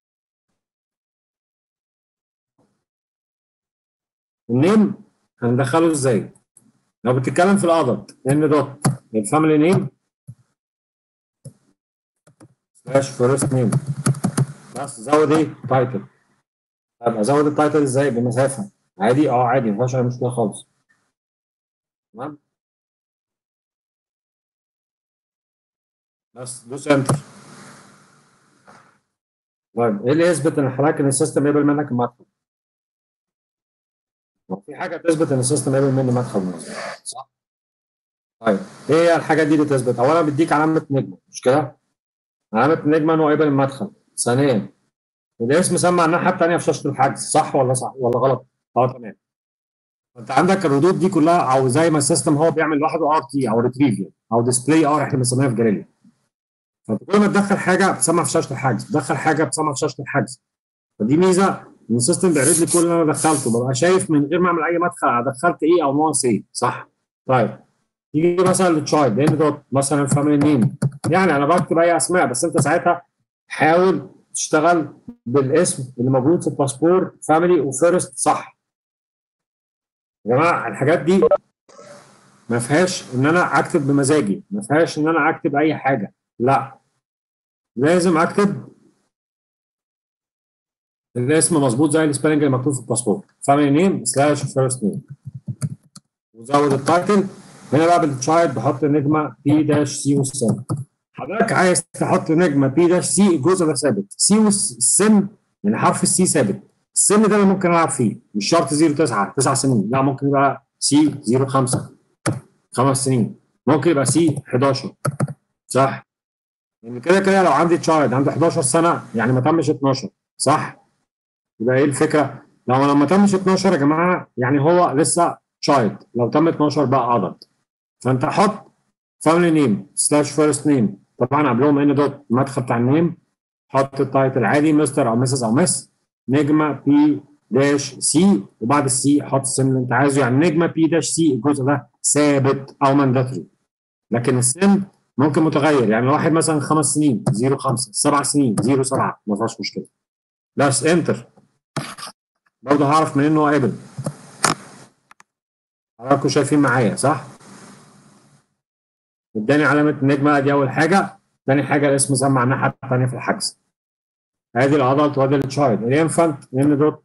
النيم هندخله ازاي لو بتتكلم في الادلت ان دوت الفاميلي نيم سلاش فيرست نيم بس زود ايه تايتل طب ازود التايتل ازاي بمسافه عادي اه عادي ما فيهاش اي مشكله خالص تمام بس دوس انتر طيب ايه اللي يثبت ان حضرتك ان السيستم يقبل منك المدخل هو في حاجه تثبت ان السيستم قابل مني مدخل مناسب صح؟ طيب ايه هي الحاجات دي اللي تثبت؟ اولا بديك علامه نجمه مش كده؟ علامه نجمه انه قابل المدخل ثانيا الاسم سمع الناحيه الثانيه في شاشه الحجز صح ولا صح ولا غلط؟ اه تمام انت عندك الردود دي كلها او زي ما السيستم هو بيعمل لوحده ار تي او ريتريفيال او ديسبلاي ار احنا بنسميها في جاليليو فانت كل ما تدخل حاجه بتسمع في شاشه الحجز تدخل حاجه بتسمع في شاشه الحجز فدي ميزه ان السيستم بيعرض لي كل اللي انا دخلته ببقى شايف من غير ما اعمل اي مدخل أنا دخلت ايه او ناقص ايه صح طيب تيجي مثلا للتشايلد لان دوت مثلا فاميلي نيم يعني انا بكتب اي اسماء بس انت ساعتها حاول تشتغل بالاسم اللي موجود في الباسبور فاميلي وفيرست صح يا جماعه الحاجات دي ما فيهاش ان انا اكتب بمزاجي ما فيهاش ان انا اكتب اي حاجه لا لازم اكتب الاسم مظبوط زي السبيلنج اللي مكتوب في الباسبور فاميلي نيم سلاش فيرست نيم وزود التايتل هنا بقى بالتشايلد بحط نجمه بي داش سي والسن حضرتك عايز تحط نجمه بي داش سي الجزء ده ثابت سي والسن يعني حرف السي ثابت السن ده انا ممكن العب فيه مش شرط 0 9 9 سنين لا ممكن يبقى سي 0 5 خمس سنين ممكن يبقى سي 11 صح يعني كده كده لو عندي تشايلد عنده 11 سنه يعني ما تمش 12 صح يبقى ايه الفكره لو انا ما تمش 12 يا جماعه يعني هو لسه تشايلد لو تم 12 بقى عضد فانت حط فاميلي نيم سلاش فيرست نيم طبعا قبلهم ان دوت المدخل بتاع النيم حط التايتل عادي مستر او مسز او مس نجمه بي داش سي وبعد السي حط السن اللي انت عايزه يعني نجمه بي داش سي الجزء ده ثابت او مانداتوري لكن السن ممكن متغير يعني واحد مثلا خمس سنين 0 5 سبع سنين 0 7 ما فيهاش مشكله بس انتر برضه هعرف منين ان هو قابل حضراتكم شايفين معايا صح؟ اداني علامه النجمه دي اول حاجه ثاني حاجه الاسم سمع الناحيه الثانيه في الحجز ادي الادلت وادي التشايلد الانفانت ان دوت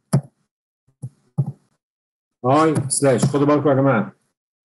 اي سلاش خدوا بالكم يا جماعه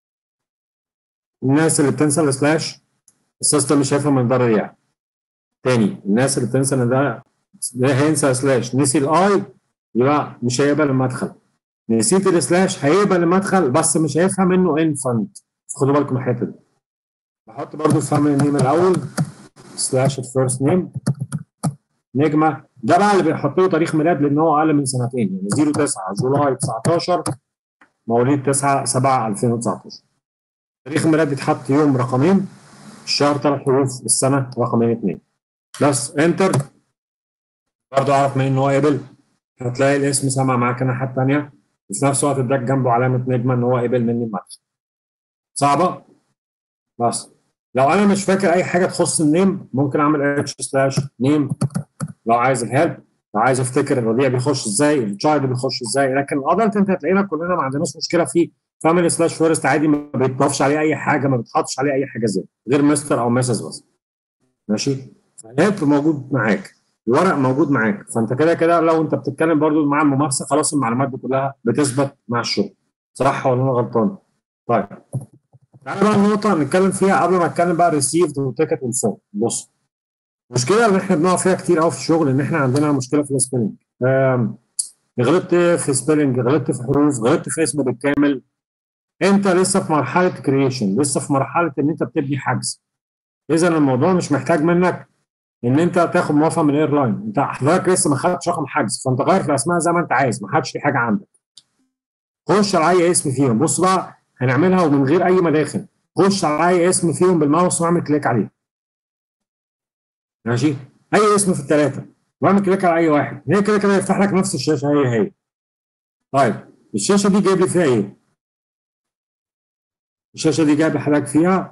الناس اللي بتنسى السلاش السيستم مش هيفهم من بره يعني تاني الناس اللي بتنسى ان ده ده هينسى سلاش نسي الاي يبقى مش هيقبل المدخل نسيت السلاش هيقبل المدخل بس مش هيفهم انه انفانت خدوا بالكم من الحته دي بحط برضو الفاميلي نيم الاول سلاش الفيرست نيم نجمه ده بقى اللي بيحط له تاريخ ميلاد لان هو اقل من سنتين يعني 09 جولاي 19 مواليد 9 7 2019 تاريخ الميلاد بيتحط يوم رقمين الشهر ثلاث حروف السنه رقمين اثنين بس انتر برضه اعرف منين ان هو قبل هتلاقي الاسم سمع معاك الناحيه الثانيه وفي نفس الوقت اداك جنبه علامه نجمه ان هو قبل مني المدخل صعبه بس لو انا مش فاكر اي حاجه تخص النيم ممكن اعمل اتش سلاش نيم لو عايز الهيلب لو عايز افتكر الربيع بيخش ازاي التشايلد بيخش ازاي لكن الادلت انت هتلاقينا كلنا ما عندناش مشكله فيه فاميلي سلاش فيرست عادي ما بيتضافش عليه اي حاجه ما بيتحطش عليه اي حاجه زياده غير مستر او مسز بس ماشي فالهيلب موجود معاك الورق موجود معاك فانت كده كده لو انت بتتكلم برضو مع الممارسه خلاص المعلومات دي كلها بتثبت مع الشغل صح ولا انا غلطان؟ طيب تعالى بقى النقطة نتكلم فيها قبل ما اتكلم بقى ريسيفد وتيكت والفورم بص المشكلة اللي احنا بنقع فيها كتير قوي في الشغل ان احنا عندنا مشكلة في السبيلنج غلطت في سبيلنج غلطت في حروف غلطت في اسم بالكامل انت لسه في مرحلة كرييشن لسه في مرحلة ان انت بتبني حجز اذا الموضوع مش محتاج منك ان انت تاخد موافقه من الايرلاين انت حضرتك لسه ما خدتش رقم حجز فانت غير في الاسماء زي ما انت عايز ما حدش في حاجه عندك خش على اي اسم فيهم بص بقى هنعملها ومن غير اي مداخل خش على اي اسم فيهم بالماوس واعمل كليك عليه ماشي اي اسم في الثلاثه واعمل كليك على اي واحد هي كده كده يفتح لك نفس الشاشه هي هي طيب الشاشه دي جايب لي فيها ايه الشاشه دي جايب حضرتك فيها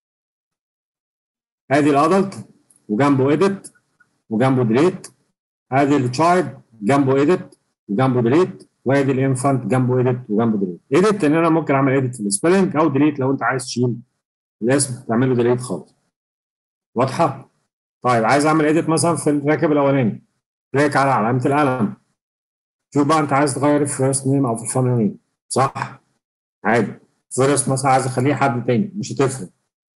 ادي الادلت وجنبه اديت وجنبه ديليت ادي التشايلد جنبه اديت وجنبه ديليت وادي الانفانت جنبه اديت وجنبه ديليت اديت ان انا ممكن اعمل اديت في السبيلنج او ديليت لو انت عايز تشيل الاسم تعمل له ديليت خالص واضحه طيب عايز اعمل اديت مثلا في الراكب الاولاني كليك على علامه القلم شوف بقى انت عايز تغير الفيرست نيم او في الفاميلي نيم صح عادي فيرست مثلا عايز اخليه حد تاني مش هتفرق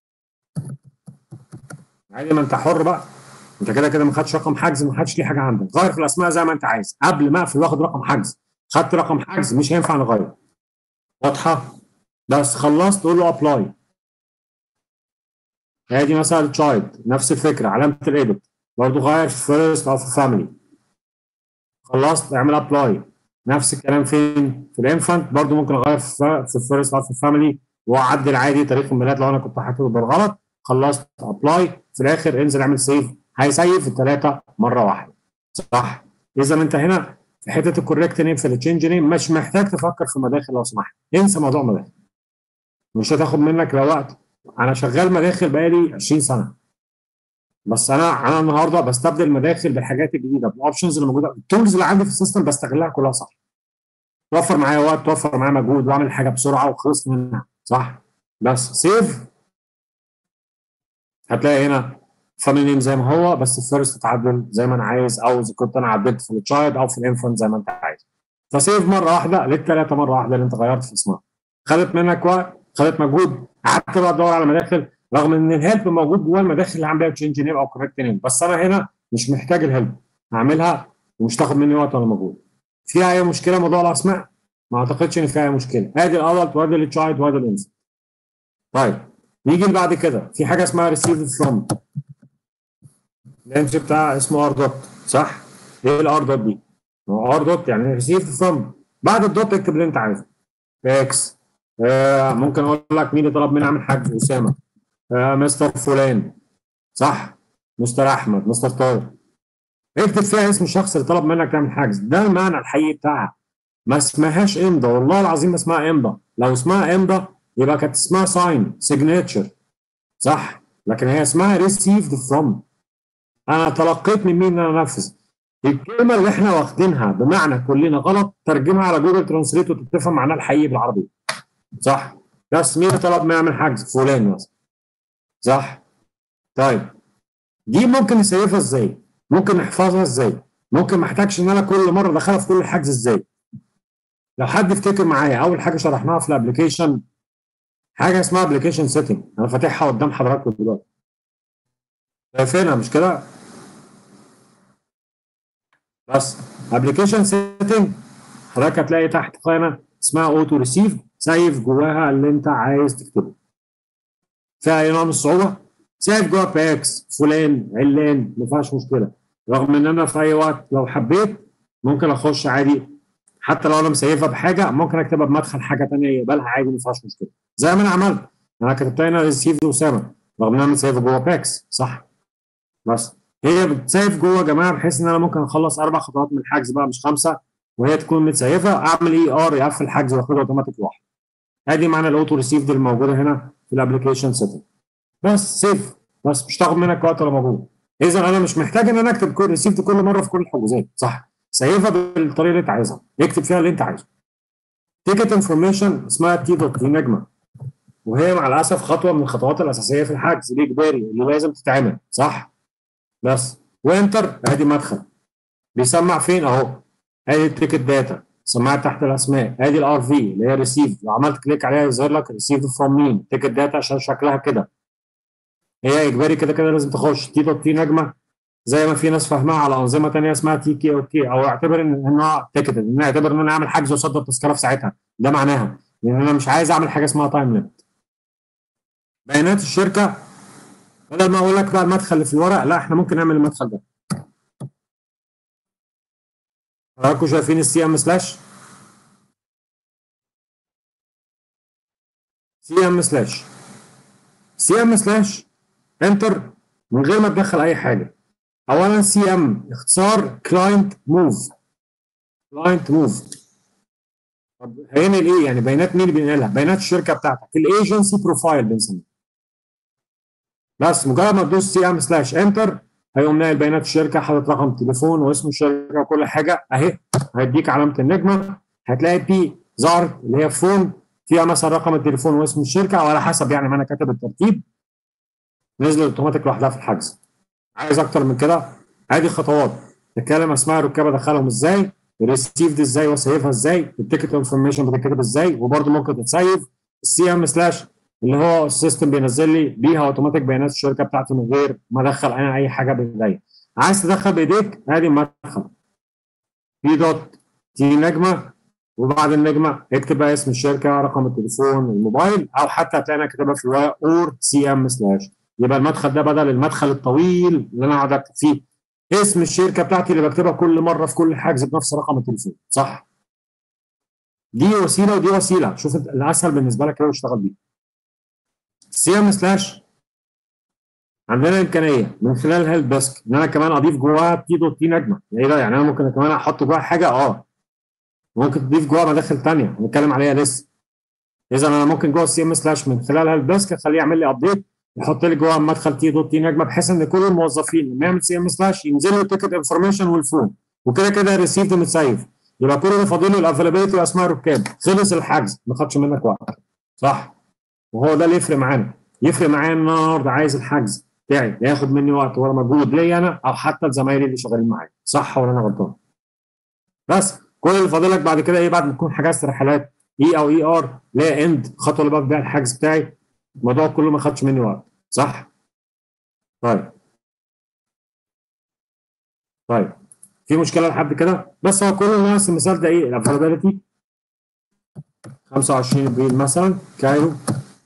عادي ما انت حر بقى انت كده كده ما خدتش رقم حجز ما خدتش ليه حاجه عندك غير في الاسماء زي ما انت عايز قبل ما اقفل واخد رقم حجز خدت رقم حجز مش هينفع نغير واضحه بس خلصت تقول له ابلاي ادي مثلا تشايلد نفس الفكره علامه الايديت برضه غير في فيرست او في فاميلي خلصت اعمل ابلاي نفس الكلام فين في الانفانت برضه ممكن اغير في في الفيرست او في الفاميلي واعدل عادي تاريخ الميلاد لو انا كنت حاطه بالغلط خلصت ابلاي في الاخر انزل اعمل سيف هيسيف الثلاثه مره واحده صح اذا انت هنا في حته الكوريكت نيم في التشينج نيم مش محتاج تفكر في مداخل لو سمحت انسى موضوع مداخل مش هتاخد منك لا وقت انا شغال مداخل بقالي 20 سنه بس انا انا النهارده بستبدل مداخل بالحاجات الجديده بالاوبشنز اللي موجوده التولز اللي عندي في السيستم بستغلها كلها صح توفر معايا وقت توفر معايا مجهود واعمل حاجه بسرعه وخلصت منها صح بس سيف هتلاقي هنا فاميلي نيم زي ما هو بس الفيرست تتعدل زي ما انا عايز او اذا كنت انا عدلت في التشايلد او في الانفانت زي ما انت عايز فسيف مره واحده للثلاثه مره واحده اللي انت غيرت في اسمها خدت منك وقت خدت مجهود قعدت بقى تدور على مداخل رغم ان الهيلب موجود جوه المداخل اللي عاملها تشينج نيم او كوريكت نيم بس انا هنا مش محتاج الهيلب هعملها ومش تاخد مني وقت ولا مجهود فيها اي مشكله موضوع الاسماء ما اعتقدش ان فيها اي مشكله ادي الادلت وادي التشايلد وادي الانفانت طيب نيجي اللي بعد كده في حاجه اسمها ريسيف فروم الانتري بتاع اسمه ار دوت صح؟ ايه الار دوت دي؟ ار دوت يعني ريسيف فروم بعد الدوت اكتب اللي انت عايزه اكس آه ممكن اقول لك مين اللي طلب مني اعمل حاجه اسامه آه مستر فلان صح؟ مستر احمد مستر طارق اكتب فيها اسم الشخص اللي طلب منك تعمل حجز ده المعنى الحقيقي بتاعها ما اسمهاش امضى والله العظيم ما اسمها امضى لو اسمها امضى يبقى كانت اسمها ساين سيجنتشر صح لكن هي اسمها ريسيفد فروم انا تلقيت من مين ان انا انفذ الكلمه اللي احنا واخدينها بمعنى كلنا غلط ترجمها على جوجل ترانسليت وتتفهم معناها الحقيقي بالعربي صح بس مين طلب ما يعمل حجز فلان مثلا صح طيب دي ممكن نسيفها ازاي ممكن نحفظها ازاي ممكن ما احتاجش ان انا كل مره ادخلها في كل حجز ازاي لو حد يفتكر معايا اول حاجه شرحناها في الابلكيشن حاجه اسمها ابلكيشن سيتنج انا فاتحها قدام حضراتكم دلوقتي شايفينها مش كده بس ابلكيشن سيتنج حضرتك هتلاقي تحت قائمه اسمها اوتو ريسيف سيف جواها اللي انت عايز تكتبه فيها اي نوع من الصعوبه سيف جوه باكس فلان علان ما فيهاش مشكله رغم ان انا في اي وقت لو حبيت ممكن اخش عادي حتى لو انا مسيفها بحاجه ممكن اكتبها بمدخل حاجه ثانيه يقبلها عادي ما فيهاش مشكله زي ما انا عملت انا كتبت هنا ريسيف اسامه رغم ان انا مسيفها جوه باكس صح بس هي بتسيف جوه يا جماعه بحيث ان انا ممكن اخلص اربع خطوات من الحجز بقى مش خمسه وهي تكون متسيفه اعمل اي ار يقفل الحجز واخدها اوتوماتيك لوحده ادي معنى الاوتو ريسيف دي الموجوده هنا في الابلكيشن سيتنج بس سيف بس مش تاخد منك وقت ولا مجهود اذا انا مش محتاج ان انا اكتب كل ريسيفت كل مره في كل الحجوزات صح سيفها بالطريقه اللي انت عايزها اكتب فيها اللي انت عايزه تيكت انفورميشن اسمها تي دوت دي نجمه وهي مع الاسف خطوه من الخطوات الاساسيه في الحجز دي اجباري اللي لازم تتعمل صح بس وانتر ادي مدخل بيسمع فين اهو ادي التيكت داتا سماعه تحت الاسماء ادي الار في اللي هي ريسيف لو عملت كليك عليها يظهر لك ريسيف فروم مين تيكت داتا عشان شكلها كده هي اجباري كده كده لازم تخش تي دوت تي نجمه زي ما في ناس فاهمها على انظمه ثانيه اسمها تي كي او كي او اعتبر ان انها تيكت ان اعتبر ان انا اعمل حجز واصدر تذكره في ساعتها ده معناها لان انا مش عايز اعمل حاجه اسمها تايم ليميت بيانات الشركه بدل ما اقول لك بقى المدخل اللي في الورق لا احنا ممكن نعمل المدخل ده حضراتكم شايفين السي ام سلاش سي ام سلاش سي ام سلاش انتر من غير ما تدخل اي حاجه اولا سي ام اختصار كلاينت موف كلاينت موف طب هينقل ايه يعني بيانات مين اللي بينقلها بيانات الشركه بتاعتك الايجنسي بروفايل بنسميه بس مجرد ما تدوس سي ام سلاش انتر هيقوم ناقل بيانات الشركه حاطط رقم التليفون واسم الشركه وكل حاجه اهي هيديك علامه النجمه هتلاقي بي ظهرت اللي هي فون فيها مثلا رقم التليفون واسم الشركه او على حسب يعني ما انا كاتب الترتيب نزل اوتوماتيك لوحدها في الحجز عايز اكتر من كده ادي خطوات نتكلم اسماء الركاب ادخلهم ازاي الريسيف دي ازاي واسيفها ازاي التيكت انفورميشن بتتكتب ازاي وبرده ممكن تتسيف السي ام سلاش اللي هو السيستم بينزل لي بيها اوتوماتيك بيانات الشركه بتاعتي من غير ما ادخل انا اي حاجه بايديا عايز تدخل بايديك ادي مدخل بي دوت تي نجمه وبعد النجمه اكتب بقى اسم الشركه رقم التليفون الموبايل او حتى هتلاقي انا كاتبها في الروايه اور سي ام سلاش يبقى المدخل ده بدل المدخل الطويل اللي انا قاعد اكتب فيه اسم الشركه بتاعتي اللي بكتبها كل مره في كل حجز بنفس رقم التليفون صح دي وسيله ودي وسيله شوف انت الاسهل بالنسبه لك ايه واشتغل بيه سي ام سلاش عندنا امكانيه من خلال الهيلب ديسك ان انا كمان اضيف جواها تي دوت تي نجمه ايه ده يعني انا ممكن كمان احط جواها حاجه اه ممكن تضيف جواها مداخل ثانيه هنتكلم عليها لسه اذا انا ممكن جوه السي ام سلاش من خلال الهيلب ديسك اخليه يعمل لي ابديت يحط لي جوه مدخل تي دوت تي نجمه بحيث ان كل الموظفين لما يعمل سي ام سلاش ينزل له تيكت انفورميشن والفون وكده كده ريسيفد متسيف يبقى كل اللي فاضل له الافيلابيلتي واسماء الركاب خلص الحجز ما خدش منك وقت صح وهو ده اللي يفرق معانا يفرق معايا النهارده عايز الحجز بتاعي لا ياخد مني وقت ولا مجهود ليا انا او حتى لزمايلي اللي شغالين معايا صح ولا انا غلطان بس كل اللي فاضل لك بعد كده ايه بعد ما تكون حجزت رحلات اي او اي ار لا اند الخطوه اللي بقى بيها الحجز بتاعي الموضوع كله ما خدش مني وقت صح طيب طيب في مشكله لحد كده بس هو كل نفس المثال ده ايه الافيلابيلتي 25 ابريل مثلا كايرو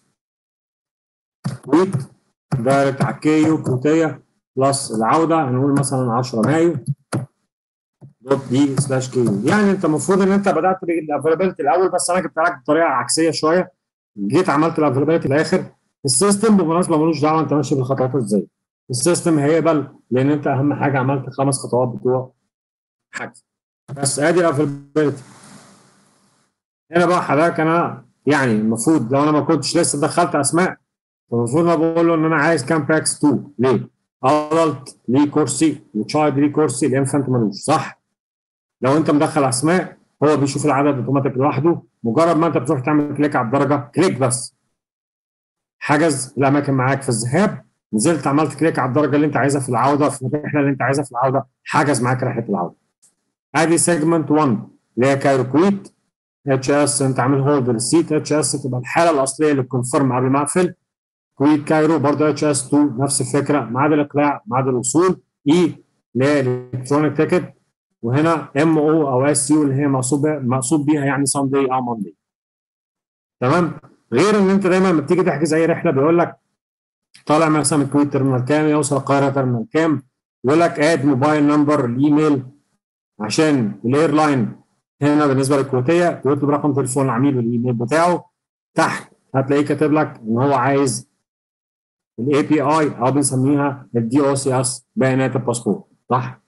ويك دايركت على كيو كروتيه بلس العوده هنقول مثلا 10 مايو دوت دي سلاش كيو يعني انت المفروض ان انت بدات بالافيلابيلتي الاول بس انا جبت لك بطريقه عكسيه شويه جيت عملت الافيلابيلتي الاخر السيستم بالمناسبه ملوش دعوه انت ماشي بالخطوات ازاي السيستم هيقبل لان انت اهم حاجه عملت خمس خطوات بتوع حجز بس ادي الافيلابيلتي هنا بقى حضرتك انا يعني المفروض لو انا ما كنتش لسه دخلت اسماء المفروض انا بقول له ان انا عايز كام باكس 2 ليه؟ ادلت ليه كرسي وتشايلد ليه كرسي الانفانت ملوش صح؟ لو انت مدخل اسماء هو بيشوف العدد اوتوماتيك لوحده مجرد ما انت بتروح تعمل كليك على الدرجه كليك بس حجز الاماكن معاك في الذهاب نزلت عملت كليك على الدرجه اللي انت عايزها في العوده في الرحله اللي انت عايزها في العوده حجز معاك رحله العوده ادي سيجمنت 1 اللي هي كايرو كويت اتش اس انت عامل هولد للسيت اتش اس تبقى الحاله الاصليه اللي كونفيرم قبل ما اقفل كويت كايرو برضه اتش اس 2 نفس الفكره ميعاد الاقلاع ميعاد الوصول اي اللي هي الكترونيك تيكت وهنا ام او او اس يو اللي هي مقصود مقصود بيها يعني ساندي او ماندي تمام غير ان انت دايما لما بتيجي تحجز اي رحله بيقول لك طالع مثلا من الكويت ترمينال كام يوصل القاهره ترمينال كام يقول لك اد موبايل نمبر الايميل عشان الايرلاين هنا بالنسبه للكروتيه ويطلب رقم تليفون العميل والايميل بتاعه تحت هتلاقيه كاتب لك ان هو عايز الاي بي اي او بنسميها الدي او سي اس بيانات الباسبور صح؟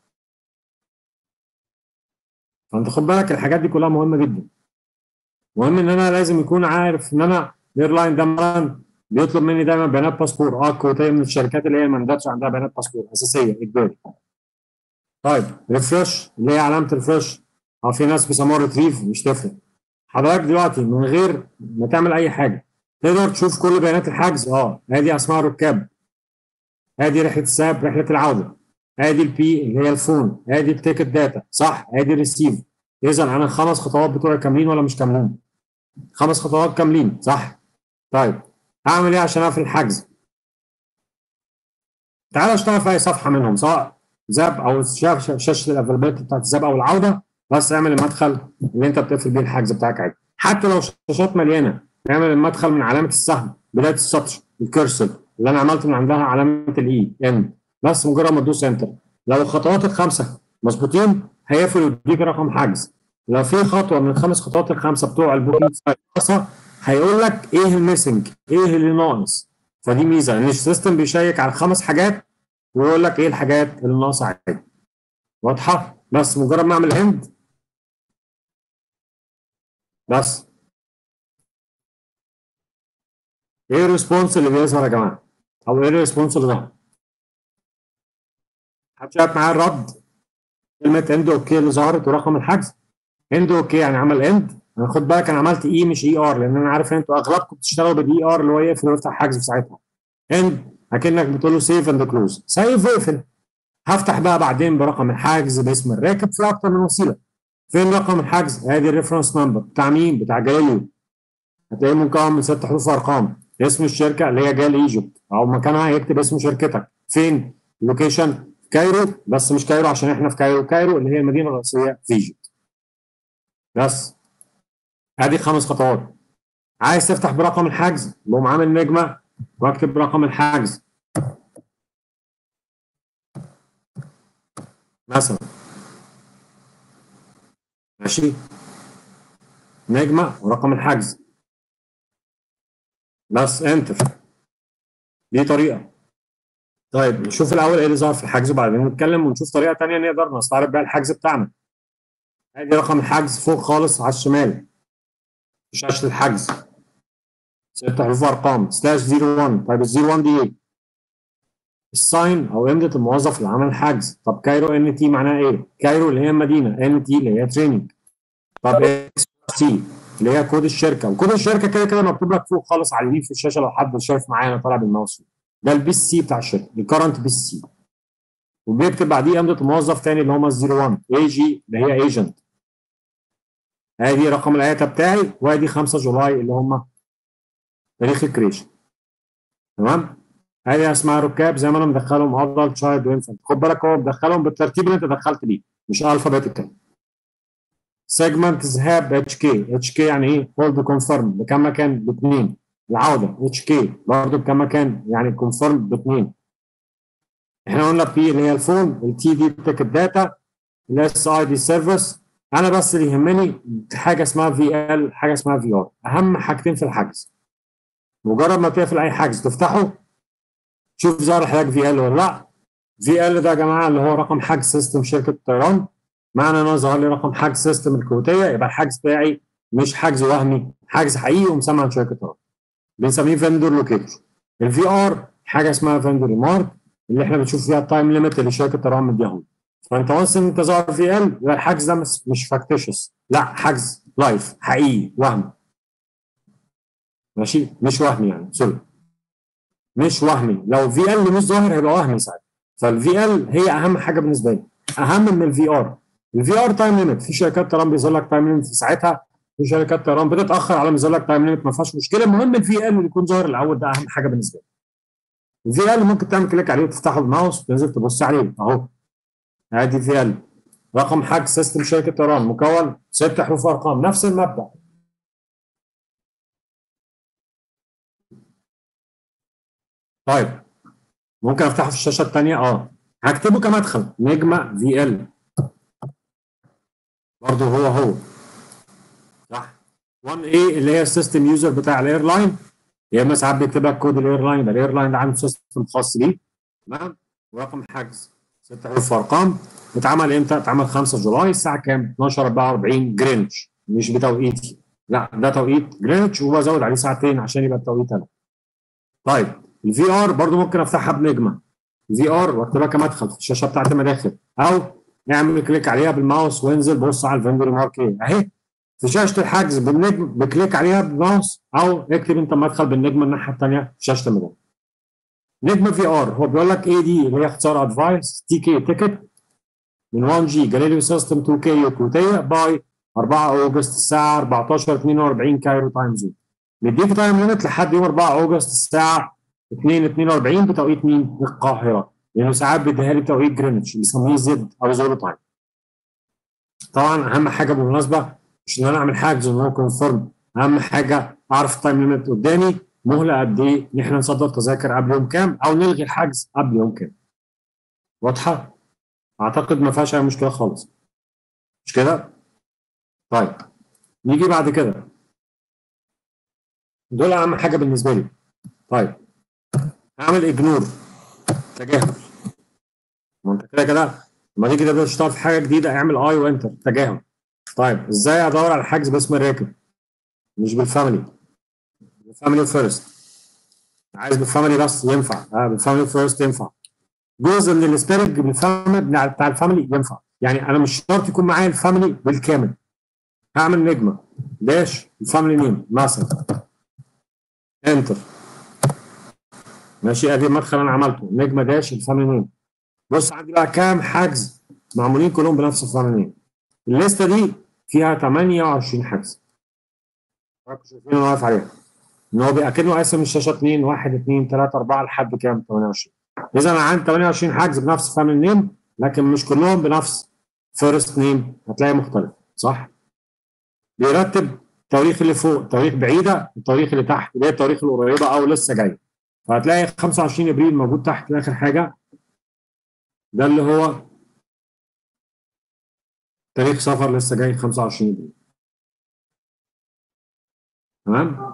فانت خد بالك الحاجات دي كلها مهمه جدا مهم ان انا لازم يكون عارف ان انا الايرلاين ده مثلا بيطلب مني دايما بيانات باسبور اه كروتيه من الشركات اللي هي ما عندهاش عندها بيانات باسبور اساسيه اجباري طيب ريفرش اللي هي علامه ريفرش اه في ناس بيسموها ريتريف مش تفرق حضرتك دلوقتي من غير ما تعمل اي حاجه تقدر تشوف كل بيانات الحجز اه ادي اسماء الركاب ادي رحله الساب رحله العوده ادي البي اللي هي الفون ادي التيكت داتا صح ادي الريسيف اذا انا الخمس خطوات بتوعي كاملين ولا مش كاملين؟ خمس خطوات كاملين صح؟ طيب اعمل ايه عشان اقفل الحجز؟ تعال اشتغل في اي صفحه منهم سواء زاب او شاشه شاشه الافيلابيلتي بتاعت الزاب او العوده بس اعمل المدخل اللي انت بتقفل بيه الحجز بتاعك عادي حتى لو شاشات مليانه اعمل المدخل من علامه السهم بدايه السطر الكرسر اللي انا عملت من عندها علامه الاي ان بس مجرد ما تدوس انتر لو الخطوات الخمسه مظبوطين هيقفل ويديك رقم حجز لو في خطوه من الخمس خطوات الخمسه بتوع البوكينج سايت هيقول لك ايه الميسنج ايه اللي ناقص فدي ميزه ان السيستم بيشيك على خمس حاجات ويقول لك ايه الحاجات اللي ناقصه عادي واضحه بس مجرد ما اعمل اند بس ايه الريسبونس اللي بيظهر يا جماعه او ايه الريسبونس اللي ظهر حد شايف معايا الرد كلمه اند اوكي اللي ظهرت ورقم الحجز اند اوكي يعني عمل اند انا خد بالك انا عملت اي مش اي ار لان انا عارف ان انتوا اغلبكم بتشتغلوا بالاي ار اللي هو يقفل ويفتح حجز في ساعتها اند اكنك بتقول له سيف اند كلوز سيف واقفل هفتح بقى بعدين برقم الحجز باسم الراكب في اكتر من وسيله فين رقم الحجز ادي الريفرنس نمبر بتاع مين بتاع جاليليو هتلاقيه مكون من ست حروف وارقام اسم الشركه اللي هي جال ايجيبت او مكانها يكتب اسم شركتك فين لوكيشن كايرو بس مش كايرو عشان احنا في كايرو كايرو اللي هي المدينه الرئيسيه في ايجيبت بس ادي خمس خطوات عايز تفتح برقم الحجز بقوم عامل نجمه واكتب رقم الحجز مثلا ماشي نجمه ورقم الحجز بس انتر دي طريقه طيب نشوف الاول ايه اللي ظهر في الحجز وبعدين نتكلم ونشوف طريقه ثانيه نقدر نستعرض بيها الحجز بتاعنا ادي رقم الحجز فوق خالص على الشمال في شاشه الحجز ست حروف ارقام سلاش 01 طيب ال 01 دي ايه؟ الساين او امضه الموظف اللي عمل الحجز طب كايرو ان تي معناها ايه؟ كايرو اللي هي المدينه ان تي اللي هي تريننج طب اكس تي اللي هي كود الشركه وكود الشركه كده كده مكتوب لك فوق خالص على اليمين في الشاشه لو حد شايف معايا انا طالع بالماوس ده البي سي بتاع الشركه الكرنت بي سي وبيكتب بعديه امضه الموظف تاني اللي هم ال 01 اي جي اللي هي ايجنت ادي رقم الاياتا بتاعي وادي 5 جولاي اللي هم تاريخ الكريشن تمام ادي اسماء ركاب زي ما انا مدخلهم افضل تشايلد وانفنت خد بالك هو مدخلهم بالترتيب اللي انت دخلت بيه مش الفابيتيكال سيجمنت ذهاب اتش كي اتش كي يعني ايه هولد كونفيرم بكم مكان باثنين العوده اتش كي برضه بكم مكان يعني كونفيرم باثنين احنا قلنا بي اللي هي الفون التي دي تيكت داتا الاس اي دي سيرفيس انا بس اللي يهمني حاجه اسمها في ال حاجه اسمها في ار اهم حاجتين في الحجز مجرد ما تقفل اي حجز تفتحه شوف ظهر حضرتك في ال ولا لا في ال ده يا جماعه اللي هو رقم حجز سيستم شركه الطيران معنى ان انا ظهر لي رقم حجز سيستم الكويتيه يبقى الحجز بتاعي مش حجز وهمي حجز حقيقي ومسمى عن شركه الطيران بنسميه فيندور لوكيتور الفي ار حاجه اسمها فيندور ريمارك اللي احنا بنشوف فيها التايم ليميت اللي شركه الطيران مديها فانت وانس ان انت ظهر في ال يبقى الحجز ده مش مش فاكتيشس لا حجز لايف حقيقي وهمي ماشي مش وهمي يعني سوري مش وهمي لو في ال مش ظاهر هيبقى وهمي ساعتها فالفي ال هي اهم حاجه بالنسبه لي اهم من الفي ار الفي ار تايم ليميت في شركات طيران بيظهر لك تايم ليميت في ساعتها في شركات طيران بتتاخر على ما يظهر لك تايم ليميت ما فيهاش مشكله المهم الفي ال اللي يكون ظاهر الاول ده اهم حاجه بالنسبه لي الفي ال ممكن تعمل كليك عليه وتفتحه بالماوس وتنزل تبص عليه اهو ادي في ال رقم حجز سيستم شركه طيران مكون ست حروف ارقام نفس المبدا طيب ممكن افتحه في الشاشه الثانيه اه هكتبه كمدخل نجمه في ال برضه هو هو صح 1 a اللي هي السيستم يوزر بتاع الايرلاين يا اما ساعات بيكتب لك كود الايرلاين ده الايرلاين ده عنده سيستم خاص بيه تمام ورقم حجز ست حروف ارقام اتعمل امتى؟ اتعمل 5 جولاي الساعه كام؟ 12 44 جرينتش مش بتوقيتي لا ده توقيت جرينتش وبزود عليه ساعتين عشان يبقى التوقيت انا طيب الفي ار برضو ممكن افتحها بنجمه الفي ار واكتبها كمدخل في الشاشه بتاعت المداخل او اعمل كليك عليها بالماوس وانزل بص على الفندور مارك ايه اهي في شاشه الحجز بالنجم بكليك عليها بالماوس او اكتب انت مدخل بالنجمه الناحيه الثانيه في شاشه المداخل نجم في ار هو بيقول لك ايه دي اللي هي اختصار ادفايس تي كي تيكت من 1 جي جاليليو سيستم 2 كي يوكوتيه باي 4 اوجست الساعه 14 42 كايرو تايم زون مديك تايم ليميت لحد يوم 4 اوجست الساعه 2 42 بتوقيت مين؟ القاهره لانه ساعات بيديها لي توقيت جرينتش بيسميه زد او زيرو تايم طبعا اهم حاجه بالمناسبه مش ان انا اعمل حاجز ان هو كونفيرم اهم حاجه اعرف التايم ليميت قدامي مهله قد ايه ان احنا نصدر تذاكر قبل يوم كام او نلغي الحجز قبل يوم كام واضحه اعتقد ما فيهاش اي مشكله خالص مش كده طيب نيجي بعد كده دول اهم حاجه بالنسبه لي طيب اعمل اجنور تجاهل ما انت كده كده لما تيجي تبدا تشتغل في حاجه جديده اعمل اي وانتر تجاهل طيب ازاي ادور على الحجز باسم الراكب مش بالفاميلي بالفاميلي فيرست عايز بالفاميلي بس ينفع اه بالفاميلي فيرست ينفع جزء من الاسترج بالفاميلي بتاع الفاميلي ينفع يعني انا مش شرط يكون معايا الفاميلي بالكامل هعمل نجمه داش الفاميلي نيم مثلا انتر ماشي ادي المدخل انا عملته نجمه داش الفاميلي نيم بص عندي بقى كام حجز معمولين كلهم بنفس الفاميلي نيم الليسته دي فيها 28 حجز شايفين انا واقف عليها ان هو اكنه قاسم الشاشه 2 1 2 3 4 لحد كام 28 اذا انا عندي 28 حجز بنفس فاميلي نيم لكن مش كلهم بنفس فيرست نيم هتلاقي مختلف صح؟ بيرتب التواريخ اللي فوق تواريخ بعيده التواريخ اللي تحت اللي هي التواريخ القريبه او لسه جايه فهتلاقي 25 ابريل موجود تحت اخر حاجه ده اللي هو تاريخ سفر لسه جاي 25 ابريل تمام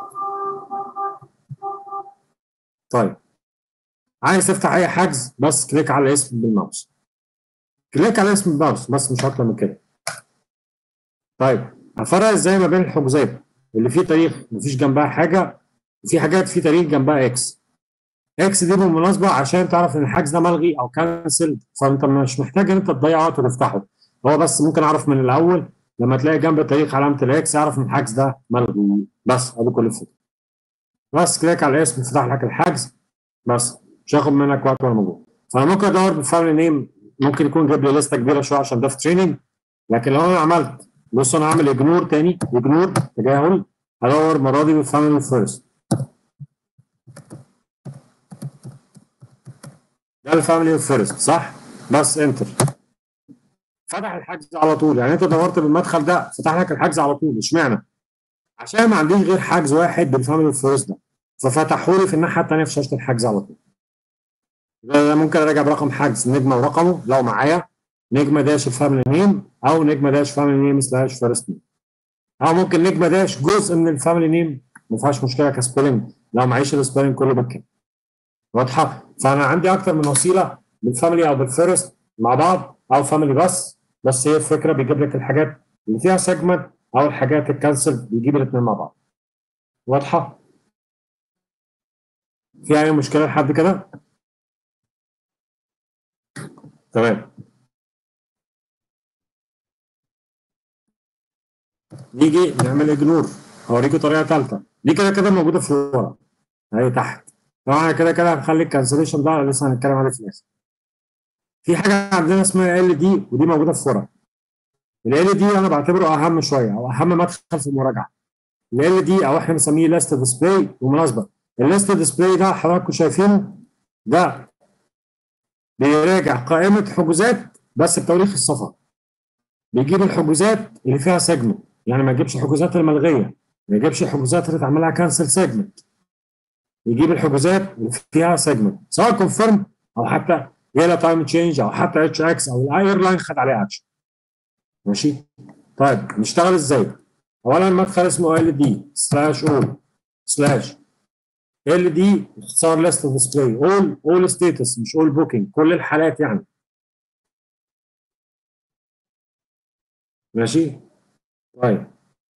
طيب عايز تفتح اي حجز بس كليك على الاسم بالماوس كليك على اسم بالماوس بس مش اكتر من كده طيب هفرق ازاي ما بين الحجوزات اللي فيه تاريخ مفيش جنبها حاجه وفي حاجات فيه تاريخ جنبها اكس اكس دي بالمناسبه عشان تعرف ان الحجز ده ملغي او كانسل فانت مش محتاج ان انت تضيع وقت وتفتحه هو بس ممكن اعرف من الاول لما تلاقي جنب التاريخ علامه الاكس اعرف ان الحجز ده ملغي بس ادي كل الفكره بس كليك على الاسم فتح لك الحجز بس مش هاخد منك وقت وانا موجود فانا ممكن ادور بالفاميلي نيم ممكن يكون جايب لي لسته كبيره شويه عشان ده في تريننج لكن لو انا عملت بص انا هعمل اجنور تاني اجنور تجاهل هدور المره دي بالفاميلي فيرست ده الفاميلي فيرست صح بس انتر فتح الحجز على طول يعني انت دورت بالمدخل ده فتح لك الحجز على طول اشمعنى عشان ما عنديش غير حجز واحد بالفاميلي فيرست ده ففتحوا لي في الناحيه الثانيه في شاشه الحجز على طول ده ممكن اراجع برقم حجز نجمه ورقمه لو معايا نجمه داش الفاميلي نيم او نجمه داش فاميلي نيم سلاش فيرست نيم او ممكن نجمه داش جزء من الفاميلي نيم ما فيهاش مشكله كسبيلنج لو معيش السبيلنج كله بالكامل واضحه فانا عندي اكتر من وسيله بالفاميلي او بالفيرست مع بعض او فاميلي بس بس هي الفكره بيجيب لك الحاجات اللي فيها سيجمنت او الحاجات الكانسل بيجيب الاثنين مع بعض واضحه في اي مشكله لحد كده تمام نيجي نعمل اجنور هوريكم طريقه ثالثه دي كده كده موجوده في الورق اهي تحت طبعا كده كده هنخلي الكانسليشن ده لسه هنتكلم عليه في الاخر في حاجه عندنا اسمها ال دي ودي موجوده في ورق ال دي انا بعتبره اهم شويه او اهم مدخل في المراجعه ال دي او احنا بنسميه ليست ديسبلاي بالمناسبه الليست ديسبلاي ده حضراتكم شايفينه ده بيراجع قائمه حجوزات بس بتواريخ السفر بيجيب الحجوزات اللي فيها سيجمنت يعني ما يجيبش الحجوزات الملغيه ما يجيبش الحجوزات اللي اتعمل لها كانسل سيجمنت يجيب الحجوزات اللي فيها سيجمنت سواء كونفيرم او حتى يلا تايم تشينج او حتى اتش اكس او الاير لاين خد عليه اكشن ماشي طيب نشتغل ازاي اولا مدخل اسمه ال دي سلاش اول سلاش ال دي اختصار ليست ديسبلاي اول اول ستيتس مش اول بوكينج كل الحالات يعني ماشي طيب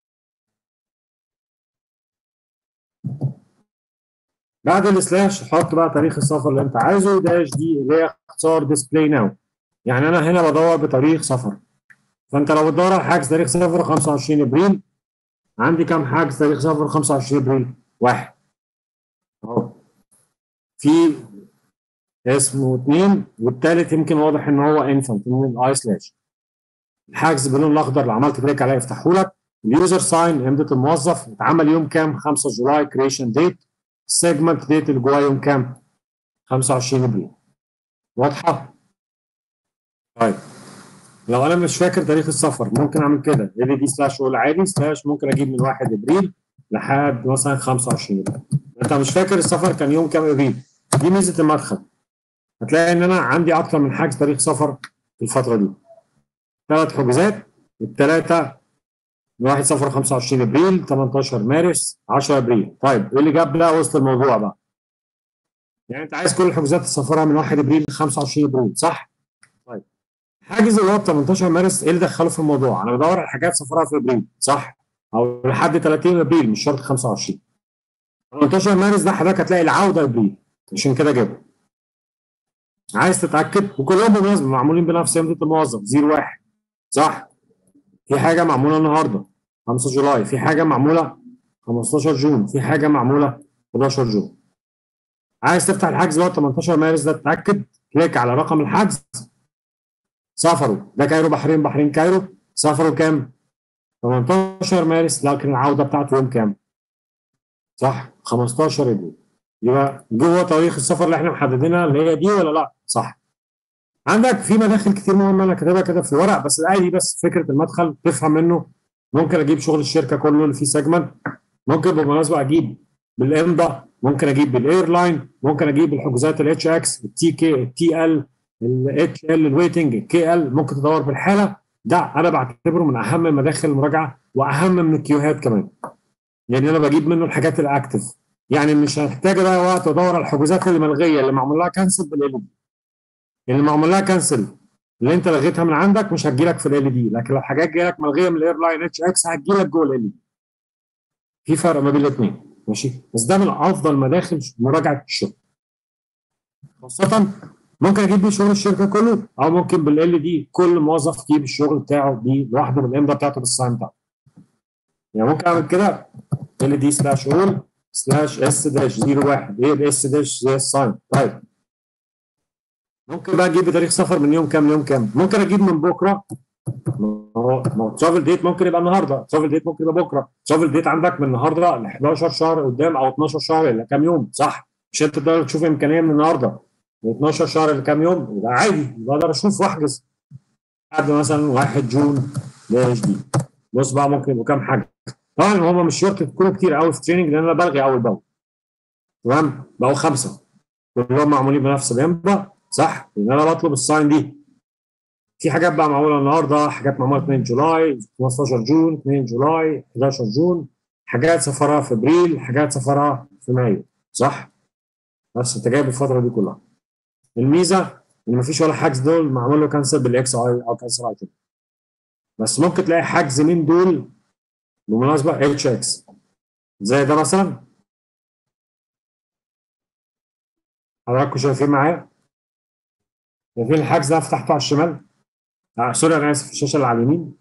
بعد السلاش حط بقى تاريخ السفر اللي انت عايزه داش دي اللي هي اختصار ديسبلاي ناو يعني انا هنا بدور بتاريخ سفر فانت لو بتدور على حجز تاريخ سفر 25 ابريل عندي كام حجز تاريخ سفر 25 ابريل؟ واحد اهو في اسمه اثنين والثالث يمكن واضح ان هو انفنت من الاي سلاش الحجز باللون الاخضر اللي عملت كليك عليه يفتحه لك اليوزر ساين امضه الموظف اتعمل يوم كام 5 جولاي كريشن ديت السيجمنت ديت اللي جواه يوم كام 25 ابريل واضحه طيب لو انا مش فاكر تاريخ السفر ممكن اعمل كده ال دي سلاش اول عادي سلاش ممكن اجيب من 1 ابريل لحد مثلا 25 ابريل انت مش فاكر السفر كان يوم كام ابريل دي ميزه المدخل هتلاقي ان انا عندي اكتر من حجز تاريخ سفر في الفتره دي ثلاث حجوزات الثلاثه واحد سفر 25 ابريل 18 مارس 10 ابريل طيب ايه اللي جاب بقى وسط الموضوع بقى يعني انت عايز كل الحجوزات تسافرها من 1 ابريل ل 25 ابريل صح طيب حاجز اللي هو 18 مارس ايه اللي دخله في الموضوع انا بدور على حاجات سفرها في ابريل صح او لحد 30 ابريل مش شرط 25 18 مارس ده حضرتك هتلاقي العوده ابريل عشان كده جابه عايز تتاكد وكلهم بالمناسبه معمولين بنفس امضه الموظف 01 صح في حاجه معموله النهارده 5 جولاي في حاجه معموله 15 جون في حاجه معموله 11 جون عايز تفتح الحجز بقى 18 مارس ده تتاكد كليك على رقم الحجز سافروا ده كايرو بحرين بحرين كايرو سافروا كام 18 مارس لكن العوده بتاعته يوم كام صح 15 ابريل يبقى جوه تاريخ السفر اللي احنا محددينها اللي هي دي ولا لا صح عندك في مداخل كتير مهمه انا كاتبها كده في الورق بس الآية دي بس فكره المدخل تفهم منه ممكن اجيب شغل الشركه كله اللي فيه سيجمنت ممكن بالمناسبه اجيب بالامضاء ممكن اجيب بالايرلاين ممكن اجيب الحجوزات الاتش اكس التي كي التي ال الاتش ال الويتنج الكي ال ممكن تدور بالحاله ده انا بعتبره من اهم مداخل المراجعه واهم من الكيوهات كمان لان انا بجيب منه الحاجات الاكتف يعني مش هحتاج اضيع وقت وادور على الحجوزات اللي ملغيه اللي معمول لها كانسل بالال دي اللي معمول لها كانسل اللي انت لغيتها من عندك مش هتجيلك في ال دي لكن لو حاجات جايلك ملغيه من الايرلاين اتش اكس هتجيلك جوه ال دي في فرق ما بين الاثنين ماشي بس ده من افضل مداخل مراجعه الشغل خاصه ممكن اجيب بيه شغل الشركه كله او ممكن بالال دي كل موظف يجيب الشغل بتاعه دي لوحده بالامضاء بتاعته بالساين بتاعته يعني ممكن اعمل كده ال دي سلاش اول سلاش اس داش 01 ايه الاس داش زي الساين طيب ممكن بقى اجيب بتاريخ سفر من يوم كام ليوم كام ممكن اجيب من بكره ما هو ترافل ديت ممكن يبقى النهارده ترافل ديت ممكن يبقى بكره ترافل ديت عندك من النهارده ل 11 شهر قدام او 12 شهر الا كام يوم صح مش انت تقدر تشوف امكانيه من النهارده من 12 شهر لكام يوم يبقى عادي يبقى اقدر اشوف واحجز لحد مثلا 1 جون داش دي بص بقى ممكن يبقوا كام حاجه طبعا هم مش شرط يكونوا كتير قوي في تريننج لان انا بلغي اول باول تمام بقوا خمسه كلهم معمولين بنفس الامضاء صح لان انا بطلب الساين دي في حاجات بقى معموله النهارده حاجات معموله 2 جولاي 15 جون 2 جولاي 11 جون حاجات سفرها في ابريل حاجات سفرها في مايو صح بس انت جايب الفتره دي كلها الميزه ان مفيش ولا حجز دول معمول له كانسل بالاكس اي او كانسل ايتم بس ممكن تلاقي حجز من دول بالمناسبه اتش اكس زي ده مثلا حضراتكم شايفين معايا شايفين الحجز ده فتحته على الشمال آه سوري انا اسف الشاشه اللي على اليمين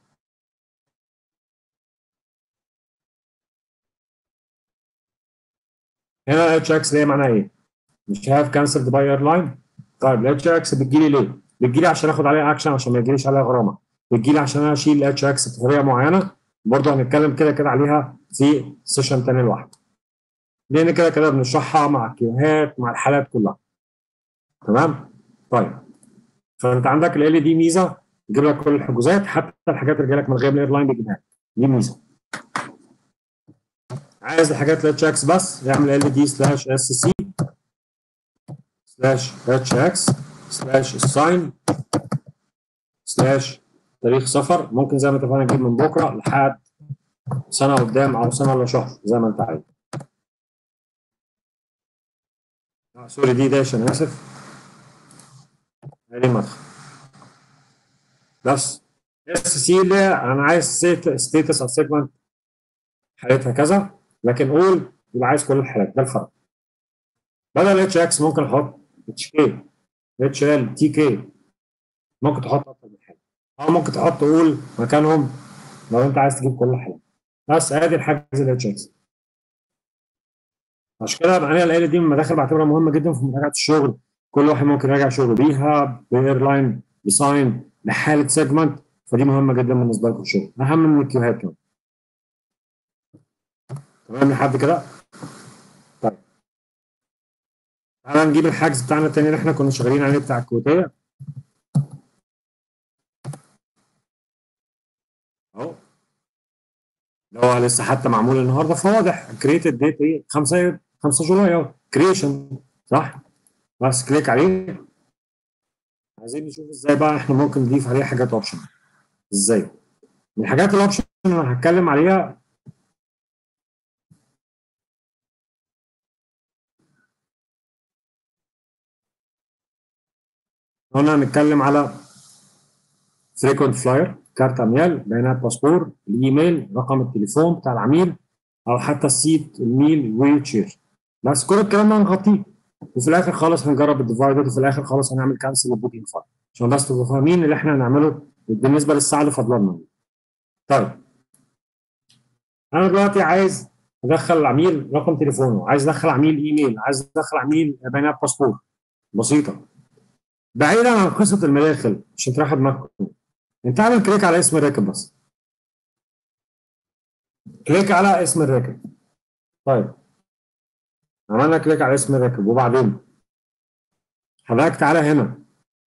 هنا الاتش اكس اللي هي معناها ايه؟ مش هاف كانسلد باي ايرلاين طيب الاتش اكس بتجيلي ليه؟ بتجيلي عشان اخد عليها اكشن عشان ما يجيليش عليها غرامه بتجيلي عشان انا اشيل الاتش اكس بطريقه معينه برضه هنتكلم كده كده عليها في سيشن تاني لوحده لان كده كده بنشرحها مع الكيوهات مع الحالات كلها تمام؟ طيب فانت عندك ال دي ميزه يجيب لك كل الحجوزات حتى الحاجات اللي جايه لك من غير الايرلاين بيجيبها لك دي ميزه عايز الحاجات الاتش اكس بس يعمل ال دي سلاش اس سي سلاش اتش اكس سلاش الساين سلاش تاريخ سفر ممكن زي ما اتفقنا نجيب من بكره لحد سنه قدام او سنه الا شهر زي ما انت عايز سوري دي داش انا اسف ادي مدخل بس اس سي اللي انا عايز ستيتس او سيجمنت حالتها كذا لكن اول يبقى عايز كل الحالات ده الفرق بدل اتش اكس ممكن احط اتش كي اتش ال تي كي ممكن تحط اكتر من حاجه او ممكن تحط اول مكانهم لو انت عايز تجيب كل الحالات بس ادي الحاجز الاتش اكس عشان كده انا ال دي من المداخل بعتبرها مهمه جدا في مراجعه الشغل كل واحد ممكن يراجع شغله بيها بايرلاين بساين بحاله سيجمنت فدي مهمه جدا بالنسبه لكم الشغل اهم من الكيوهات كمان تمام لحد كده طيب تعالى نجيب الحجز بتاعنا التاني اللي احنا كنا شغالين عليه بتاع الكويتيه اهو اللي هو لسه حتى معمول النهارده فواضح كريتد ديت ايه 5 5 جولاي اهو كريشن صح بس كليك عليه عايزين نشوف ازاي بقى احنا ممكن نضيف عليه حاجات اوبشن ازاي من الحاجات الاوبشن اللي انا هتكلم عليها هنا هنتكلم على فريكونت فلاير كارت اميال بيانات باسبور الايميل رقم التليفون بتاع العميل او حتى السيت الميل ويل تشير بس كل الكلام ده هنغطيه وفي الاخر خالص هنجرب الديفايدد وفي الاخر خالص هنعمل كانسل البوكينج فايل عشان بس تبقوا فاهمين اللي احنا هنعمله بالنسبه للساعه اللي فاضله طيب انا دلوقتي عايز ادخل العميل رقم تليفونه عايز ادخل عميل ايميل عايز ادخل عميل بيانات باسبور بسيطه بعيدا عن قصه المداخل عشان تريح دماغكم انت اعمل كليك على اسم الراكب بس كليك على اسم الراكب طيب عملنا كليك على اسم الراكب وبعدين حضرتك تعالى هنا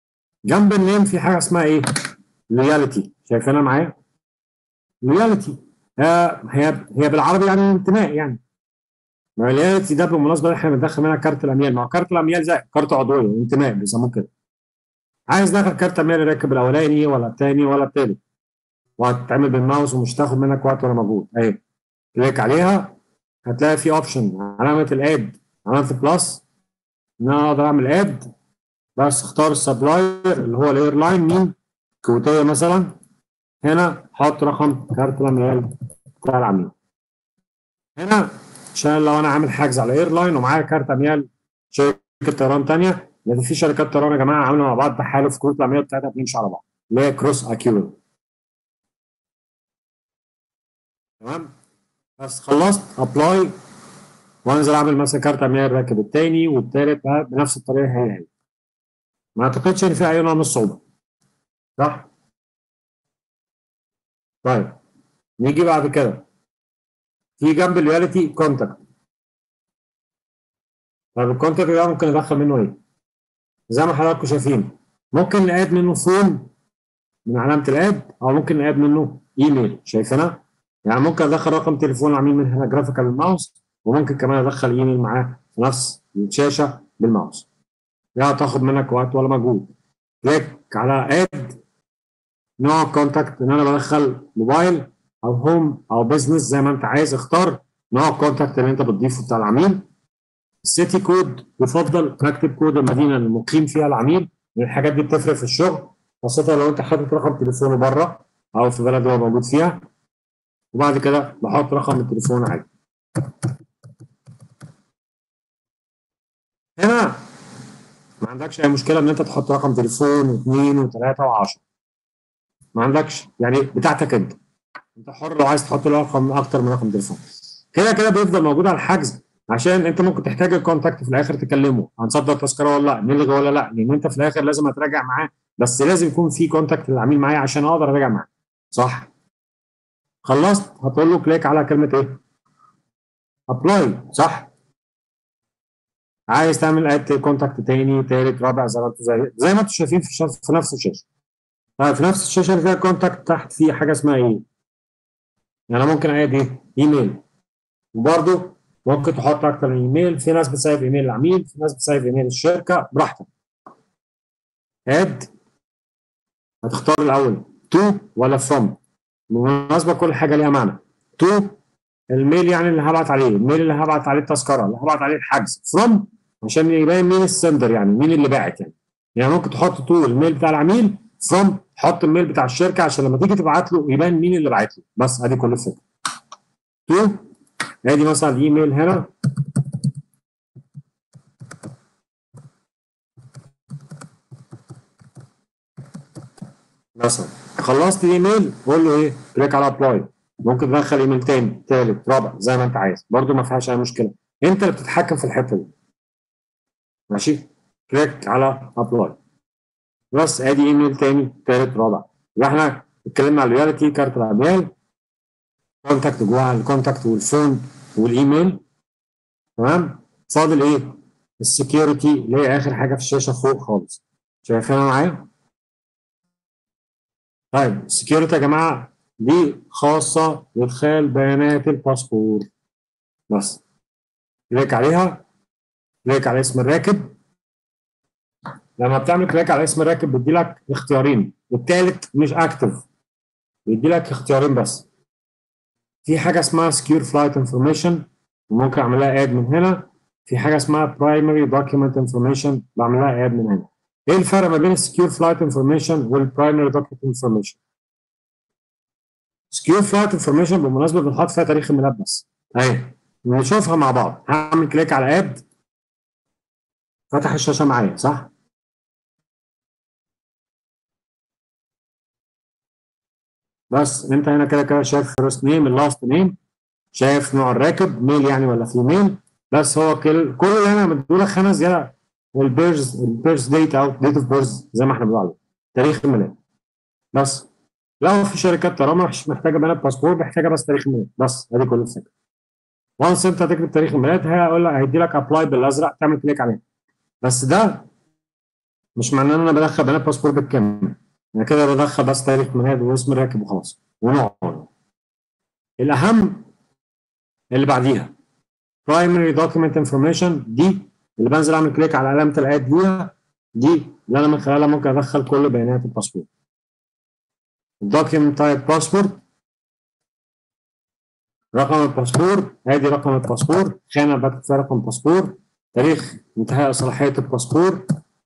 جنب النيم في حاجه اسمها ايه؟ لويالتي شايفينها معايا؟ لويالتي هي هي هي بالعربي يعني انتماء يعني ما الريالتي ده بالمناسبه احنا بندخل منها كارت الاميال ما هو كارت الاميال زي كارت عضويه انتماء بيسموه كده عايز دخل كارت اميال راكب الاولاني ولا الثاني ولا الثالث وهتتعمل بالماوس ومش تاخد منك وقت ولا مجهود اهي كليك عليها هتلاقي في اوبشن علامه الاد علامه البلس ان انا اقدر اعمل اد بس اختار السبلاير اللي هو الاير لاين مين كويتيه مثلا هنا حط رقم كارت الاميال بتاع العميل هنا عشان لو انا عامل حجز على اير لاين ومعايا كارت اميال شركه طيران ثانيه لان في شركات طيران يا جماعه عامله مع بعض تحالف كروت الاميال بتاعتها بتمشي على بعض اللي هي كروس اكيورنت تمام بس خلصت ابلاي وانزل اعمل مثلا كارت اميال راكب الثاني والثالث بنفس الطريقه هي هي ما اعتقدش ان في اي نوع من الصعوبه صح؟ طيب نيجي بعد كده في جنب الرياليتي كونتاكت طيب الكونتاكت ده ممكن ادخل منه ايه؟ زي ما حضراتكم شايفين ممكن نقاد منه فون من علامه الاد او ممكن نقاد منه ايميل شايفينها؟ يعني ممكن ادخل رقم تليفون العميل من هنا جرافيكال بالماوس وممكن كمان ادخل ايميل معاه في نفس الشاشه بالماوس لا تاخد منك وقت ولا مجهود كليك على اد نوع كونتاكت ان انا بدخل موبايل او هوم او بزنس زي ما انت عايز اختار نوع الكونتاكت اللي انت بتضيفه بتاع العميل السيتي كود يفضل تكتب كود المدينه اللي مقيم فيها العميل لان الحاجات دي بتفرق في الشغل خاصه لو انت حاطط رقم تليفونه بره او في بلد هو موجود فيها وبعد كده بحط رقم التليفون عادي هنا ما عندكش اي مشكله ان انت تحط رقم تليفون واثنين وثلاثه وعشرة ما عندكش يعني بتاعتك انت انت حر لو عايز تحط له رقم اكتر من رقم تليفون كده كده بيفضل موجود على الحجز عشان انت ممكن تحتاج الكونتاكت في الاخر تكلمه هنصدر تذكره ولا لا نلغي ولا لا لان انت في الاخر لازم اتراجع معاه بس لازم يكون في كونتاكت للعميل معايا عشان اقدر اراجع معاه صح خلصت هتقول له كليك على كلمه ايه ابلاي صح عايز تعمل اد كونتاكت تاني تالت رابع زي ما انتم زي زي ما انتم شايفين في الشاشه في نفس الشاشه طيب في نفس الشاشه اللي فيها كونتاكت تحت في حاجه اسمها ايه يعني انا ممكن اعيد ايه ايميل وبرده ممكن تحط اكتر من ايميل في ناس بتسيب ايميل العميل في ناس بتسيب ايميل الشركه براحتك اد هتختار الاول تو ولا فروم بالمناسبه كل حاجه ليها معنى تو الميل يعني اللي هبعت عليه الميل اللي هبعت عليه التذكره اللي هبعت عليه الحجز فروم عشان يبين مين السندر يعني مين اللي باعت يعني يعني ممكن تحط تو الميل بتاع العميل فروم حط الميل بتاع الشركه عشان لما تيجي تبعت له يبان مين اللي بعت له بس ادي كل الفكره تو ادي مثلا الايميل هنا مثلا خلصت الايميل قول له ايه كليك على ابلاي ممكن تدخل ايميل تاني تالت رابع زي ما انت عايز برضو ما فيهاش اي مشكله انت اللي بتتحكم في الحته دي ماشي كليك على ابلاي بس ادي ايميل تاني تالت رابع يبقى احنا اتكلمنا على الرياليتي كارت الاميال كونتاكت جواها الكونتاكت والفون والايميل تمام فاضل ايه السكيورتي اللي هي اخر حاجه في الشاشه فوق خالص شايفينها معايا طيب السكيورتي يا جماعه دي خاصه بادخال بيانات الباسبور بس كليك عليها كليك على اسم الراكب لما بتعمل كليك على اسم الراكب بيدي لك اختيارين الثالث مش اكتف بيدي لك اختيارين بس في حاجه اسمها secure flight information وممكن اعملها اد من هنا في حاجه اسمها primary document information بعملها اد من هنا ايه الفرق ما بين السكيور فلايت انفورميشن والبرايمري دوكيمنت انفورميشن سكيور فلايت انفورميشن بالمناسبه بنحط فيها تاريخ الميلاد بس اهي نشوفها مع بعض هعمل كليك على اد فتح الشاشه معايا صح بس انت هنا كده كده شايف فيرست نيم اللاست نيم شايف نوع الراكب ميل يعني ولا فيميل بس هو كل كل اللي انا مديله خمس زياده والبيرز البيرز ديت او ديت اوف بيرز زي ما احنا بنقول عليه تاريخ الميلاد بس لو في شركات طيران مش محتاجه بيانات باسبور محتاجه بس تاريخ الميلاد بس ادي كل الفكره وانس انت هتكتب تاريخ الميلاد هيقول لك هيدي لك ابلاي بالازرق تعمل كليك عليه بس ده مش معناه ان انا بدخل بيانات باسبور بالكامل انا كده بدخل بس تاريخ ميلاد واسم الراكب وخلاص ونوع الاهم اللي بعديها primary document information دي اللي بنزل اعمل كليك على علامه الاد ليها دي اللي انا من خلالها ممكن ادخل كل بيانات الباسبور document type باسبورت رقم الباسبور ادي رقم الباسبور خانه بكتب فيها رقم الباسبور تاريخ انتهاء صلاحيه الباسبور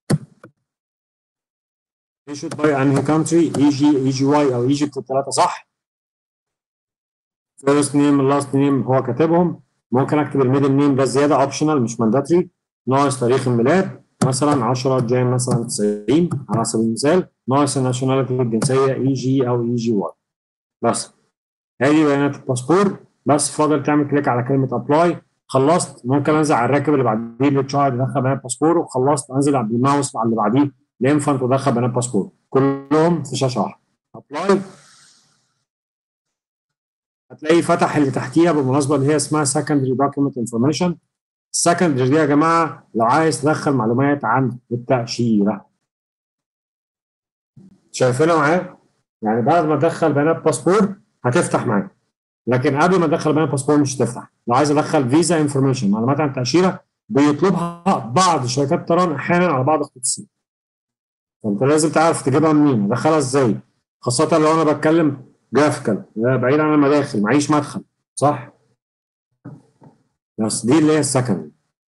issued by انهي country اي جي اي جي واي او ايجيبت الثلاثه صح first name last name هو كاتبهم ممكن اكتب الميدل نيم ده زياده اوبشنال مش مانداتري ناقص تاريخ الميلاد مثلا 10 جاي مثلا 90 على سبيل المثال ناقص الناشوناليتي الجنسيه اي جي او اي جي واي بس هذه بيانات الباسبور بس فاضل تعمل كليك على كلمه ابلاي خلصت ممكن انزل على الراكب اللي بعديه التشايلد ادخل بيانات باسبور وخلصت انزل على بالماوس على اللي بعديه الانفانت وادخل بيانات باسبور كلهم في شاشه واحده ابلاي هتلاقي فتح اللي تحتيها بالمناسبه اللي هي اسمها secondary document information السكندري دي يا جماعه لو عايز تدخل معلومات عن التاشيره شايفينها معايا؟ يعني بعد ما تدخل بيانات باسبور هتفتح معاك لكن قبل ما تدخل بيانات باسبور مش هتفتح لو عايز ادخل فيزا انفورميشن معلومات عن التاشيره بيطلبها بعض شركات الطيران احيانا على بعض الخطوط فانت لازم تعرف تجيبها منين ادخلها ازاي خاصه لو انا بتكلم جرافيكال بعيد عن المداخل معيش مدخل صح بس دي اللي هي السكند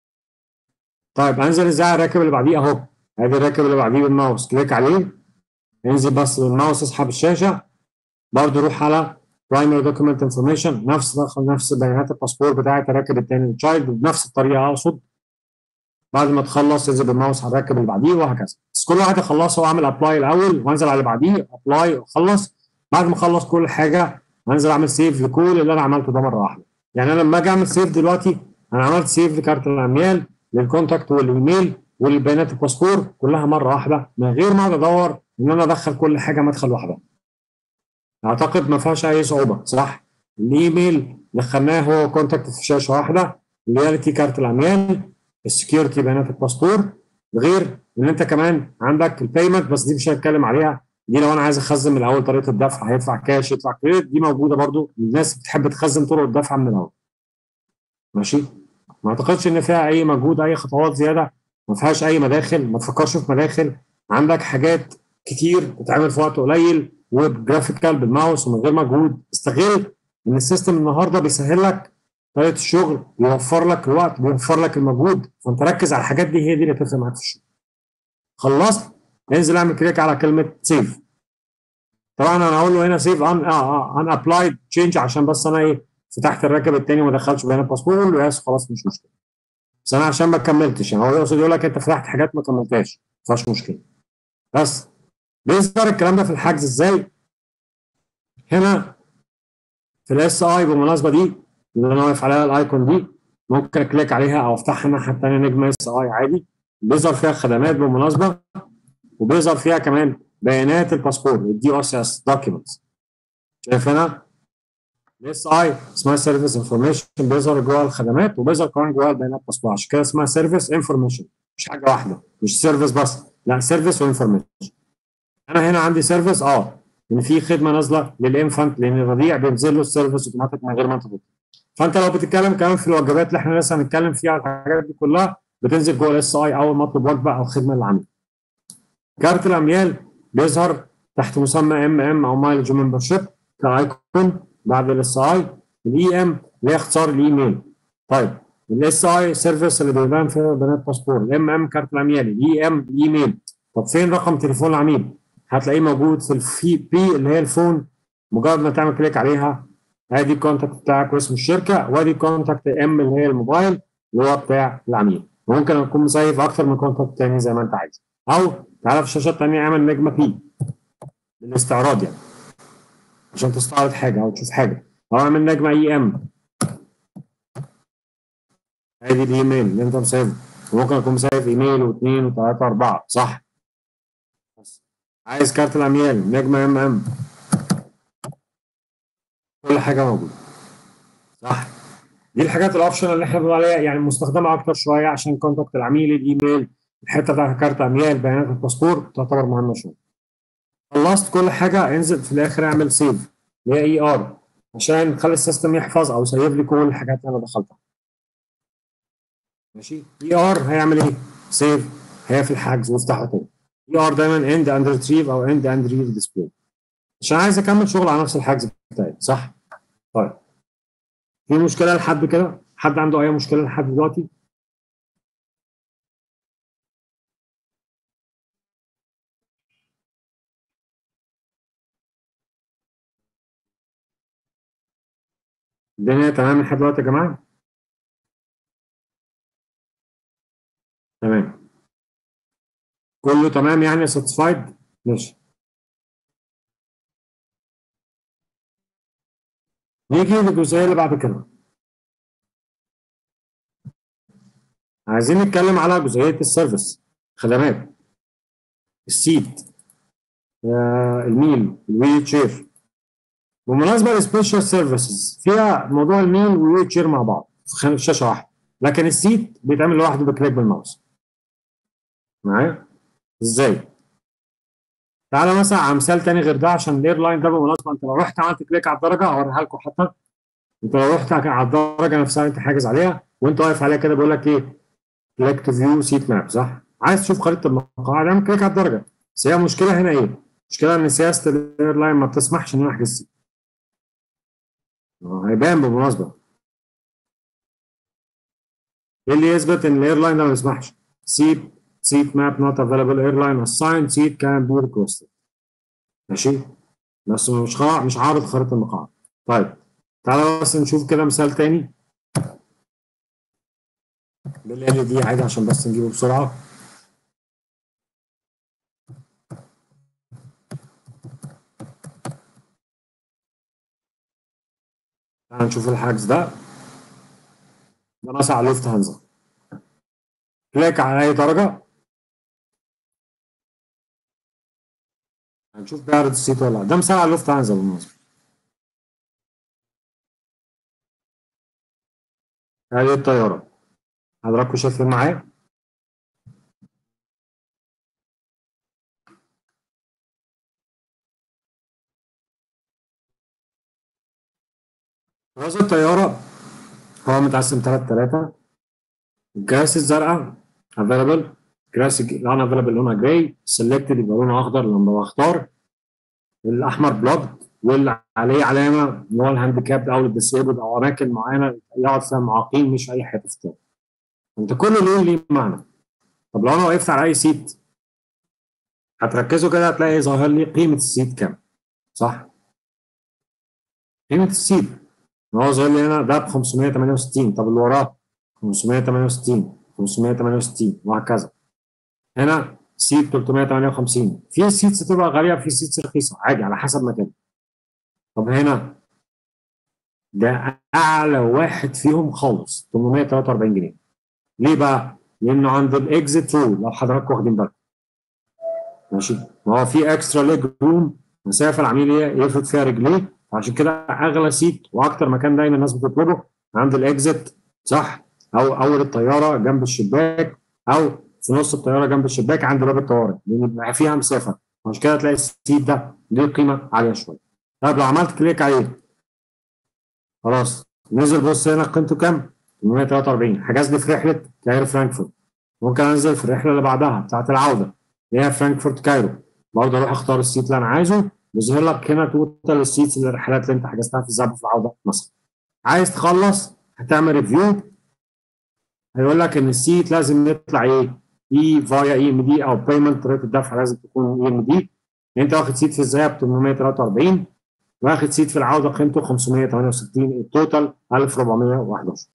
طيب انزل ازاي على الراكب اللي بعديه اهو ادي الراكب اللي بعديه بالماوس كليك عليه انزل بس بالماوس اسحب الشاشه برضه روح على برايمري دوكيمنت انفورميشن نفس دخل نفس بيانات الباسبور بتاعت الراكب الثاني التشايلد بنفس الطريقه اقصد بعد ما تخلص انزل بالماوس على الراكب اللي بعديه وهكذا بس كل واحد يخلصه واعمل ابلاي الاول وانزل على اللي بعديه ابلاي واخلص بعد ما اخلص كل حاجه انزل اعمل سيف لكل اللي انا عملته ده مره واحده يعني انا لما اجي اعمل سيف دلوقتي انا عملت سيف لكارت الاميال للكونتاكت والايميل والبيانات الباسبور كلها مره واحده من غير ما اقعد ادور ان انا ادخل كل حاجه مدخل واحده اعتقد ما فيهاش اي صعوبه صح الايميل دخلناه هو كونتاكت في شاشه واحده الرياليتي كارت الاميال السكيورتي بيانات الباسبور غير ان انت كمان عندك البيمنت بس دي مش هنتكلم عليها دي لو انا عايز اخزن من الاول طريقه الدفع هيدفع كاش يدفع كريدت دي موجوده برضو الناس بتحب تخزن طرق الدفع من الاول ماشي ما اعتقدش ان فيها اي مجهود اي خطوات زياده ما فيهاش اي مداخل ما تفكرش في مداخل عندك حاجات كتير بتتعمل في وقت قليل وبجرافيكال بالماوس ومن غير مجهود استغل ان السيستم النهارده بيسهل لك طريقه الشغل بيوفر لك الوقت بيوفر لك المجهود فانت ركز على الحاجات دي هي دي اللي تفرق معاك في الشغل خلصت انزل اعمل كليك على كلمه سيف طبعا انا هقول له هنا سيف ان ان ابلايد تشينج عشان بس انا ايه فتحت الركب الثاني وما دخلش بيانات باسبور اقول له يس خلاص مش مشكله بس انا عشان ما كملتش يعني هو يقصد يقول لك انت فتحت حاجات ما كملتهاش ما فيهاش مشكله بس بيظهر الكلام ده في الحجز ازاي؟ هنا في الاس اي بالمناسبه دي اللي انا واقف عليها الايكون دي ممكن اكليك عليها او افتحها الناحيه الثانيه نجمه اس اي عادي بيظهر فيها خدمات بالمناسبه وبيظهر فيها كمان بيانات الباسبور الدي او اس اس دوكيومنتس شايف هنا الاس اي اسمها سيرفيس انفورميشن بيظهر جوه الخدمات وبيظهر كمان جوه البيانات الباسبور عشان كده اسمها سيرفيس انفورميشن مش حاجه واحده مش سيرفيس بس لا سيرفيس وانفورميشن انا هنا عندي سيرفيس اه ان في خدمه نازله للانفانت لان الرضيع بينزل له السيرفيس اوتوماتيك من غير ما انت تطلب فانت لو بتتكلم كمان في الوجبات اللي احنا لسه هنتكلم فيها الحاجات دي كلها بتنزل جوه الاس اي اول ما اطلب وجبه او خدمه للعميل كارت الاميال بيظهر تحت مسمى ام ام او مايلج ممبرشيب كايكون بعد الاس اي الاي ام اللي هي اختصار الايميل طيب الاس اي سيرفيس اللي بيبان فيها بيانات باسبور الام ام كارت الاميال الاي ام الايميل طب فين رقم تليفون العميل؟ هتلاقيه موجود في الفي بي اللي هي الفون مجرد ما تعمل كليك عليها ادي الكونتاكت بتاعك واسم الشركه وادي الكونتاكت ام اللي هي الموبايل اللي هو بتاع العميل ممكن اكون مسيف اكتر من كونتاكت تاني زي ما انت عايز او تعالى في الشاشه الثانيه اعمل نجمه بي للاستعراض يعني عشان تستعرض حاجه او تشوف حاجه او اعمل نجمه اي ام ادي الايميل اللي انت مسيفه وممكن اكون مسيف ايميل واثنين وثلاثه واربعه صح عايز كارت الاميال نجمه ام ام كل حاجه موجوده صح دي الحاجات الاوبشن اللي احنا بنقول عليها يعني مستخدمه اكتر شويه عشان كونتاكت العميل الايميل الحته بتاعت كارت اميال بيانات الباسبور تعتبر مهمه شويه خلصت كل حاجه انزل في الاخر اعمل سيف اللي هي اي ار عشان نخلي السيستم يحفظ او يسيف لي كل الحاجات اللي انا دخلتها ماشي اي ار هيعمل ايه؟ سيف هيقفل الحجز وافتحه تاني اي ار دايما اند اند ريتريف او اند اند ريف ديسبلاي عشان عايز اكمل شغل على نفس الحجز بتاعي صح؟ طيب في مشكله لحد كده؟ حد عنده اي مشكله لحد دلوقتي؟ الدنيا تمام لحد دلوقتي يا جماعه؟ تمام كله تمام يعني ساتسفايد ماشي نيجي للجزئيه اللي بعد كده عايزين نتكلم على جزئيه السيرفيس خدمات السيت آه، الميل الويل تشير بالمناسبه السبيشال سيرفيسز فيها موضوع الميل والويل تشير مع بعض في خان- في شاشه واحده لكن السيت بيتعمل لوحده بكليك بالماوس معايا ازاي تعالى مثلا على مثال تاني غير ده عشان الايرلاين ده بالمناسبه انت لو رحت عملت كليك على الدرجه هوريها لكم حتى انت لو رحت على الدرجه نفسها انت حاجز عليها وانت واقف عليها كده بيقول لك ايه كليك تو فيو سيت ماب صح عايز تشوف خريطه المقاعد اعمل كليك على الدرجه بس هي المشكله هنا ايه؟ المشكله ان سياسه الايرلاين ما بتسمحش ان انا احجز سيت آه، هيبان بالمناسبه ايه اللي يثبت ان الايرلاين ده ما بيسمحش؟ سيت seat map not available airline assigned seat can be requested ماشي بس مش خا... مش عارض خريطة المقاعد طيب تعالى بس نشوف كده مثال تاني بالال دي عادي عشان بس نجيبه بسرعة تعالى نشوف الحجز ده ده مثلا على لوفت هانزا كليك على أي درجة هنشوف بيعرض السيت ولا لا ده مثال على لوفت هانزا بالمناسبة هذه الطيارة حضراتكم شايفين معايا هذا الطيارة هو متقسم تلات تلاتة الجراس الزرقاء available جراس الان available لونها جراي selected يبقى لونها اخضر لما بختار الاحمر بلاد واللي عليه علامه ان هو الهانديكابد او الديسيبل او اماكن معينه يقعد فيها معاقين مش اي حته في الطريق. انت كل لون ليه معنى طب لو انا وقفت على اي سيت هتركزوا كده هتلاقي ظاهر لي قيمه السيت كام صح؟ قيمه السيت هو ظاهر لي هنا ده ب 568 طب اللي وراه 568 568 وهكذا هنا سيت 358 في سيتس تبقى غاليه في سيتس رخيصه عادي على حسب مكان طب هنا ده اعلى واحد فيهم خالص 843 جنيه ليه بقى؟ لانه عند الاكزيت رول لو حضراتكم واخدين بالكم ماشي ما هو في اكسترا ليج روم مسافه العميل يفرد فيها رجليه عشان كده اغلى سيت واكتر مكان دايما الناس بتطلبه عند الاكزيت صح او اول الطياره جنب الشباك او في نص الطياره جنب الشباك عند باب الطوارئ لان بيبقى فيها مسافه عشان كده تلاقي السيت ده ليه قيمه عاليه شويه طيب لو عملت كليك عليه خلاص نزل بص هنا قيمته كام؟ 843 حجز لي في رحله كايرو فرانكفورت ممكن انزل في الرحله اللي بعدها بتاعت العوده اللي هي فرانكفورت كايرو برضه اروح اختار السيت اللي انا عايزه بيظهر لك هنا توتال السيتس اللي الرحلات اللي انت حجزتها في الذهاب وفي العوده مثلا عايز تخلص هتعمل ريفيو هيقول لك ان السيت لازم يطلع ايه؟ اي فايا اي ام دي او بيمنت طريقه الدفع لازم تكون اي ام دي انت واخد سيت في الذهاب 843 واخد سيت في العوده قيمته 568 التوتال 1411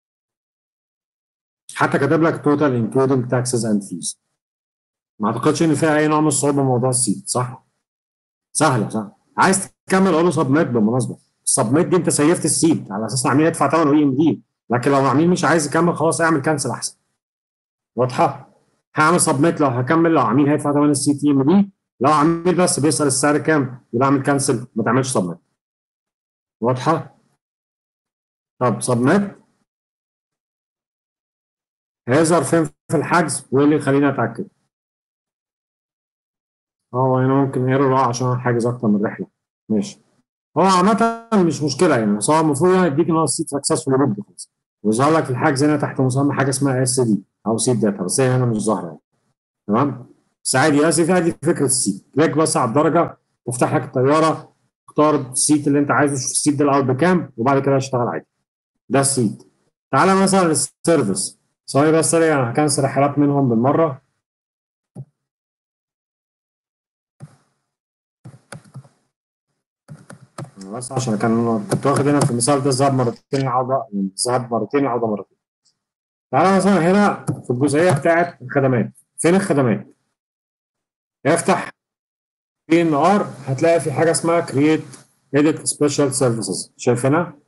حتى كاتب لك توتال انكلودنج تاكسز اند فيز ما اعتقدش ان فيها اي نوع من الصعوبه موضوع السيت صح؟ سهله صح؟ عايز تكمل قول له سبميت بالمناسبه السبميت دي انت سيفت السيت على اساس العميل يدفع ثمنه اي ام دي لكن لو العميل مش عايز يكمل خلاص اعمل كانسل احسن واضحه؟ هعمل سبميت لو هكمل لو عميل هيدفع ثمن السيت اي ام دي لو عميل بس بيسال السعر كام يبقى اعمل كانسل ما تعملش سبميت واضحه؟ طب سبميت هيظهر فين في الحجز وايه اللي يخليني اتاكد اه هنا ممكن ايرور اه عشان انا حاجز اكتر من رحله ماشي هو عامة مش مشكلة يعني بس هو المفروض يعني يديك ان هو السيت سكسسفول ريبوكد خلاص ويظهر لك في الحجز هنا تحت مسمى حاجة اسمها اس دي او سيت داتا بس هي هنا مش ظاهرة يعني تمام بس عادي بس في عادي فكرة السيت كليك بس على الدرجة تفتح لك الطيارة اختار السيت اللي انت عايزه شوف السيت ده الاول بكام وبعد كده اشتغل عادي ده السيت تعالى مثلا للسيرفيس ثواني بس سريع انا هكنسل حالات منهم بالمره بس عشان كان كنت واخد هنا في المثال ده الذهاب مرتين العوده الذهاب مرتين العوده مرتين تعالى مثلا هنا في الجزئيه بتاعت الخدمات فين الخدمات؟ افتح بي ان ار هتلاقي في حاجه اسمها كرييت edit special services شايفينها؟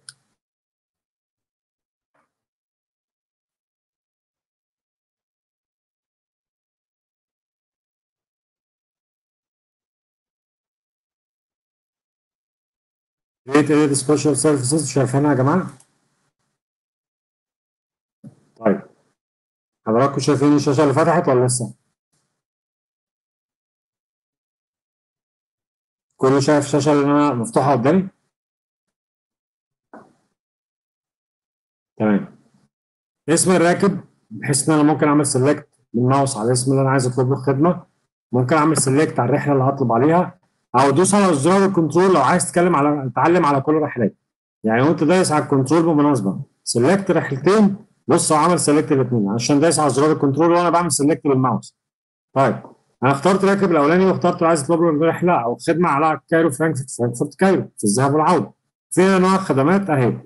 create edit special services شايفينها يا جماعه؟ طيب حضراتكم شايفين الشاشه اللي فتحت ولا لسه؟ كله شايف الشاشه اللي انا مفتوحه قدامي؟ تمام اسم الراكب بحيث ان انا ممكن اعمل سيلكت بالماوس على الاسم اللي انا عايز اطلب له خدمه ممكن اعمل سيلكت على الرحله اللي هطلب عليها او ادوس على زرار الكنترول لو عايز تتكلم على تتعلم على كل الرحلات يعني وانت دايس على الكنترول بالمناسبه سيلكت رحلتين بص هو عمل سيلكت الاثنين عشان دايس على زرار الكنترول وانا بعمل سيلكت بالماوس طيب انا اخترت الراكب الاولاني واخترت عايز اطلب له رحله او خدمه على كايرو فرانكفورت فرانكفورت كايرو في الذهاب والعوده في انواع خدمات اهي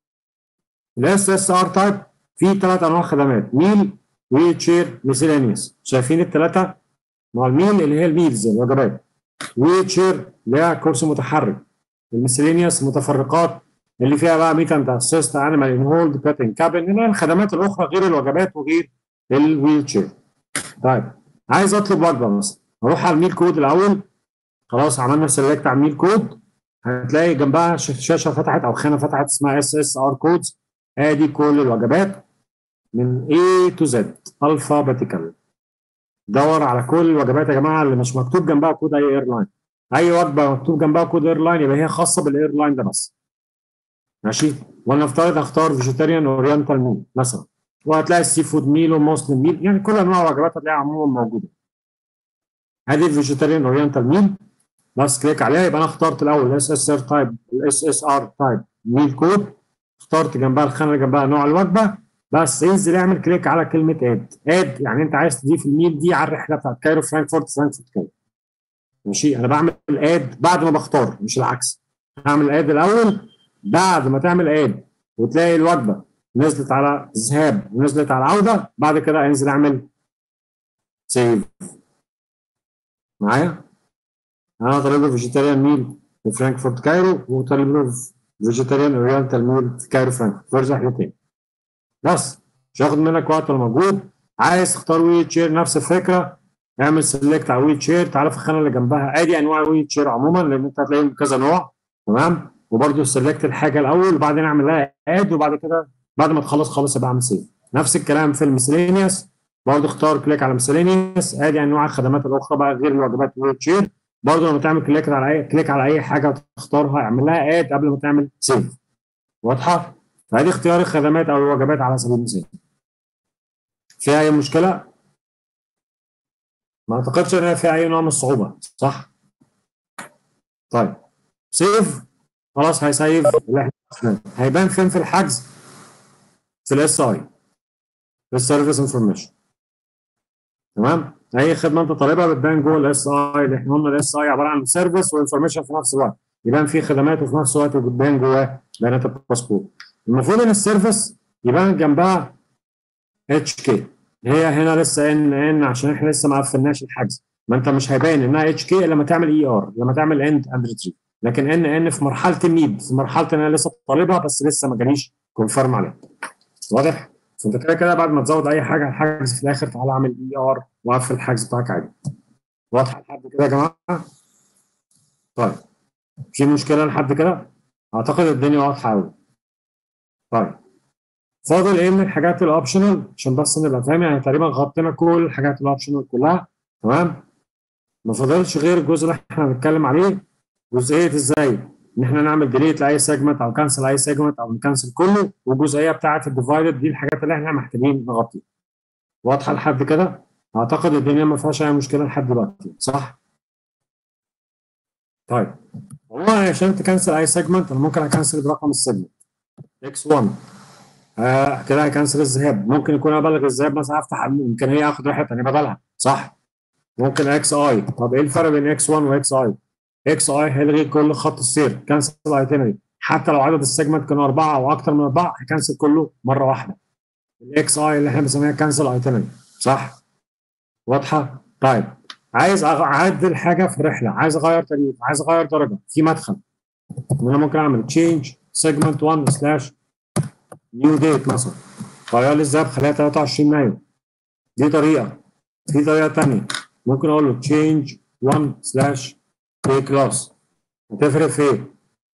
الاس اس ار تايب في ثلاث انواع خدمات ميل ويل تشير ميسيلينيوس شايفين الثلاثه مع الميل اللي هي الميلز الوجبات ويل تشير اللي هي كرسي متحرك الميسيلينيوس متفرقات اللي فيها بقى ميت اند اسيست انيمال ان هولد بات ان كابن اللي هي الخدمات الاخرى غير الوجبات وغير الويل تشير طيب عايز اطلب وجبه مثلا اروح على الميل كود الاول خلاص عملنا سيلكت على الميل كود هتلاقي جنبها شاشه فتحت او خانه فتحت اسمها اس اس ار كودز ادي كل الوجبات من A to Z الفابيتيكال دور على كل الوجبات يا جماعه اللي مش مكتوب جنبها كود اي ايرلاين اي وجبه مكتوب جنبها كود ايرلاين يبقى هي خاصه بالايرلاين ده بس ماشي ولنفترض اختار فيجيتيريان اورينتال ميل مثلا وهتلاقي السي فود ميل ومسلم ميل يعني كل انواع الوجبات هتلاقيها عموما موجوده هذه الفيجيتيريان اورينتال ميل بس كليك عليها يبقى انا اخترت الاول الاس اس ار تايب الاس اس ار تايب ميل كود اخترت جنبها الخانه اللي جنبها نوع الوجبه بس انزل اعمل كليك على كلمه اد اد يعني انت عايز تضيف الميل دي على الرحله بتاعت كايرو فرانكفورت فرانكفورت كايرو ماشي انا بعمل اد بعد ما بختار مش العكس هعمل اد الاول بعد ما تعمل اد وتلاقي الوجبه نزلت على الذهاب ونزلت على العوده بعد كده انزل اعمل سيف معايا انا طالب له فيجيتيريان ميل في فرانكفورت كايرو وطالب له فيجيتيريان اورينتال ميل في كايرو فرانكفورت فرز رحلتين بس مش هياخد منك وقت ولا مجهود عايز تختار ويل تشير نفس الفكره اعمل سيلكت على ويل تشير تعالى في الخانه اللي جنبها ادي انواع ويل تشير عموما لان انت هتلاقيهم كذا نوع تمام وبرده سيلكت الحاجه الاول وبعدين اعمل لها اد وبعد كده بعد ما تخلص خالص يبقى اعمل سيف نفس الكلام في الميسلينيوس برضه اختار كليك على ميسلينيوس ادي انواع الخدمات الاخرى بقى غير الوجبات ويل تشير برضه لما تعمل كليك على اي كليك على اي حاجه تختارها اعمل لها اد قبل ما تعمل سيف واضحه؟ فادي اختيار الخدمات او الوجبات على سبيل المثال. فيها اي مشكله؟ ما اعتقدش ان فيها اي نوع من الصعوبه صح؟ طيب سيف خلاص هيسيف اللي احنا هيبان فين في الحجز؟ في الاس اي في السيرفيس انفورميشن تمام؟ اي خدمه انت طالبها بتبان جوه الاس اي اللي احنا قلنا الاس اي عباره عن سيرفيس وانفورميشن في نفس الوقت يبان فيه خدمات وفي نفس الوقت بتبان جواه بيانات الباسبور المفروض ان السيرفيس يبان جنبها اتش كي هي هنا لسه ان ان عشان احنا لسه ما قفلناش الحجز ما انت مش هيبان انها اتش كي الا لما تعمل اي ار لما تعمل اند اند ريتريف لكن ان ان في مرحله النيد في مرحله ان انا لسه طالبها بس لسه ما جاليش كونفيرم عليها واضح؟ فانت كده كده بعد ما تزود اي حاجه على الحجز في الاخر تعالى اعمل اي ار واقفل الحجز بتاعك عادي واضحه لحد كده يا جماعه؟ طيب في مشكله لحد كده؟ اعتقد الدنيا واضحه قوي طيب فاضل ايه من الحاجات الاوبشنال عشان بس نبقى فاهم يعني تقريبا غطينا كل الحاجات الاوبشنال كلها تمام ما فاضلش غير الجزء اللي احنا هنتكلم عليه جزئيه ازاي ان احنا نعمل ديليت لاي سيجمنت او كانسل اي سيجمنت او نكنسل كله والجزئيه بتاعه الديفايدد دي الحاجات اللي احنا محتاجين نغطيها واضحه لحد كده اعتقد الدنيا ما فيهاش اي مشكله لحد دلوقتي صح طيب والله عشان تكنسل اي سيجمنت انا ممكن اكنسل برقم السيجمنت x1 آه كده هكنسل الذهاب ممكن يكون انا بلغ الذهاب مثلا افتح امكانيه اخد رحله ثانيه بدلها صح ممكن اكس اي طب ايه الفرق بين اكس 1 واكس اي اكس اي هيلغي كل خط السير كنسل ايتنري حتى لو عدد السيجمنت كانوا اربعه او اكثر من اربعه هيكنسل كله مره واحده الاكس اي اللي احنا بنسميها كنسل ايتنري صح واضحه طيب عايز اعدل حاجه في الرحله عايز اغير تاريخ عايز اغير درجه في مدخل ان انا ممكن اعمل تشينج سيجمنت 1 سلاش نيو ديت مثلا غير لي الذهاب خليها 23 مايو دي طريقه في طريقه ثانيه ممكن اقول له تشينج 1 سلاش كي كلاس هتفرق في ايه؟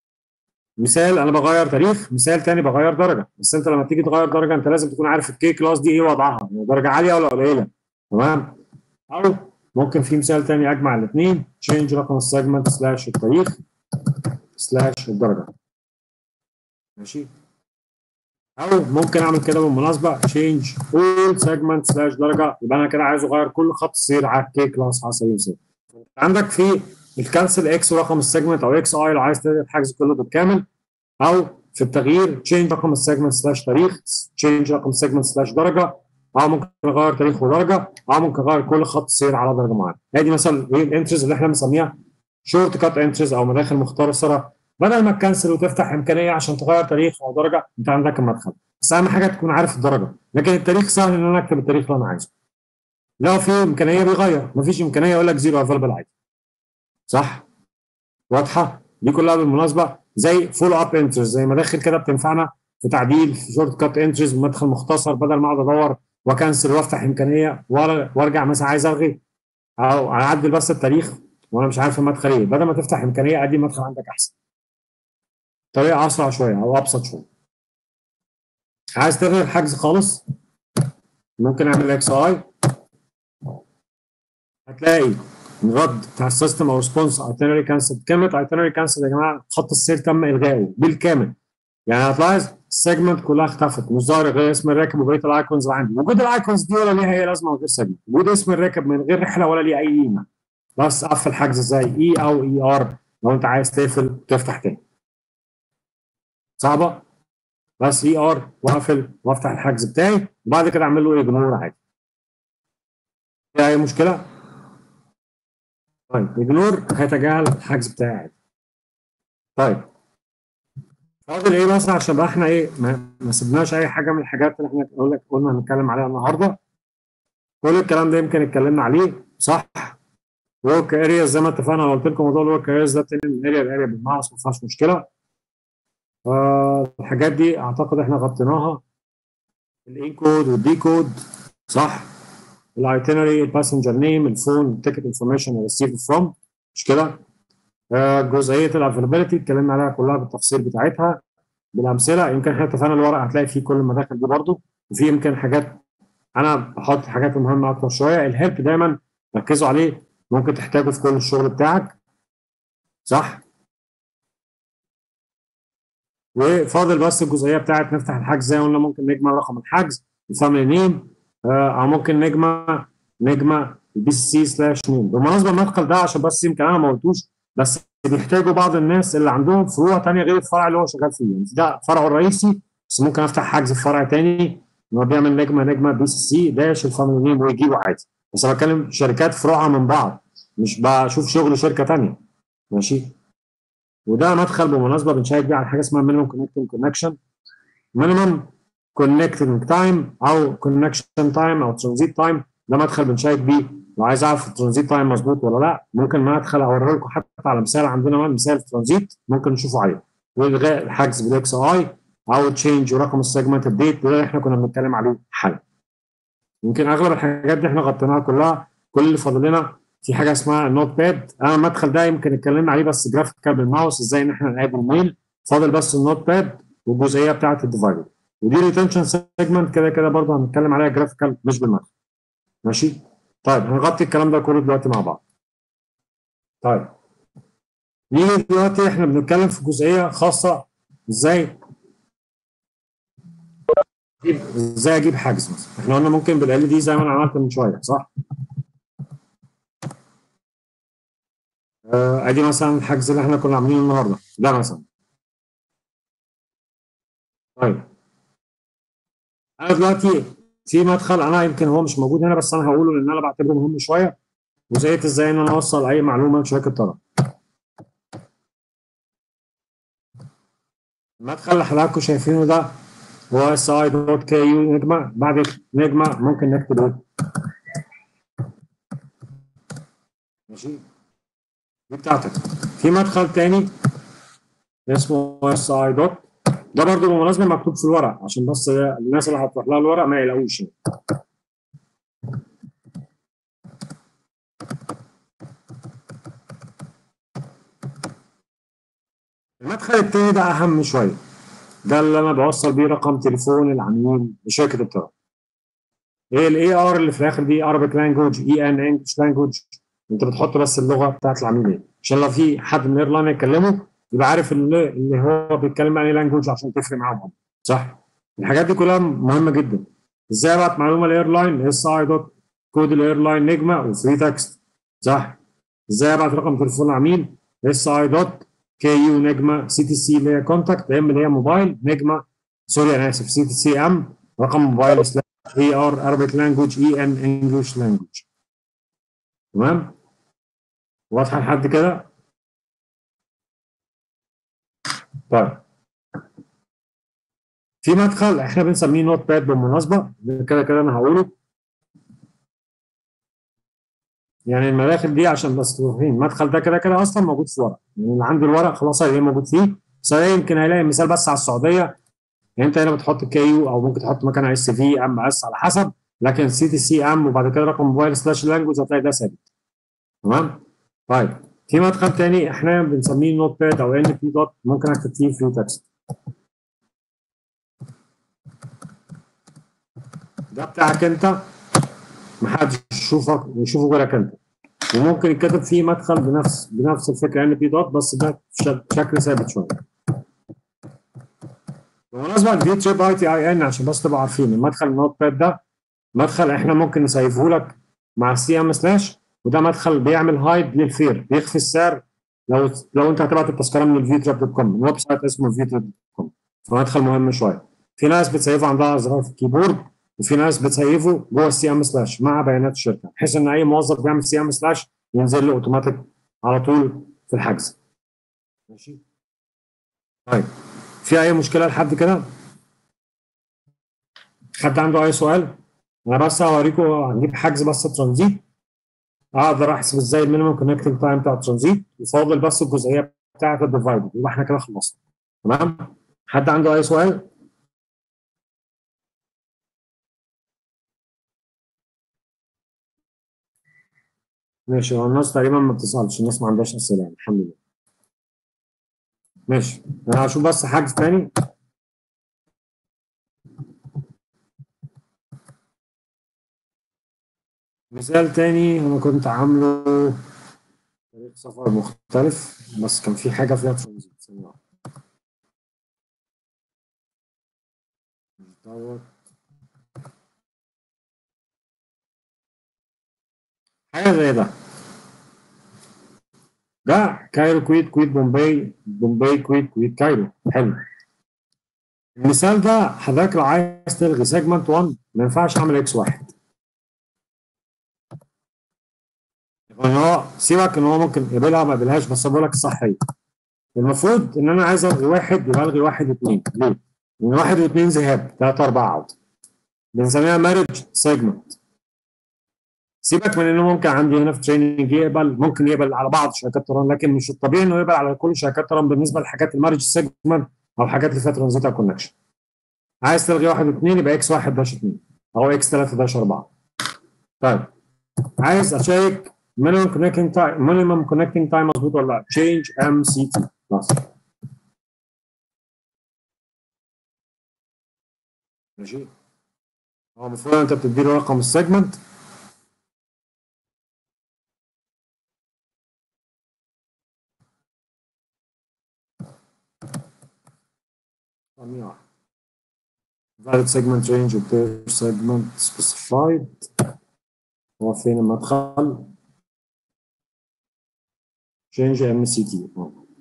مثال انا بغير تاريخ مثال تاني بغير درجه بس انت لما تيجي تغير درجه انت لازم تكون عارف الكي كلاس دي ايه وضعها درجه عاليه ولا قليله تمام او ممكن في مثال تاني اجمع الاثنين تشينج رقم السيجمنت سلاش التاريخ سلاش الدرجه ماشي او ممكن اعمل كده بالمناسبه تشينج اول سيجمنت سلاش درجه يبقى انا كده عايز اغير كل خط سير على الكي كلاس على سبيل المثال عندك في الكنسل اكس ورقم السيجمنت او اكس اي لو عايز تقدر الحجز كله بالكامل او في التغيير تشينج رقم السيجمنت سلاش تاريخ تشينج رقم السيجمنت سلاش درجه او ممكن اغير تاريخ ودرجه او ممكن اغير كل خط سير على درجه معينه ادي مثلا ايه الانترز اللي احنا بنسميها شورت كات انترز او مداخل مختصره بدل ما تكنسل وتفتح امكانيه عشان تغير تاريخ او درجه انت عندك المدخل بس اهم حاجه تكون عارف الدرجه لكن التاريخ سهل ان انا اكتب التاريخ اللي انا عايزه لو في امكانيه بيغير مفيش امكانيه يقول لك زيرو افيلبل عادي صح واضحه دي كلها بالمناسبه زي فولو اب انترز زي مداخل كده بتنفعنا في تعديل في شورت كات انترز بمدخل مختصر بدل ما اقعد ادور واكنسل وافتح امكانيه وارجع مثلا عايز الغي او اعدل بس التاريخ وانا مش عارف المدخل ايه بدل ما تفتح امكانيه ادي مدخل عندك احسن طريقه اسرع شويه او ابسط شويه عايز تلغي الحجز خالص ممكن اعمل اكس اي هتلاقي الرد بتاع السيستم او ريسبونس ايتنري كانسل كلمه ايتنري كانسل يا جماعه خط السير تم الغائه بالكامل يعني هتلاحظ السيجمنت كلها اختفت مش ظاهر غير اسم الراكب وبقيه الايكونز اللي عندي وجود الايكونز دي ولا ليها اي لازمه وغير سبيل وجود اسم الراكب من غير رحله ولا ليه اي قيمه بس قفل حجز ازاي اي او اي ار لو انت عايز تقفل وتفتح تاني صعبه بس اي ار واقفل وافتح الحجز بتاعي وبعد كده اعمل له اجنور عادي في اي مشكله طيب اجنور هيتجاهل الحجز بتاعي عادي طيب فاضل ايه مثلا عشان بقى احنا ايه ما, ما سيبناش اي حاجه من الحاجات اللي احنا قلنا قلنا هنتكلم عليها النهارده كل الكلام ده يمكن اتكلمنا عليه صح ورك اريا زي ما اتفقنا انا قلت لكم موضوع الورك ارياز ده تاني من اريا لاريا بالماوس ما فيهاش مشكله آه الحاجات دي اعتقد احنا غطيناها الانكود والديكود صح الايتنري الباسنجر نيم الفون التيكت انفورميشن ريسيف فروم مش كده آه جزئيه الافيلابيلتي اتكلمنا عليها كلها بالتفصيل بتاعتها بالامثله يمكن احنا اتفقنا الورق هتلاقي فيه كل المداخل دي برضو وفي يمكن حاجات انا بحط حاجات مهمه اكتر شويه الهيلب دايما ركزوا عليه ممكن تحتاجه في كل الشغل بتاعك صح وفاضل بس الجزئيه بتاعت نفتح الحجز زي ما قلنا ممكن نجمع رقم الحجز الفاميلي نيم او ممكن نجمع نجمع البي سي سي سلاش نيم بالمناسبه المدخل ده عشان بس يمكن انا ما قلتوش بس بيحتاجوا بعض الناس اللي عندهم فروع ثانيه غير الفرع اللي هو شغال فيه يعني ده فرعه الرئيسي بس ممكن افتح حجز في فرع ثاني ان هو بيعمل نجمه نجمه بي سي سي داش الفاميلي نيم ويجيبه عادي بس انا بتكلم شركات فروعها من بعض مش بشوف شغل شركه ثانيه ماشي وده مدخل بالمناسبه بنشيك بيه على حاجه اسمها مينيمم كونكتنج كونكشن مينيمم كونكتنج تايم او كونكشن تايم او ترانزيت تايم ده مدخل بنشيك بيه لو عايز اعرف الترانزيت تايم مظبوط ولا لا ممكن ما ادخل اوري لكم حتى على مثال عندنا مثال ترانزيت ممكن نشوفه عليه والغاء الحجز بالاكس اي او تشينج ورقم السيجمنت الديت ده اللي احنا كنا بنتكلم عليه حالا يمكن اغلب الحاجات دي احنا غطيناها كلها كل اللي فاضل لنا في حاجه اسمها النوت باد انا المدخل ده يمكن اتكلمنا عليه بس جرافيكال بالماوس ازاي ان احنا نقابل الميل فاضل بس النوت باد والجزئيه بتاعه الديفايد ودي ريتنشن سيجمنت كده كده برضه هنتكلم عليها جرافيكال مش بالمدخل ماشي طيب هنغطي الكلام ده كله دلوقتي مع بعض طيب نيجي دلوقتي احنا بنتكلم في جزئيه خاصه ازاي أجيب- ازاي اجيب حجز مثلا احنا قلنا ممكن بالال دي زي ما انا عملت من شويه صح؟ آه، ادي مثلا الحجز اللي احنا كنا عاملينه النهارده ده مثلا طيب انا دلوقتي في مدخل انا يمكن هو مش موجود هنا بس انا هقوله لان انا بعتبره مهم شويه جزئيه ازاي ان انا اوصل اي معلومه لشركه طلب المدخل اللي حضراتكم شايفينه ده هو اس اي دوت كي يو نجمه بعد نجمه ممكن نكتب ايه؟ ماشي دي بتاعتك في مدخل تاني اسمه اس اي دوت ده برضه بالمناسبه مكتوب في الورق عشان بس الناس اللي هتروح لها الورق ما يلاقوش يعني. المدخل التاني ده اهم شويه ده اللي انا بوصل بيه رقم تليفون العميل لشركه الطيران ايه الاي ار اللي في الاخر دي Arabic language اي ان انجلش language انت بتحط بس اللغه بتاعت العميل ايه عشان لو في حد من الايرلاين يكلمه يبقى عارف اللي, اللي هو بيتكلم عن ايه لانجوج عشان تفرق معاهم هم. صح الحاجات دي كلها مهمه جدا ازاي ابعت معلومه الايرلاين اس اي دوت كود الايرلاين نجمه وفري تكست صح ازاي ابعت رقم تليفون العميل اس اي دوت كي يو نجمه سي تي سي اللي هي كونتاكت ام اللي هي موبايل نجمه سوري انا اسف سي تي سي ام رقم موبايل سلاش اي ار Arabic language اي ان انجلش language تمام واضحه لحد كده طيب في مدخل احنا بنسميه نوت باد بالمناسبه كده كده انا هقوله يعني المداخل دي عشان بس تبقوا فاهمين المدخل ده كده كده اصلا موجود في الورق يعني اللي عنده الورق خلاص هيلاقيه موجود فيه بس هو يمكن هيلاقي مثال بس على السعوديه يعني انت هنا بتحط كي يو او ممكن تحط مكانها اس في ام اس على حسب لكن سي تي سي ام وبعد كده رقم موبايل سلاش لانجوج هتلاقي ده ثابت تمام طيب في مدخل تاني احنا بنسميه نوت باد او ان بي دوت ممكن اكتب فيه فري تكست ده بتاعك انت محدش يشوفك يشوفه غيرك انت وممكن يتكتب فيه مدخل بنفس بنفس الفكره ان بي دوت بس ده بشكل ثابت شويه بالمناسبه الفي تريب اي تي اي ان عشان بس تبقوا عارفين المدخل النوت باد ده مدخل احنا ممكن نسيفه لك مع السي ام سلاش وده مدخل بيعمل هايد للفير بيخفي السعر لو لو انت هتبعت التذكره من الفي تريب دوت كوم الويب سايت اسمه في تريب دوت كوم فمدخل مهم شويه في ناس بتسيفه عندها زرار في الكيبورد وفي ناس بتسيفه جوه السي ام سلاش مع بيانات الشركه بحيث ان اي موظف بيعمل سي ام سلاش ينزل له اوتوماتيك على طول في الحجز ماشي طيب في اي مشكله لحد كده حد عنده اي سؤال انا بس هوريكم هنجيب حجز بس ترانزيت اقدر احسب ازاي المينيمم كونكتنج تايم بتاع الترانزيت وفاضل بس الجزئيه بتاعه الديفايد يبقى احنا كده خلصنا تمام حد عنده اي سؤال ماشي هو الناس تقريبا ما بتسالش الناس ما عندهاش اسئله يعني الحمد لله ماشي انا هشوف بس حاجه تاني مثال تاني انا كنت عامله تاريخ سفر مختلف بس كان في حاجه فيها ترانزيت ثانية واحدة. دوت حاجه زي ده ده كايرو كويت كويت بومباي بومباي كويت كويت كايرو حلو المثال ده حضرتك لو عايز تلغي سيجمنت 1 ما ينفعش اعمل اكس واحد يعني هو سيبك ان هو ممكن يقبلها ما يقبلهاش بس بقول لك الصح ايه المفروض ان انا عايز الغي واحد يبقى الغي واحد واثنين ليه؟ لان واحد واثنين ذهاب ثلاثة أربعة عودة بنسميها مارج سيجمنت سيبك من انه ممكن عندي هنا في تريننج يقبل ممكن يقبل على بعض شركات طيران لكن مش الطبيعي انه يقبل على كل شركات طيران بالنسبه لحاجات المارج سيجمنت او الحاجات اللي فيها ترانزيت او كونكشن عايز تلغي واحد واثنين يبقى اكس واحد داش اثنين او اكس ثلاثة داش أربعة طيب عايز اشيك مينيمم كونكتنج تايم مينيمم كونكتنج تايم مظبوط ولا لا تشينج ام سي تي بس ماشي هو المفروض انت بتديله رقم السيجمنت ثانية واحدة valid segment range of per segment specified هو فين المدخل change MCT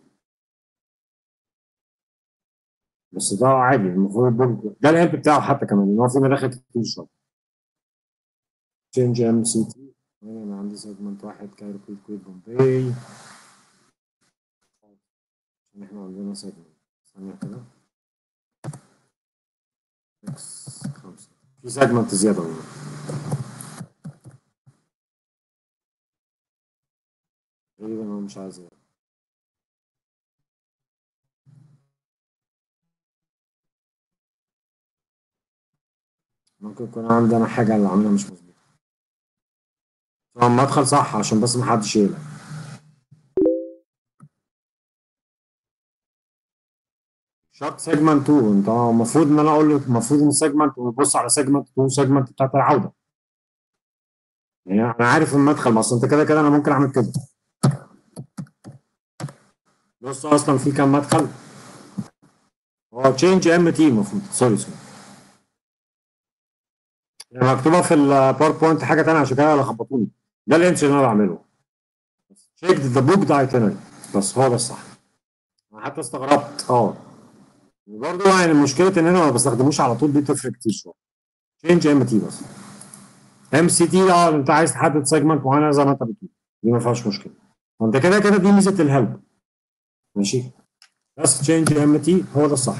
بس ده عادي المفروض برضه- ده الهيلب بتاعه حتى كمان ان هو في مداخل كتير شويه change MCT انا عندي سيجمنت واحد كايرو كويت كويت بومباي عشان احنا عندنا سيجمنت ثانية كده X خمسة في سيجمنت زيادة والله تقريبا هو مش عايز يعمل. ممكن يكون عندنا حاجة اللي عاملها مش مظبوط هو المدخل صح عشان بس محدش يقلق شرط سيجمنت 2 انت المفروض ان انا اقول له المفروض ان سيجمنت ويبص على سيجمنت 2 سيجمنت بتاعت العوده يعني انا عارف المدخل ما اصل انت كده كده انا ممكن اعمل كده بص اصلا في كام مدخل هو تشينج ام تي المفروض سوري سوري يعني مكتوبه في الباوربوينت حاجه ثانيه عشان كده لخبطوني ده الانش اللي انا بعمله تشيك ذا بوك ده ايتنري بس هو ده الصح انا حتى استغربت اه وبرضه يعني مشكله ان انا ما بستخدموش على طول دي تفرق كتير شويه تشينج ام تي بس ام سي تي اه انت عايز تحدد سيجمنت معينه زي ما انت بتقول دي ما فيهاش مشكله وانت كده كده دي ميزه الهلب ماشي بس تشينج ام تي هو ده الصح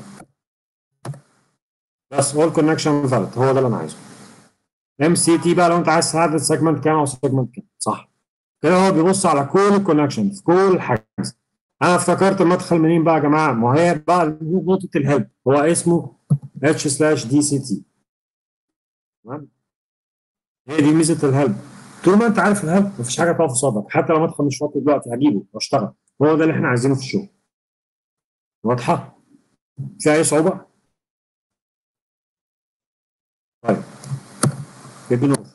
بس اول كونكشن فالid هو ده اللي انا عايزه ام سي تي بقى لو انت عايز تحدد سيجمنت كام او سيجمنت كام صح كده هو بيبص على كل الكونكشن في كل حاجه انا افتكرت المدخل منين بقى يا جماعه ما هي بقى نقطه الهلب هو اسمه اتش سلاش دي سي تي تمام هي دي ميزه الهلب طول ما انت عارف الهلب مفيش حاجه تقف قصادك حتى لو مدخل مش فاضي دلوقتي هجيبه واشتغل هو ده اللي احنا عايزينه في الشغل واضحه في اي صعوبه طيب جيب نور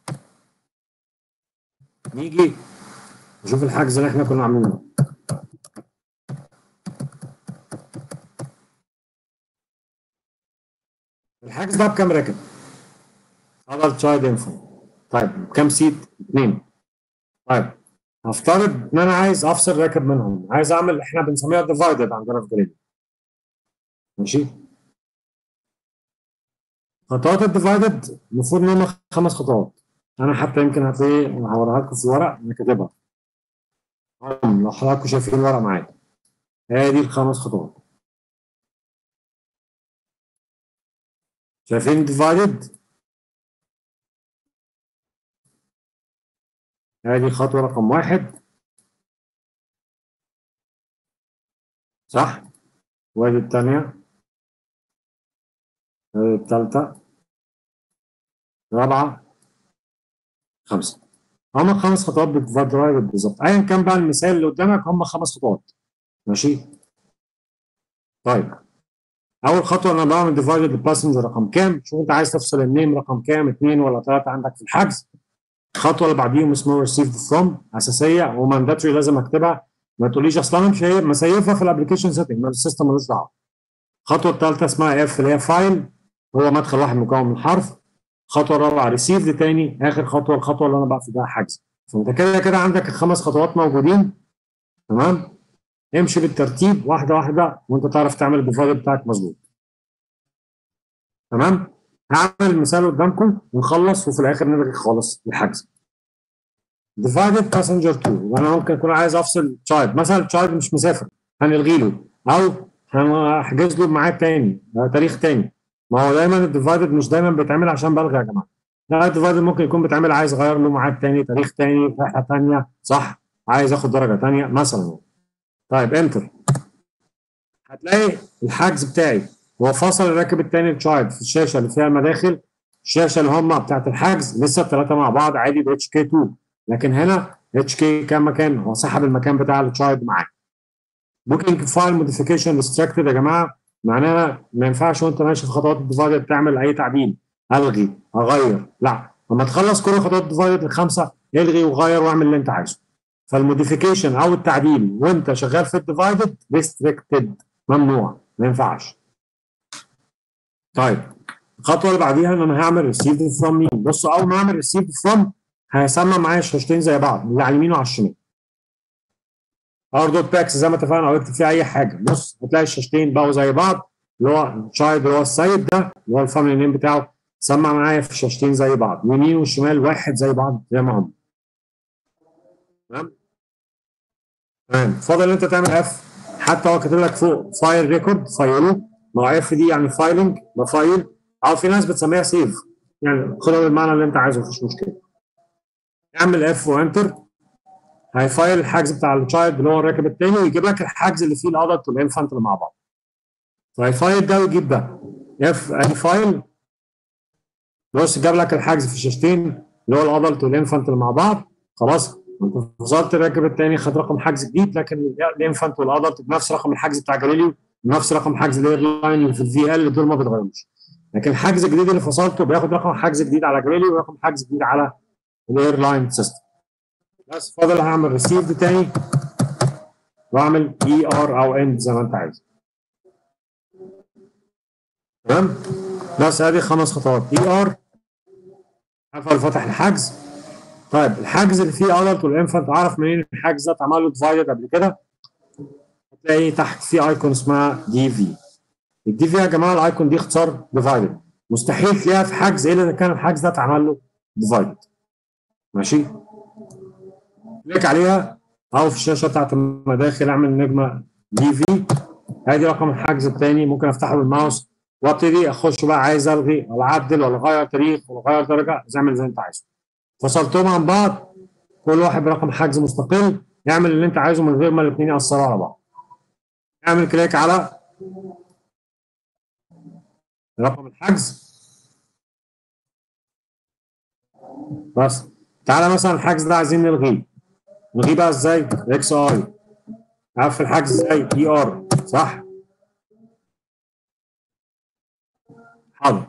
نيجي نشوف الحجز اللي احنا كنا عاملينه الحجز ده بكام راكب؟ adult child infant طيب كام سيت؟ اثنين طيب هفترض ان انا عايز افصل راكب منهم عايز اعمل احنا بنسميها ديفايدد عندنا في جريد ماشي خطوات الديفايدد المفروض ان هم خمس خطوات انا حتى يمكن هتلاقي هوريها لكم في ورق انا كاتبها لو حضراتكم شايفين الورق معايا هي دي الخمس خطوات شايفين ديفايدد هذه خطوة رقم واحد صح وادي الثانية هذه الثالثة رابعة خمسة هما خمس خطوات بالديفايدد بالظبط ايا كان بقى المثال اللي قدامك هما خمس خطوات ماشي طيب اول خطوه انا بعمل ديفايدد الباسنجر رقم كام شوف انت عايز تفصل النيم رقم كام اثنين ولا ثلاثه عندك في الحجز الخطوه اللي بعديهم اسمها ريسيفد فروم اساسيه ومانداتوري لازم اكتبها ما تقوليش اصلا انا مش هي- مسيفها في الابلكيشن سيتنج ما السيستم ملوش دعوه الخطوه الثالثه اسمها اف اللي هي فايل هو مدخل واحد مكون من حرف الخطوه الرابعه ريسيفد تاني اخر خطوه الخطوه اللي انا بقفل بيها حجز فانت كده كده عندك الخمس خطوات موجودين تمام امشي بالترتيب واحده واحده وانت تعرف تعمل الديفايد بتاعك مظبوط تمام هعمل مثال قدامكم ونخلص وفي الاخر نلغي خالص الحجز divided passenger 2 وانا ممكن اكون عايز افصل child مثلا child مش مسافر هنلغي له او هحجز له ميعاد تاني آه، تاريخ تاني ما هو دايما الديفايدد مش دايما بيتعمل عشان بلغي يا جماعه لا الديفايدد ممكن يكون بيتعمل عايز اغير له ميعاد تاني تاريخ تاني في رحله تانيه صح عايز اخد درجه تانيه مثلا طيب انتر هتلاقي الحجز بتاعي هو فصل الراكب التاني التشايلد في الشاشه اللي فيها المداخل الشاشه اللي هم بتاعت الحجز لسه الثلاثه مع بعض عادي ب اتش كي 2 لكن هنا اتش كي كام مكان هو سحب المكان بتاع التشايلد معاه بوكينج فايل موديفيكيشن ريستريكتد يا جماعه معناها ما ينفعش وانت ماشي في خطوات الديفايدد تعمل اي تعديل الغي اغير لا لما تخلص كل خطوات الديفايدد الخمسه الغي وغير واعمل اللي انت عايزه فالموديفيكيشن او التعديل وانت شغال في الديفايدد ريستريكتد ممنوع ما ينفعش طيب الخطوه اللي بعديها ان انا هعمل ريسيف فروم مين بصوا اول ما اعمل ريسيف فروم هيسمى معايا الشاشتين زي بعض اللي على اليمين وعلى الشمال ار دوت باكس زي ما اتفقنا او اكتب فيها اي حاجه بص هتلاقي الشاشتين بقوا زي بعض اللي هو تشايلد اللي هو السيد ده اللي هو الفاميلي نيم بتاعه سمع معايا في الشاشتين زي بعض يمين وشمال واحد زي بعض زي ما هم تمام تمام فاضل انت تعمل اف حتى هو كاتب لك فوق فايل ريكورد فايله ما هو اف دي يعني فايلنج بفايل او في ناس بتسميها سيف يعني خدها بالمعنى اللي انت عايزه مفيش مشكله اعمل اف وانتر هيفايل الحجز بتاع التشايلد اللي هو الراكب التاني ويجيب لك الحجز اللي فيه الادلت والانفانت اللي مع بعض فهيفايل ده ويجيب ده اف ادي فايل بص جاب لك الحجز في الشاشتين اللي هو الادلت والانفانت اللي مع بعض خلاص انت فصلت الراكب الثاني خد رقم حجز جديد لكن الانفانت والادلت بنفس رقم الحجز بتاع جاليليو بنفس رقم حجز الايرلاين اللي في الفي ال دول ما بيتغيروش لكن الحجز الجديد اللي فصلته بياخد رقم حجز جديد على جاليليو ورقم حجز جديد على الايرلاين سيستم بس فاضل هعمل ريسيفد تاني واعمل اي ار او اند زي ما انت عايز تمام بس ادي خمس خطوات اي ار قفل فتح الحجز طيب الحجز اللي فيه ادلت والانفانت اعرف منين الحجز ده اتعمل له ديفايدد قبل كده هتلاقي تحت في ايكون اسمها دي في الدي في يا جماعه الايكون دي اختصار ديفايدد مستحيل تلاقيها في حجز الا اذا كان الحجز ده اتعمل له ديفايدد ماشي كليك عليها او في الشاشه بتاعت المداخل اعمل نجمه دي في ادي رقم الحجز الثاني ممكن افتحه بالماوس وابتدي اخش بقى عايز الغي ولا اعدل ولا اغير تاريخ ولا اغير درجه اعمل زي ما انت عايزه فصلتهم عن بعض كل واحد برقم حجز مستقل اعمل اللي انت عايزه من غير ما الاثنين ياثروا على بعض اعمل كليك على رقم الحجز بس تعالى مثلا الحجز ده عايزين نلغيه نلغيه بقى ازاي؟ اكس اي عارف الحجز ازاي؟ اي ار صح؟ حاضر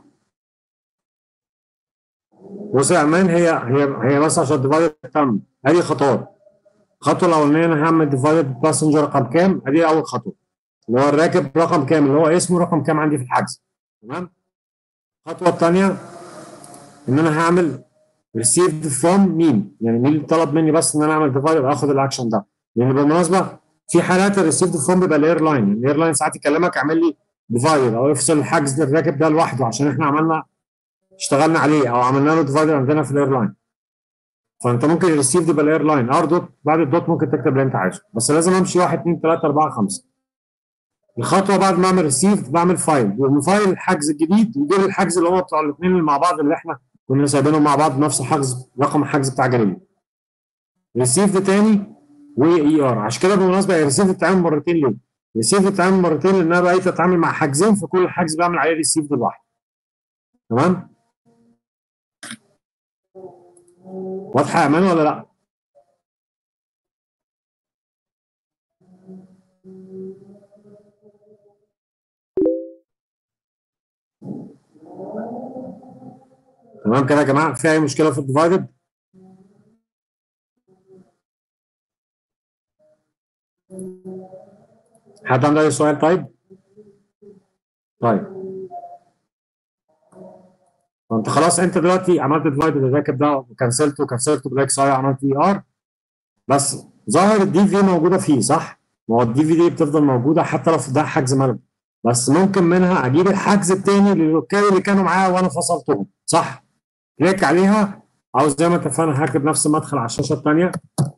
بص يا امان هي هي هي بس عشان ديفايد تم ادي خطوات الخطوه الاولانيه انا هعمل ديفايد باسنجر رقم كام ادي اول خطوه اللي هو الراكب رقم كام اللي هو اسمه رقم كام عندي في الحجز تمام الخطوه الثانيه ان انا هعمل ريسيفد فروم مين يعني مين اللي طلب مني بس ان انا اعمل ديفايد اخد الاكشن ده لان بالمناسبه في حالات الريسيفد فروم بيبقى الاير لاين يعني الاير لاين ساعات يكلمك اعمل لي ديفايد او افصل الحجز للراكب ده لوحده عشان احنا عملنا اشتغلنا عليه او عملنا له ديفايد عندنا في الاير لاين فانت ممكن الريسيف يبقى الاير لاين ار دوت بعد الدوت ممكن تكتب اللي انت عايزه بس لازم امشي 1 2 3 4 5 الخطوه بعد ما اعمل ريسيف بعمل فايل ومن فايل الحجز الجديد يجيب الحجز اللي هو بتوع الاثنين اللي مع بعض اللي احنا كنا سايبينهم مع بعض بنفس الحجز رقم الحجز بتاع جاليليو ريسيف ده تاني واي ار عشان كده بالمناسبه الريسيف بتتعمل مرتين ليه؟ الريسيف بتتعمل مرتين لان انا بقيت اتعامل مع حجزين فكل حجز بعمل عليه ريسيف لوحده تمام؟ واضحه يا امان ولا لا؟ تمام كده يا جماعه في اي مشكله في الديفايدد؟ حد عنده اي سؤال طيب؟ طيب فانت خلاص انت دلوقتي عملت ديفايد الراكب ده وكنسلته وكنسلته بالاكس اي عملت اي ار بس ظاهر الدي في موجوده فيه صح؟ ما هو الدي في دي بتفضل موجوده حتى لو في ده حجز ملغي بس ممكن منها اجيب الحجز التاني للركاب اللي كانوا معايا وانا فصلتهم صح؟ كليك عليها او زي ما اتفقنا هكتب نفس المدخل على الشاشه الثانيه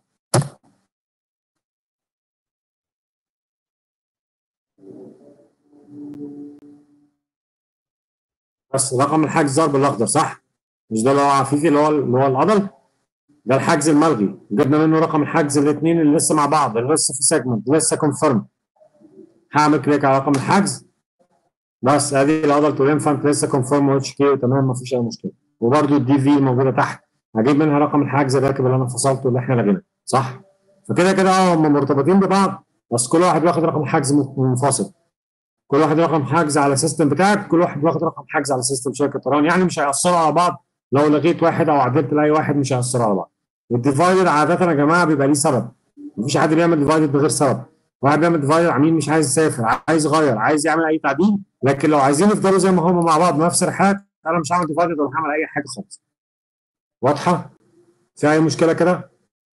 بس رقم الحجز ضرب الاخضر صح؟ مش ده اللي هو عفيفي اللي هو اللي هو العضل؟ ده الحجز الملغي جبنا منه رقم الحجز الاثنين اللي لسه مع بعض اللي لسه في سيجمنت لسه كونفيرم هعمل كليك على رقم الحجز بس ادي الادلت والانفانت لسه كونفيرم واتش كي وتمام مفيش اي مشكله وبرده الدي في موجوده تحت هجيب منها رقم الحجز الراكب اللي انا فصلته اللي احنا لغيناه صح؟ فكده كده اه هم مرتبطين ببعض بس كل واحد بياخد رقم حجز منفصل كل واحد رقم حجز على السيستم بتاعك كل واحد واخد رقم حجز على سيستم شركه طيران يعني مش هيأثروا على بعض لو لغيت واحد او عدلت لاي واحد مش هيأثروا على بعض الديفايدد عاده يا جماعه بيبقى ليه سبب مفيش حد بيعمل ديفايدد بغير سبب واحد بيعمل ديفايدر عميل مش عايز يسافر عايز يغير عايز يعمل اي تعديل لكن لو عايزين يفضلوا زي ما هم مع بعض نفس الحاجات انا مش هعمل ديفايدر ولا هعمل اي حاجه خالص واضحه في اي مشكله كده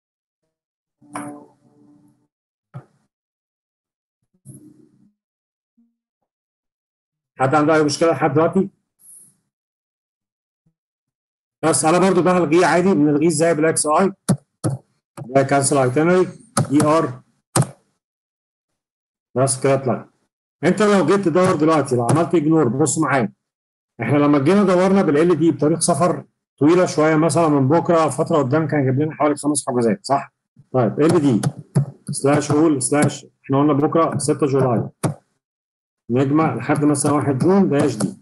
حد عنده اي مشكله لحد دلوقتي بس انا برضو ده هلغيه عادي بنلغيه ازاي بالاكس اي ده كانسل ايتنري اي ار بس كده اتلغى انت لو جيت تدور دلوقتي لو عملت اجنور بص معايا احنا لما جينا دورنا بالال دي بطريق سفر طويله شويه مثلا من بكره فتره قدام كان جايب لنا حوالي خمس حجوزات صح؟ طيب ال دي سلاش هول سلاش احنا قلنا بكره 6 جولاي نجمع لحد مثلا 1 جون داش دي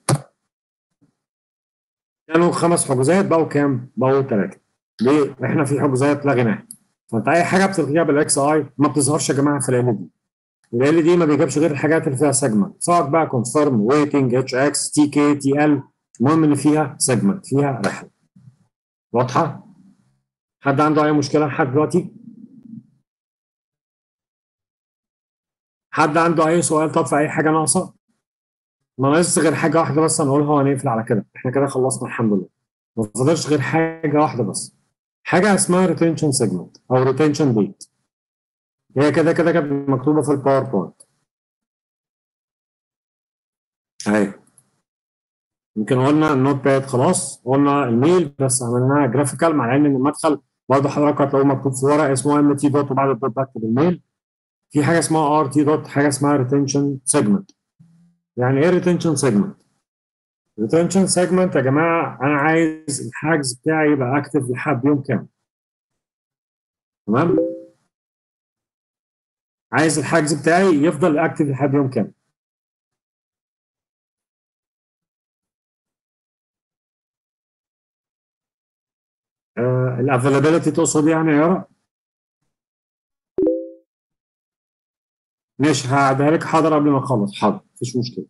كانوا خمس حجوزات بقوا كام؟ بقوا ثلاثه ليه؟ احنا في حجوزات لغيناها فانت اي حاجه بتلغيها بالاكس اي ما بتظهرش يا جماعه في ال دي ال دي ما بيجيبش غير الحاجات اللي فيها سيجمنت سواء بقى كونفيرم ويتنج اتش اكس تي كي تي ال المهم ان فيها سيجمنت فيها رحله واضحه؟ حد عنده اي مشكله لحد دلوقتي؟ حد عنده اي سؤال طب في اي حاجه ناقصه؟ ما ناقصش غير حاجه واحده بس هنقولها وهنقفل على كده احنا كده خلصنا الحمد لله ما فاضلش غير حاجه واحده بس حاجه اسمها ريتنشن سيجمنت او ريتنشن ديت هي كده كده كانت مكتوبه في الباوربوينت اهي يمكن قلنا النوت باد خلاص قلنا الميل بس عملناها جرافيكال مع ان المدخل برضه حضرتك هتلاقوه مكتوب في ورق اسمه ام تي دوت وبعد الدوت بكتب الميل في حاجه اسمها ار تي دوت حاجه اسمها ريتنشن سيجمنت يعني ايه ريتنشن سيجمنت؟ ريتنشن سيجمنت يا جماعه انا عايز الحجز بتاعي يبقى اكتف لحد يوم كام تمام؟ عايز الحجز بتاعي يفضل اكتف لحد يوم كام؟ آه الافيلابيلتي تقصد يعني يا يارا؟ ماشي هعدها لك حاضر قبل ما اخلص حاضر مفيش مشكله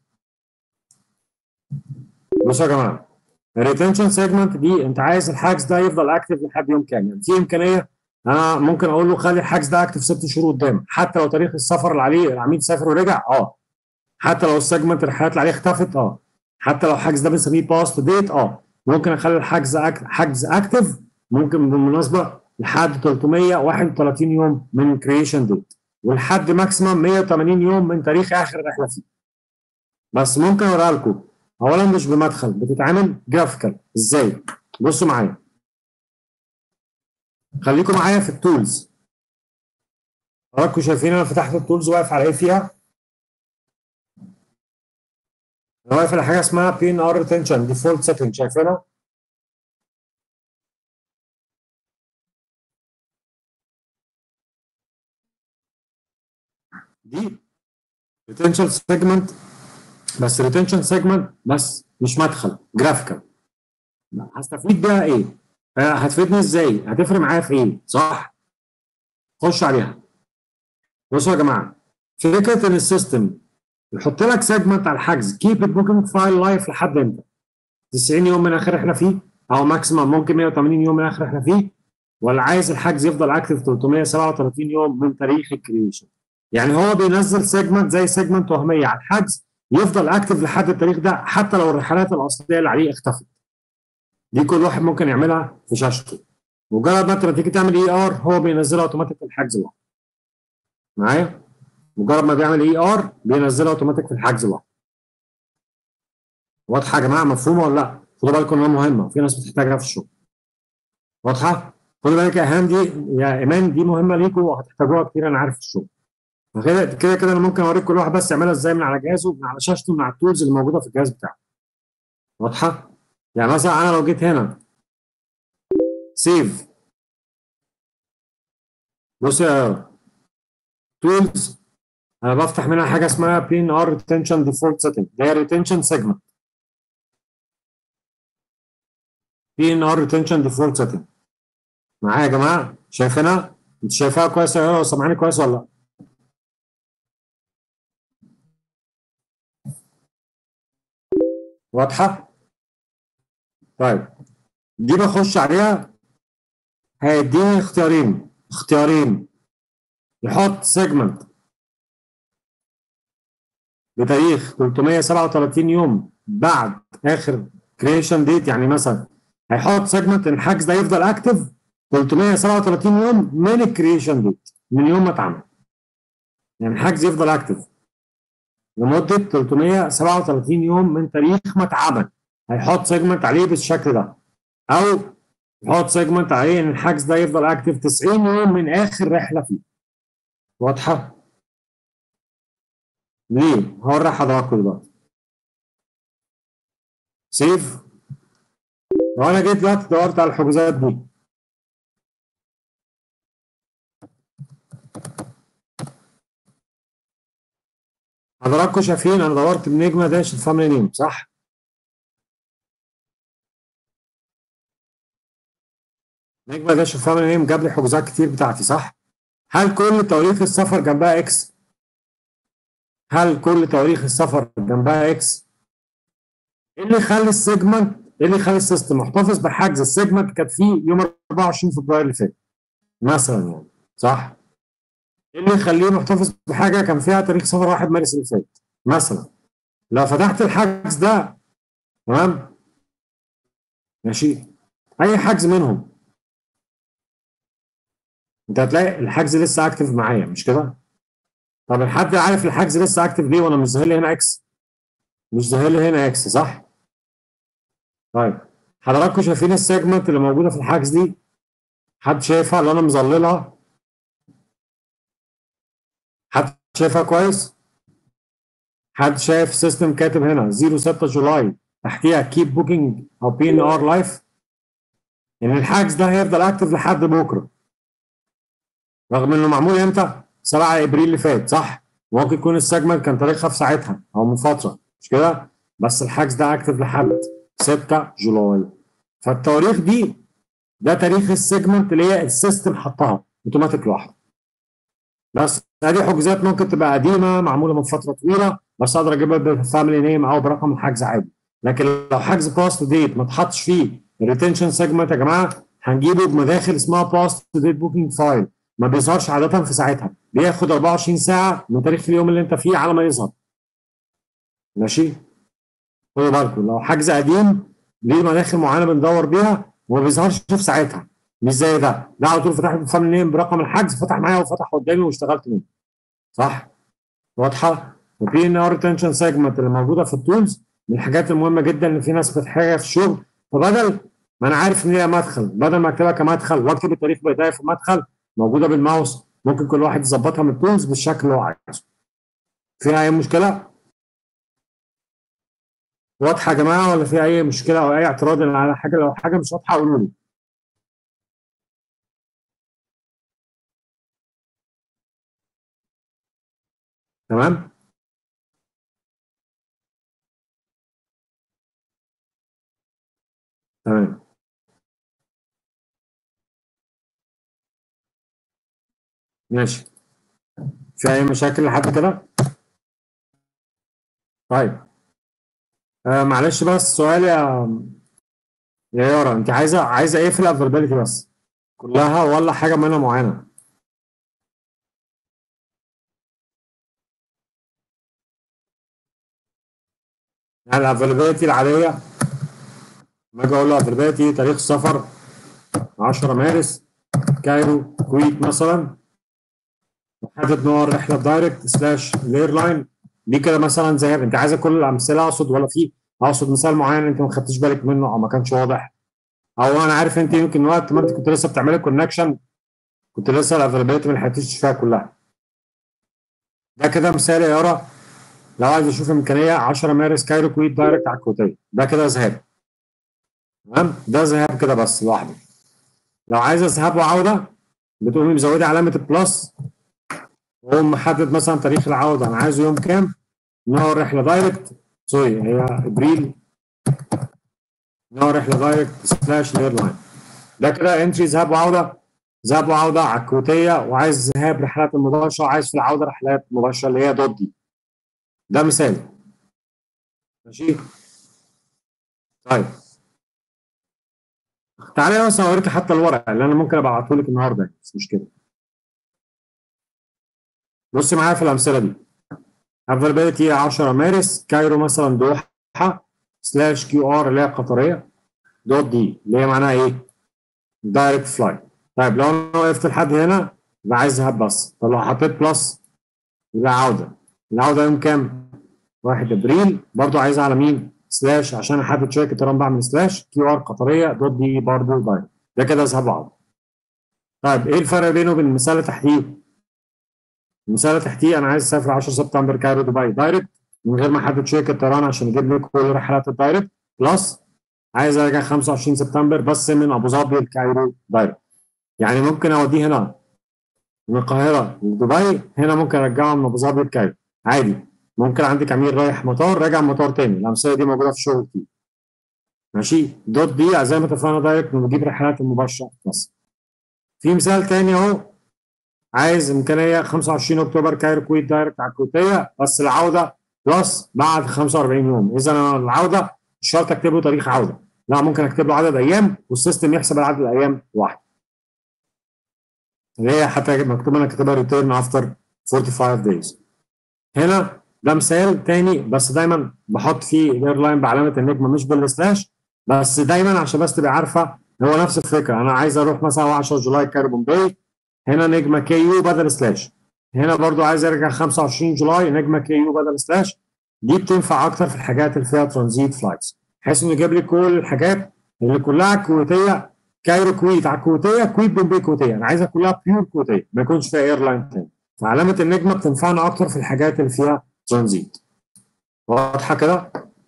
بصوا يا جماعه الريتنشن سيجمنت دي انت عايز الحجز ده يفضل اكتف لحد يوم كام يعني في امكانيه انا ممكن اقول له خلي الحجز ده اكتف ست شهور قدام حتى لو تاريخ السفر اللي عليه العميل سافر ورجع اه حتى لو السيجمنت الرحلات اللي عليه اختفت اه حتى لو الحجز ده بنسميه باست ديت اه ممكن اخلي الحجز أك... حجز اكتف ممكن بالمناسبه لحد 331 يوم من كريشن ديت ولحد ماكسيمم 180 يوم من تاريخ اخر رحله فيه بس ممكن اوريها لكم اولا مش بمدخل بتتعمل جرافيكال ازاي بصوا معايا خليكم معايا في التولز حضراتكم شايفين انا فتحت التولز واقف على ايه فيها انا واقف على حاجه اسمها بي ان ار ريتنشن ديفولت سيتنج شايفينها دي ريتنشن سيجمنت بس ريتنشن سيجمنت بس مش مدخل جرافيكال هستفيد بيها ايه؟ هتفيدني ازاي؟ هتفرق معايا في ايه؟ صح؟ خش عليها بصوا يا جماعه فكره ان السيستم يحط لك سيجمنت على الحجز كيب البوكينج فايل لايف لحد امتى؟ 90 يوم من اخر احنا فيه او ماكسيمم ممكن 180 يوم من اخر احنا فيه ولا عايز الحجز يفضل اكتف 337 يوم من تاريخ الكريشن يعني هو بينزل سيجمنت زي سيجمنت وهميه على الحجز يفضل اكتف لحد التاريخ ده حتى لو الرحلات الاصليه اللي عليه اختفت دي كل واحد ممكن يعملها في شاشته مجرد ما انت تيجي تعمل اي ار هو بينزلها اوتوماتيك في الحجز لوحده معايا مجرد ما بيعمل اي ار بينزلها اوتوماتيك في الحجز لوحده واضحه يا جماعه مفهومه ولا لا خدوا بالكم انها مهمه في ناس بتحتاجها في الشغل واضحه خدوا بالك يا ايهام دي يا ايمان دي مهمه ليكم وهتحتاجوها كتير انا عارف في الشغل كده كده كده انا ممكن اوريك كل واحد بس يعملها ازاي من على جهازه من على شاشته من على التولز اللي موجوده في الجهاز بتاعه واضحه يعني مثلا انا لو جيت هنا سيف بص يا تولز انا بفتح منها حاجه اسمها بي ان ار ريتنشن ديفولت سيتنج اللي هي ريتنشن سيجمنت بي ان ار ريتنشن ديفولت سيتنج معايا يا جماعه شايفينها انت شايفاها كويس يا سامعاني كويس ولا لا واضحه طيب دي بخش عليها هيديني اختيارين اختيارين يحط سيجمنت بتاريخ 337 يوم بعد اخر كريشن ديت يعني مثلا هيحط سيجمنت ان الحجز ده يفضل اكتف 337 يوم من الكريشن ديت من يوم ما اتعمل يعني الحجز يفضل اكتف لمده 337 يوم من تاريخ ما اتعمل هيحط سيجمنت عليه بالشكل ده او يحط سيجمنت عليه ان الحجز ده يفضل اكتف 90 يوم من اخر رحله فيه واضحه؟ ليه؟ هوري حضراتكم دلوقتي سيف لو انا جيت دلوقتي دورت على الحجوزات دي حضراتكم شايفين انا دورت بنجمه داش الفاميلي نيم صح؟ نجمه داش الفاميلي نيم جاب لي حجوزات كتير بتاعتي صح؟ هل كل تواريخ السفر جنبها اكس؟ هل كل تواريخ السفر جنبها اكس؟ ايه اللي يخلي السيجمنت ايه اللي يخلي السيستم محتفظ بحجز السيجمنت كانت فيه يوم 24 فبراير اللي فات مثلا يعني صح؟ ايه اللي يخليه محتفظ بحاجه كان فيها تاريخ سفر 1 مارس اللي فات مثلا لو فتحت الحجز ده تمام ماشي اي حجز منهم انت هتلاقي الحجز لسه اكتف معايا مش كده؟ طب الحد عارف الحجز لسه اكتف ليه وانا مش ظاهر لي هنا اكس؟ مش ظاهر لي هنا اكس صح؟ طيب حضراتكم شايفين السيجمنت اللي موجوده في الحجز دي؟ حد شايفها اللي انا مظللها؟ حد شايفها كويس؟ حد شايف سيستم كاتب هنا 06 جولاي تحتيها كيب بوكينج او بي ان ار لايف يعني الحجز ده هيفضل اكتف لحد بكره رغم انه معمول امتى؟ 7 ابريل اللي فات صح؟ ممكن يكون السيجمنت كان تاريخها في ساعتها او من فتره مش كده؟ بس الحجز ده اكتف لحد 6 جولاي فالتواريخ دي ده تاريخ السيجمنت اللي هي السيستم حطها اوتوماتيك لوحده بس ادي حجوزات ممكن تبقى قديمه معموله من فتره طويله بس اقدر اجيبها بالفاميلي نيم او برقم الحجز عادي لكن لو حجز باست ديت ما اتحطش فيه الريتنشن سيجمنت يا جماعه هنجيبه بمداخل اسمها باست ديت بوكينج فايل ما بيظهرش عاده في ساعتها بياخد 24 ساعه من تاريخ اليوم اللي انت فيه على ما يظهر ماشي خدوا بالكم لو حجز قديم ليه مداخل معينه بندور بيها وما بيظهرش في ساعتها مش زي ده ده على طول فتح الفاميلي نيم برقم الحجز فتح معايا وفتح قدامي واشتغلت منه صح واضحه وفي ان ار ريتنشن سيجمنت اللي موجوده في التولز من الحاجات المهمه جدا ان في ناس بتحتاجها في الشغل فبدل ما انا عارف ان هي مدخل بدل ما اكتبها كمدخل واكتب التاريخ بدايه في المدخل موجوده بالماوس ممكن كل واحد يظبطها من التولز بالشكل اللي هو عايزه فيها اي مشكله واضحه يا جماعه ولا في اي مشكله او اي اعتراض على حاجه لو حاجه مش واضحه قولوا لي تمام تمام ماشي في اي مشاكل لحد كده طيب آه معلش بس سؤال يا يا يارا انت عايزه عايزه ايه في الافيلابيلتي بس كلها ولا حاجه منها معينه يعني الافيلابيلتي العاديه لما اجي اقول له افيلابيلتي تاريخ السفر 10 مارس كايرو كويت مثلا وحدد نوع الرحله دايركت سلاش الايرلاين دي كده مثلا زي انت عايزه كل الامثله اقصد ولا في اقصد مثال معين انت ما خدتش بالك منه او ما كانش واضح او انا عارف انت يمكن وقت ما انت كنت لسه بتعملي كونكشن كنت لسه الافيلابيلتي ما لحقتيش فيها كلها ده كده مثال يا يارا لو عايز اشوف امكانيه 10 مارس كايرو كويت دايركت على الكويتيه ده كده ذهاب تمام ده ذهاب كده بس لوحده لو عايزه ذهاب وعوده بتقومي مزودي علامه البلس وقوم محدد مثلا تاريخ العوده انا عايزه يوم كام نوع الرحله دايركت سوري هي ابريل نوع الرحله دايركت سلاش الايرلاين ده كده انتري ذهاب وعوده ذهاب وعوده على الكويتيه وعايز ذهاب رحلات المباشره عايز في العوده رحلات مباشره اللي هي دوت دي ده مثال ماشي طيب تعالى بس اوريك حتى الورق اللي انا ممكن ابقى ابعته لك النهارده بس مش كده بص معايا في الامثله دي افيلابيلتي 10 مارس كايرو مثلا دوحه سلاش كيو ار اللي هي قطريه دوت دي اللي هي معناها ايه؟ دايركت فلايت طيب لو انا وقفت لحد هنا يبقى عايز ذهاب بس طب لو حطيت بلس يبقى عوده العوده يوم كام؟ 1 ابريل برضو عايز على مين؟ سلاش عشان احدد شركه طيران بعمل سلاش كيو ار قطريه دوت دي برضو دايركت ده كده ذهاب وعوده طيب ايه الفرق بينه وبين المثال اللي تحتيه؟ المثال اللي تحتيه انا عايز اسافر 10 سبتمبر كايرو دبي دايركت من غير ما احدد شركه طيران عشان يجيب لي كل رحلات الدايركت بلس عايز ارجع 25 سبتمبر بس من ابو ظبي لكايرو دايركت يعني ممكن اوديه هنا من القاهره لدبي هنا ممكن ارجعه من ابو ظبي لكايرو عادي ممكن عندك امير رايح مطار راجع مطار تاني الامثله دي موجوده في شغل كتير ماشي دوت دي زي ما اتفقنا دايركت بنجيب رحلات المباشره بس في مثال تاني اهو عايز امكانيه 25 اكتوبر كايرو كويت دايركت على الكويتيه بس العوده بلس بعد 45 يوم اذا انا العوده مش شرط اكتب له تاريخ عوده لا ممكن اكتب له عدد ايام والسيستم يحسب العدد الايام واحد اللي هي حتى مكتوب انا كاتبها ريتيرن افتر 45 دايز هنا ده مثال تاني بس دايما بحط فيه الايرلاين بعلامه النجمه مش بالسلاش بس دايما عشان بس تبقى عارفه هو نفس الفكره انا عايز اروح مثلا 10 جولاي كايرو بومباي هنا نجمه كي يو بدل سلاش هنا برضو عايز ارجع 25 جولاي نجمه كي يو بدل سلاش دي بتنفع اكتر في الحاجات اللي فيها ترانزيت فلايتس بحيث انه يجيب لي كل الحاجات اللي كلها كويتيه كايرو كويت على الكويتيه كويت بومبي كويتيه انا عايزها كلها بيور كويتيه ما يكونش فيها ايرلاين تاني فعلامه النجمه بتنفعنا اكتر في الحاجات اللي فيها ترانزيت واضحه كده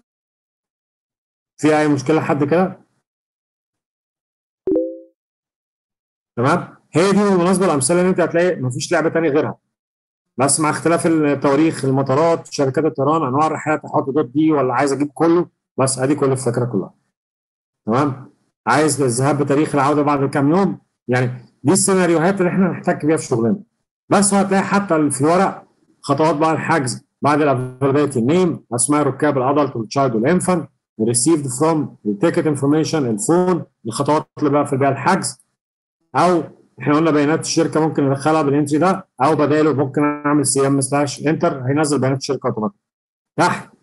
في اي مشكله حد كده تمام هي دي بالمناسبه الامثله اللي انت هتلاقي مفيش لعبه تانية غيرها بس مع اختلاف التواريخ المطارات شركات الطيران انواع الرحلات احط دوت دي ولا عايز اجيب كله بس ادي كل الفكره كلها تمام عايز الذهاب بتاريخ العوده بعد كام يوم يعني دي السيناريوهات اللي احنا نحتك بيها في شغلنا بس هتلاقي حتى في الورق خطوات بقى الحجز بعد الافيلابيلتي نيم اسماء ركاب الادلت والتشايلد والانفانت ريسيفد فروم التيكت انفورميشن الفون الخطوات اللي بقى في بيها الحجز او احنا قلنا بيانات الشركه ممكن ندخلها بالانتري ده او بداله ممكن اعمل سي ام سلاش انتر هينزل بيانات الشركه اوتوماتيك تحت